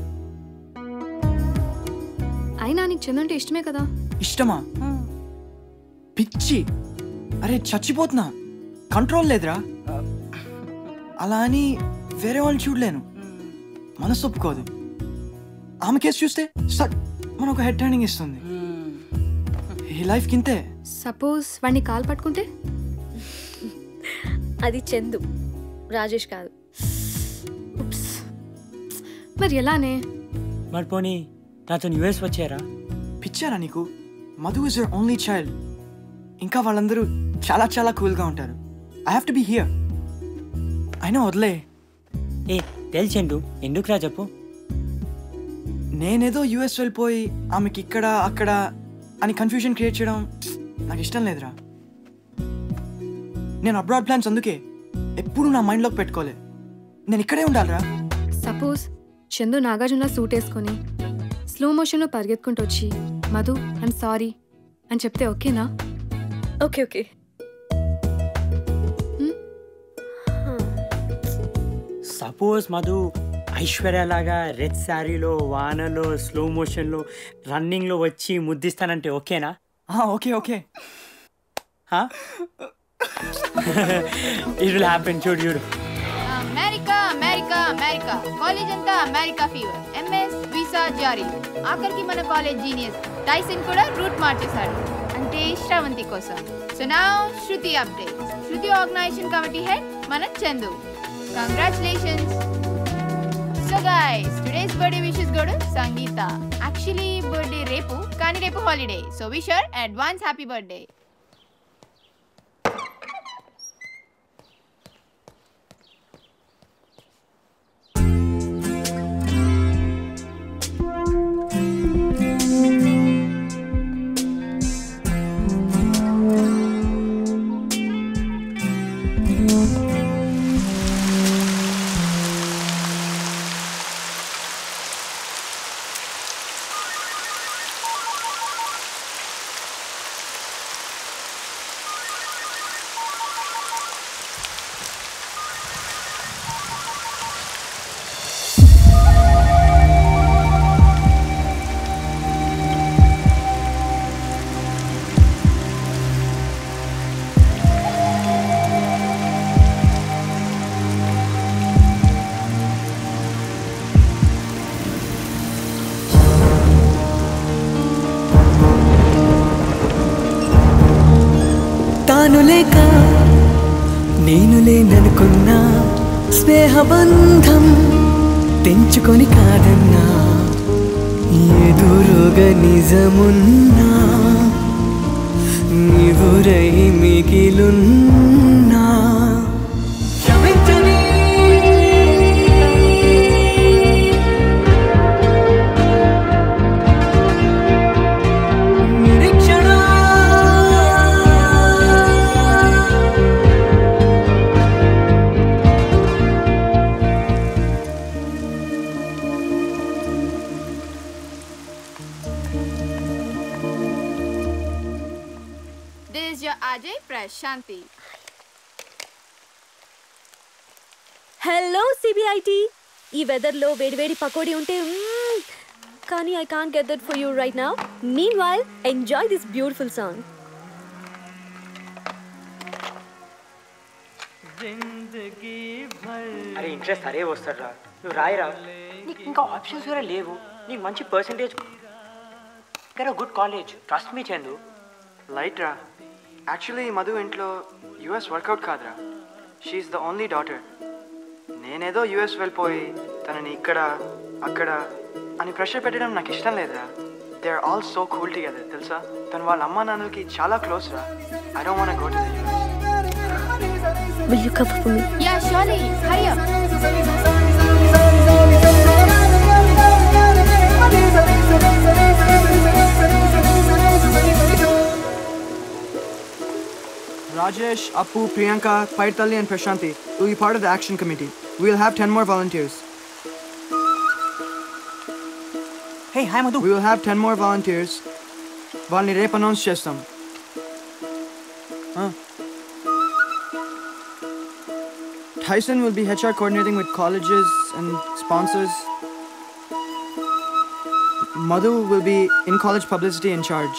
అయినా నీకు చందంటే ఇష్టమే కదా ఇష్టమా పిచ్చి అరే చచ్చిపోతున్నా కంట్రోల్ లేదురా అలా అని వేరే వాళ్ళు చూడలేను మనసు ఒప్పుకోదు ఆమె కేసు చూస్తే సట్ మన ఒక హెడ్ టర్నింగ్ ఇస్తుంది ఈ లైఫ్ కింతే సపోజ్ వాడిని కాలు పట్టుకుంటే అది చందు రాజేష్ కాదు ఉప్స్. మరి ఎలానే మరి పోనీ నాతో యూఎస్ వచ్చారా పిచ్చారా నీకు Madhu is your only child ఇంకా వాళ్ళందరూ చాలా చాలా కూల్గా ఉంటారు I have to be here అయినా వదిలే ఏ తెలిసిండు ఎందుకురా చెప్పు నేనేదో యుఎస్ వెళ్ళిపోయి ఆమెకి ఇక్కడ అక్కడ అని కన్ఫ్యూజన్ క్రియేట్ చేయడం నాకు ఇష్టం లేదురా నేను అబ్రాడ్ ప్లాన్స్ అందుకే ఎప్పుడు నా మైండ్లోకి పెట్టుకోలే నేను ఇక్కడే ఉండాలిరా సపోజ్ చందు నాగార్జున సూట్ వేసుకొని స్లో మోషన్లో పరిగెత్తుకుంటూ వచ్చి మధు ఐమ్ సారీ అని చెప్తే ఓకేనా okay okay suppose Madhu Aishwarya లాగా రెడ్ శారీలో వానలో స్లో మోషన్లో రన్నింగ్లో వచ్చి ముద్దిస్తానంటే ఓకేనా okay okay it will happen చూడు చూడు అమెరికా అమెరికా అమెరికా కాలేజ్ అంతా అమెరికా ఫీవర్ ఎంఎస్ వీసా జారీ ఆఖరికి మన కాలేజ్ జీనియస్ టైసన్ కూడా రూట్ మార్చేశాడు అంటే శ్రవంతి కోసం సో నా Shruti update Shruti organisation committee head మన Chandu congratulations so guys today's birthday wishes గోడు సంగీత యాక్చువల్లీ బర్త్డే రేపు కానీ రేపు holiday so wish her advance happy birthday తాను లేక నేను లేననుకున్నా స్నేహబంధం తెంచుకొని కాదన్నా ఎదురుగా నిజమున్నా నివురై మిగిలున్నా క్షమించని నిరీక్షణ This is your Ajay Prashanti. Hello CBIT ఈ వెదర్లో వేడివేడి పకోడీ ఉంటే మ్మ్. కానీ I can't get that for you right now meanwhile enjoy this beautiful song అరే ఇంట్రెస్ట్ అరే వస్తాడు రా నువ్వు రాయరా నీకు ఇంకా ఆప్షన్స్ కూడా లేవు నీకు మంచి పర్సంటేజ్ ఇక్కడ good college trust me Chandu light రా యాక్చువల్లీ మధు ఇంట్లో యుఎస్ వర్కౌట్ కాదురా షీఈస్ ద ఓన్లీ డాటర్ నేనేదో యుఎస్ వెళ్ళిపోయి తనని ఇక్కడ అక్కడ అని ప్రెషర్ పెట్టడం నాకు ఇష్టం లేదురా they are all so cool together తెలుసా తను వాళ్ళ అమ్మా నాన్నలకి చాలా క్లోజ్ రా I don't want go to the US will you cover for me Yeah, surely. Hurry up. Rajesh, Appu, Priyanka, Paitali, and Prashanti will be part of the action committee. We will have 10 more volunteers. Hey, hi Madhu. We will have 10 more volunteers. వాళ్ళని రేపు announce చేస్తాం Ah. Tyson will be HR coordinating with colleges and sponsors. Madhu will be in college publicity in charge.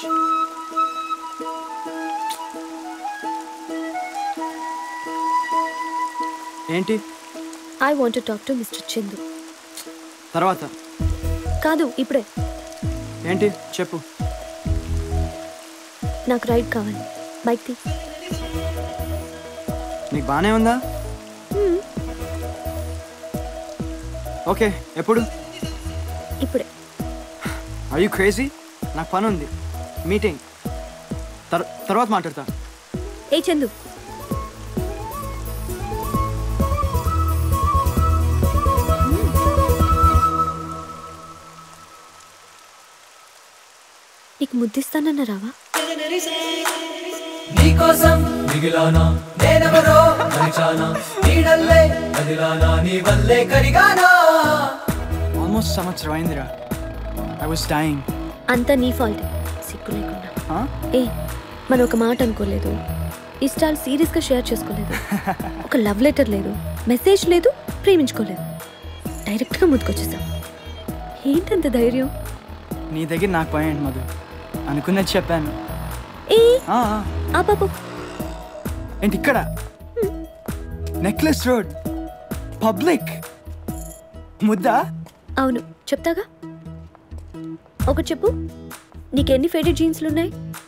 ఏంటి I want talk to mister Chandu తర్వాత కాదు ఇప్పుడే ఏంటి చెప్పు నాకు రైడ్ కావాలి బైక్ తీ నీకు బాగానే ఉందా ఓకే ఎప్పుడు ఇప్పుడే ఆర్ యూ క్రేజీ నాకు పని ఉంది మీటింగ్ తర్ తర్వాత మాట్లాడతా ఏ చందు నీకు ముద్దిస్తానన్న రావా నీకోసం మిగిలానా నేనెవరో మరిచానా నీడల్లే కదిలానా నీ వల్లే కరిగానా ఆల్మోస్ట్ సంవత్సరం అయిందిరా ఐ వాస్ డైయింగ్ అంతా నీ ఫాల్ట్ సిగ్గు లేకుండా ఏ మనం ఒక మాట అనుకోలేదు ఇష్టాలు సీరియస్గా షేర్ చేసుకోలేదు ఒక లవ్ లెటర్ లేదు మెసేజ్ లేదు ప్రేమించుకోలేదు డైరెక్ట్గా ముందుకొచ్చేసాం ఏంటంత ధైర్యం నీ దగ్గర నాకు పోయింది మధు అనుకున్నది చెప్పాను ఏ ఆ, ఆ పాపు ఏంటి ఇక్కడ నెక్లెస్ రోడ్ పబ్లిక్ ముద్దా అవును చెప్తాగా ఒకటి చెప్పు నీకు ఎన్ని ఫేవరెట్ జీన్స్లు ఉన్నాయి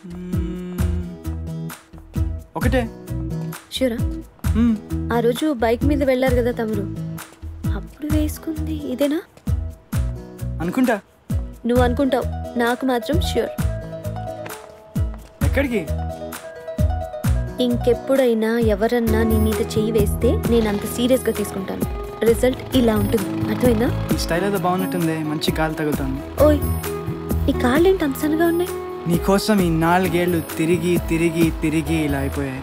ఒకటే షూరా మ్మ్. ఆ రోజు బైక్ మీద వెళ్ళారు కదా తమరు అప్పుడు వేసుకుంది ఇదేనా అనుకుంటా నువ్వు అనుకుంటావు నాకు మాత్రం ష్యూర్ ఎక్కడికి ఇంకెప్పుడైనా ఎవరన్నా నీ మీద చెయ్యి వేస్తే నేను అంత సీరియస్గా తీసుకుంటాను రిజల్ట్ ఇలా ఉంటుంది అర్థమైందా ఈ స్టైల్ ఏదో బాగున్నట్టుంది మంచి కాలు తగులుతుంది ఓయ్ నీ కాళ్ళు ఏంటి అంత సన్నగా ఉన్నాయి నీకోసం ఈ నాలుగేళ్లు తిరిగి తిరిగి తిరిగి ఇలా అయిపోయాయి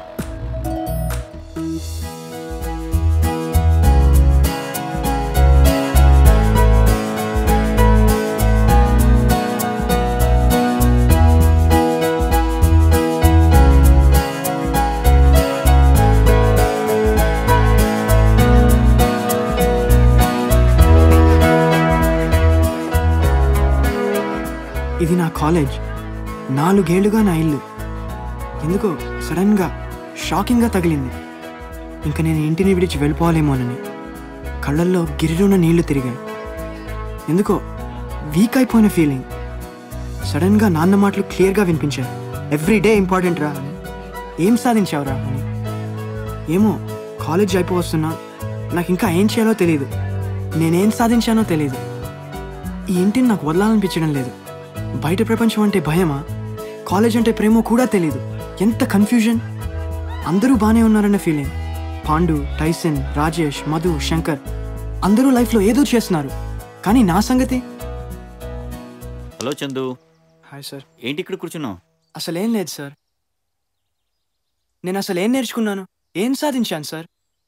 ఇది నా కాలేజ్ నాలుగేళ్లుగా నా ఇల్లు ఎందుకో సడన్గా షాకింగ్గా తగిలింది ఇంకా నేను ఇంటిని విడిచి వెళ్ళిపోవాలేమోనని కళ్ళల్లో గిరిలోన నీళ్లు తిరిగాయి ఎందుకో వీక్ అయిపోయిన ఫీలింగ్ సడన్గా నాన్న మాటలు క్లియర్గా వినిపించాయి ఎవ్రీ డే ఇంపార్టెంట్ రా అని ఏం సాధించావురా అని ఏమో కాలేజ్ అయిపోవస్తున్నా నాకు ఇంకా ఏం చేయాలో తెలియదు నేనేం సాధించానో తెలియదు ఈ ఇంటిని నాకు వదలాలనిపించడం లేదు బయట ప్రపంచం అంటే భయమా కాలేజ్ అంటే ప్రేమో కూడా తెలియదు ఎంత కన్ఫ్యూజన్ అందరూ బాగానే ఉన్నారన్న ఫీలింగ్ పాండు టైసన్ రాజేష్ మధు శంకర్ అందరూ లైఫ్లో ఏదో చేస్తున్నారు కానీ నా సంగతి హలో చందు హాయ్ సార్ ఏంటి ఇక్కడ కూర్చున్నావు అసలేం లేదు సార్ నేను అసలు ఏం నేర్చుకున్నాను ఏం సాధించాను సార్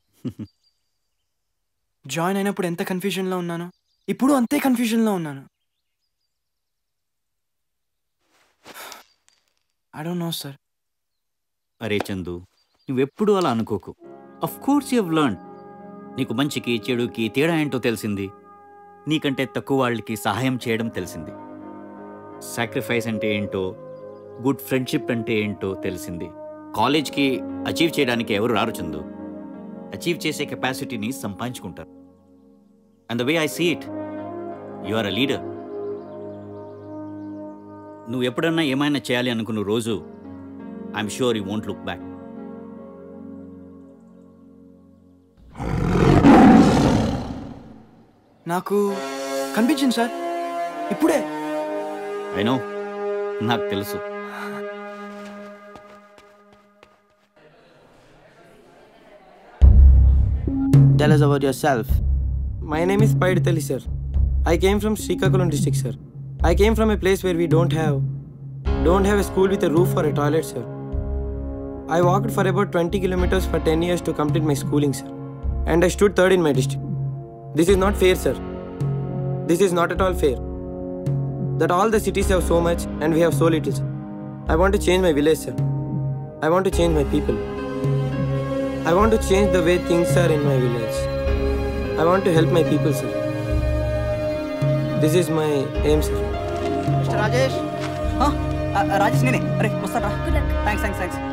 జాయిన్ అయినప్పుడు ఎంత కన్ఫ్యూజన్లో ఉన్నాను ఇప్పుడు అంతే కన్ఫ్యూజన్లో ఉన్నాను ఐ డోంట్ నో సార్ అరే చందు నువ్వెప్పుడూ అలా అనుకోకు అఫ్ కోర్స్ యూ లర్న్ నీకు మంచికి చెడుకి తేడా ఏంటో తెలిసింది నీకంటే తక్కువ వాళ్ళకి సహాయం చేయడం తెలిసింది సాక్రిఫైస్ అంటే ఏంటో గుడ్ ఫ్రెండ్షిప్ అంటే ఏంటో తెలిసింది కాలేజ్కి అచీవ్ చేయడానికి ఎవరు రారు చందు అచీవ్ చేసే కెపాసిటీని సంపాదించుకుంటారు and the way I see it you are a leader నువ్వు ఎప్పుడన్నా ఏమైనా చేయాలి అనుకున్న రోజు I'm sure you won't look back నాకు కనిపించింది సార్ ఇప్పుడే ఐ నో నాకు తెలుసు Tell us about yourself. My name is Paiditali, sir. I came from Srikakulam district, sir. I came from a place where we don't have don't have a school with a roof or a toilet, sir. I walked for about 20 kilometers for 10 years to complete my schooling, sir. And I stood third in my district. This is not fair, sir. This is not at all fair. That all the cities have so much and we have so little, sir. I want to change my village, sir. I want to change my people. I want to change the way things are in my village. I want to help my people, sir. This is my aim, sir. Mister Rajesh ఆ, ఆ, రాజేష్ నేనే అరే వస్తారా thanks thanks thanks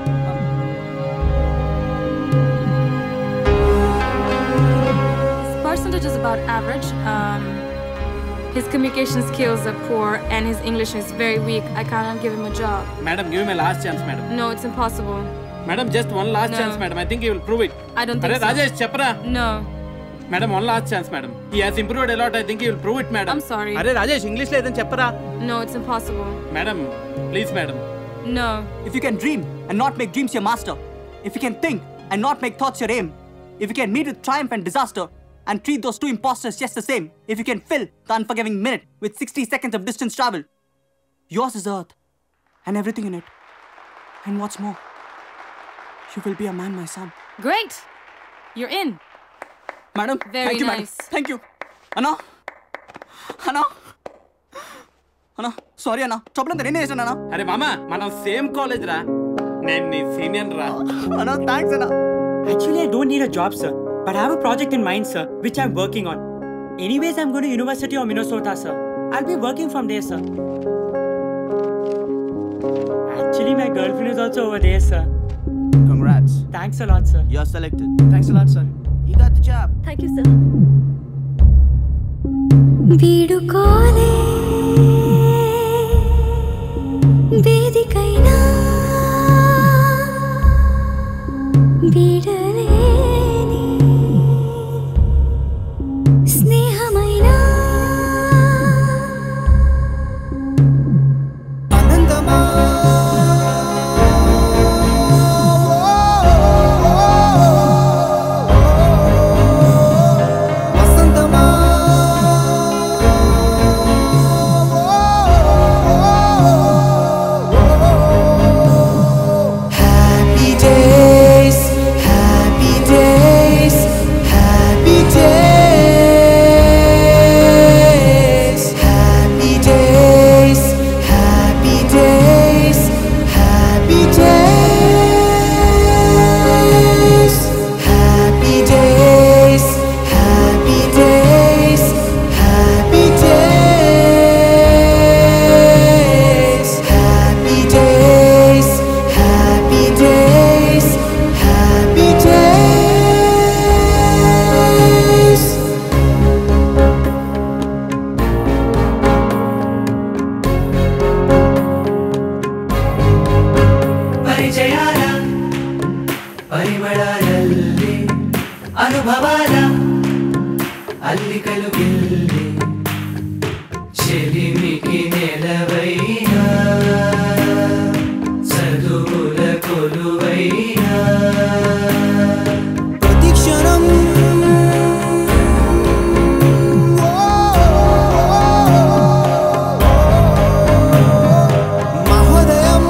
His percentage is about average. Um, his communication skills are poor and his English is very weak. I cannot give him a job. Madam, give him a last chance, madam. No, it's impossible. Madam, just one last No. chance, madam. I think he will prove it. I don't think Arey, so. Rajesh, చెప్పరా No. Madam one last chance madam he has improved a lot I think you will prove it madam I'm sorry. అరే Rajesh English లో ఏదని చెప్పరా No, it's impossible. Madam please madam No. If you can dream and not make dreams your master, if you can think and not make thoughts your aim, if you can meet with triumph and disaster and treat those two imposters just the same, if you can fill the unforgiving minute with 60 seconds of distance travel, yours is Earth and everything in it. And what's more, you will be a man, my son. Great. You're in. Madam, Very thank you, nice. madam. Thank you. Anna, Anna, Anna, sorry, Anna. Trouble అంతా నేనే చేశాను, Anna. అరే మామ మనం same college రా నేను నీ senior రా Anna, thanks, Anna. Actually, I don't need a job, sir. But I have a project in mind, sir, which I'm working on. Anyways, I'm going to University of Minnesota, sir. I'll be working from there, sir. Actually, my girlfriend is also over there, sir. Congrats. Thanks a lot, sir. You're selected. Thanks a lot, sir. You got the job. Thank you sir వీడుకోలే వేదికైనా వీడలేని స్నేహమైనా వసంతమా చెలిమికి నెలవైనా చదువుల కొలువైనా ప్రతిక్షణం మహోదయం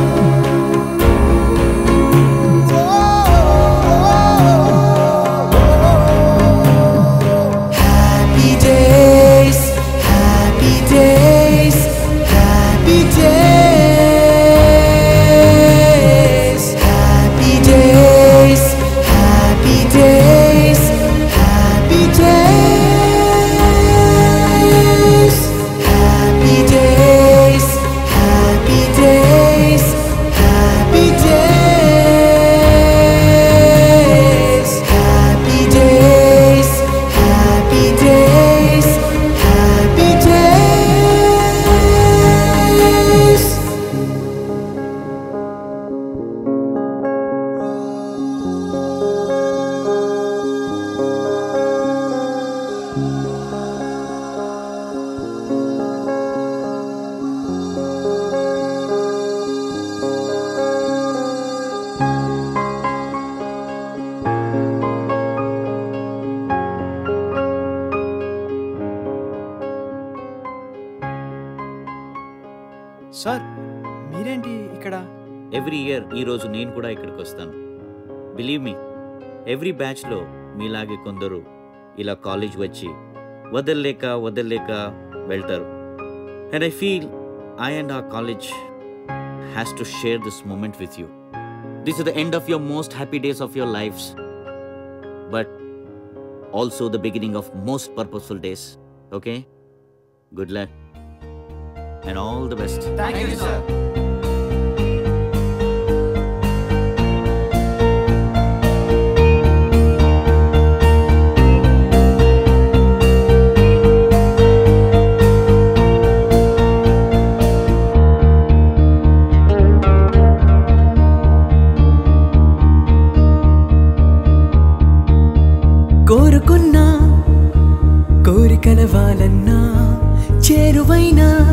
happy days happy days happy days happy days happy days happy days happy days happy days happy days happy days happy days happy days sir మీరేంటి ఇక్కడ ఎవ్రీ ఇయర్ ఈ రోజు నేను కూడా ఇక్కడికి వస్తాను బిలీవ్ మీ ఎవ్రీ బ్యాచ్లో మీలాగే కొందరు ఇలా కాలేజ్ వచ్చి వదల్లేక వదల్లేక వెళ్తారు and I feel I and a college has to share this moment with you this is the end of your most happy days of your lives but also the beginning of most purposeful days okay good luck and all the best thank you sir కోరుకున్నా కోరికల వాళ్ళన్నా చేరువైనా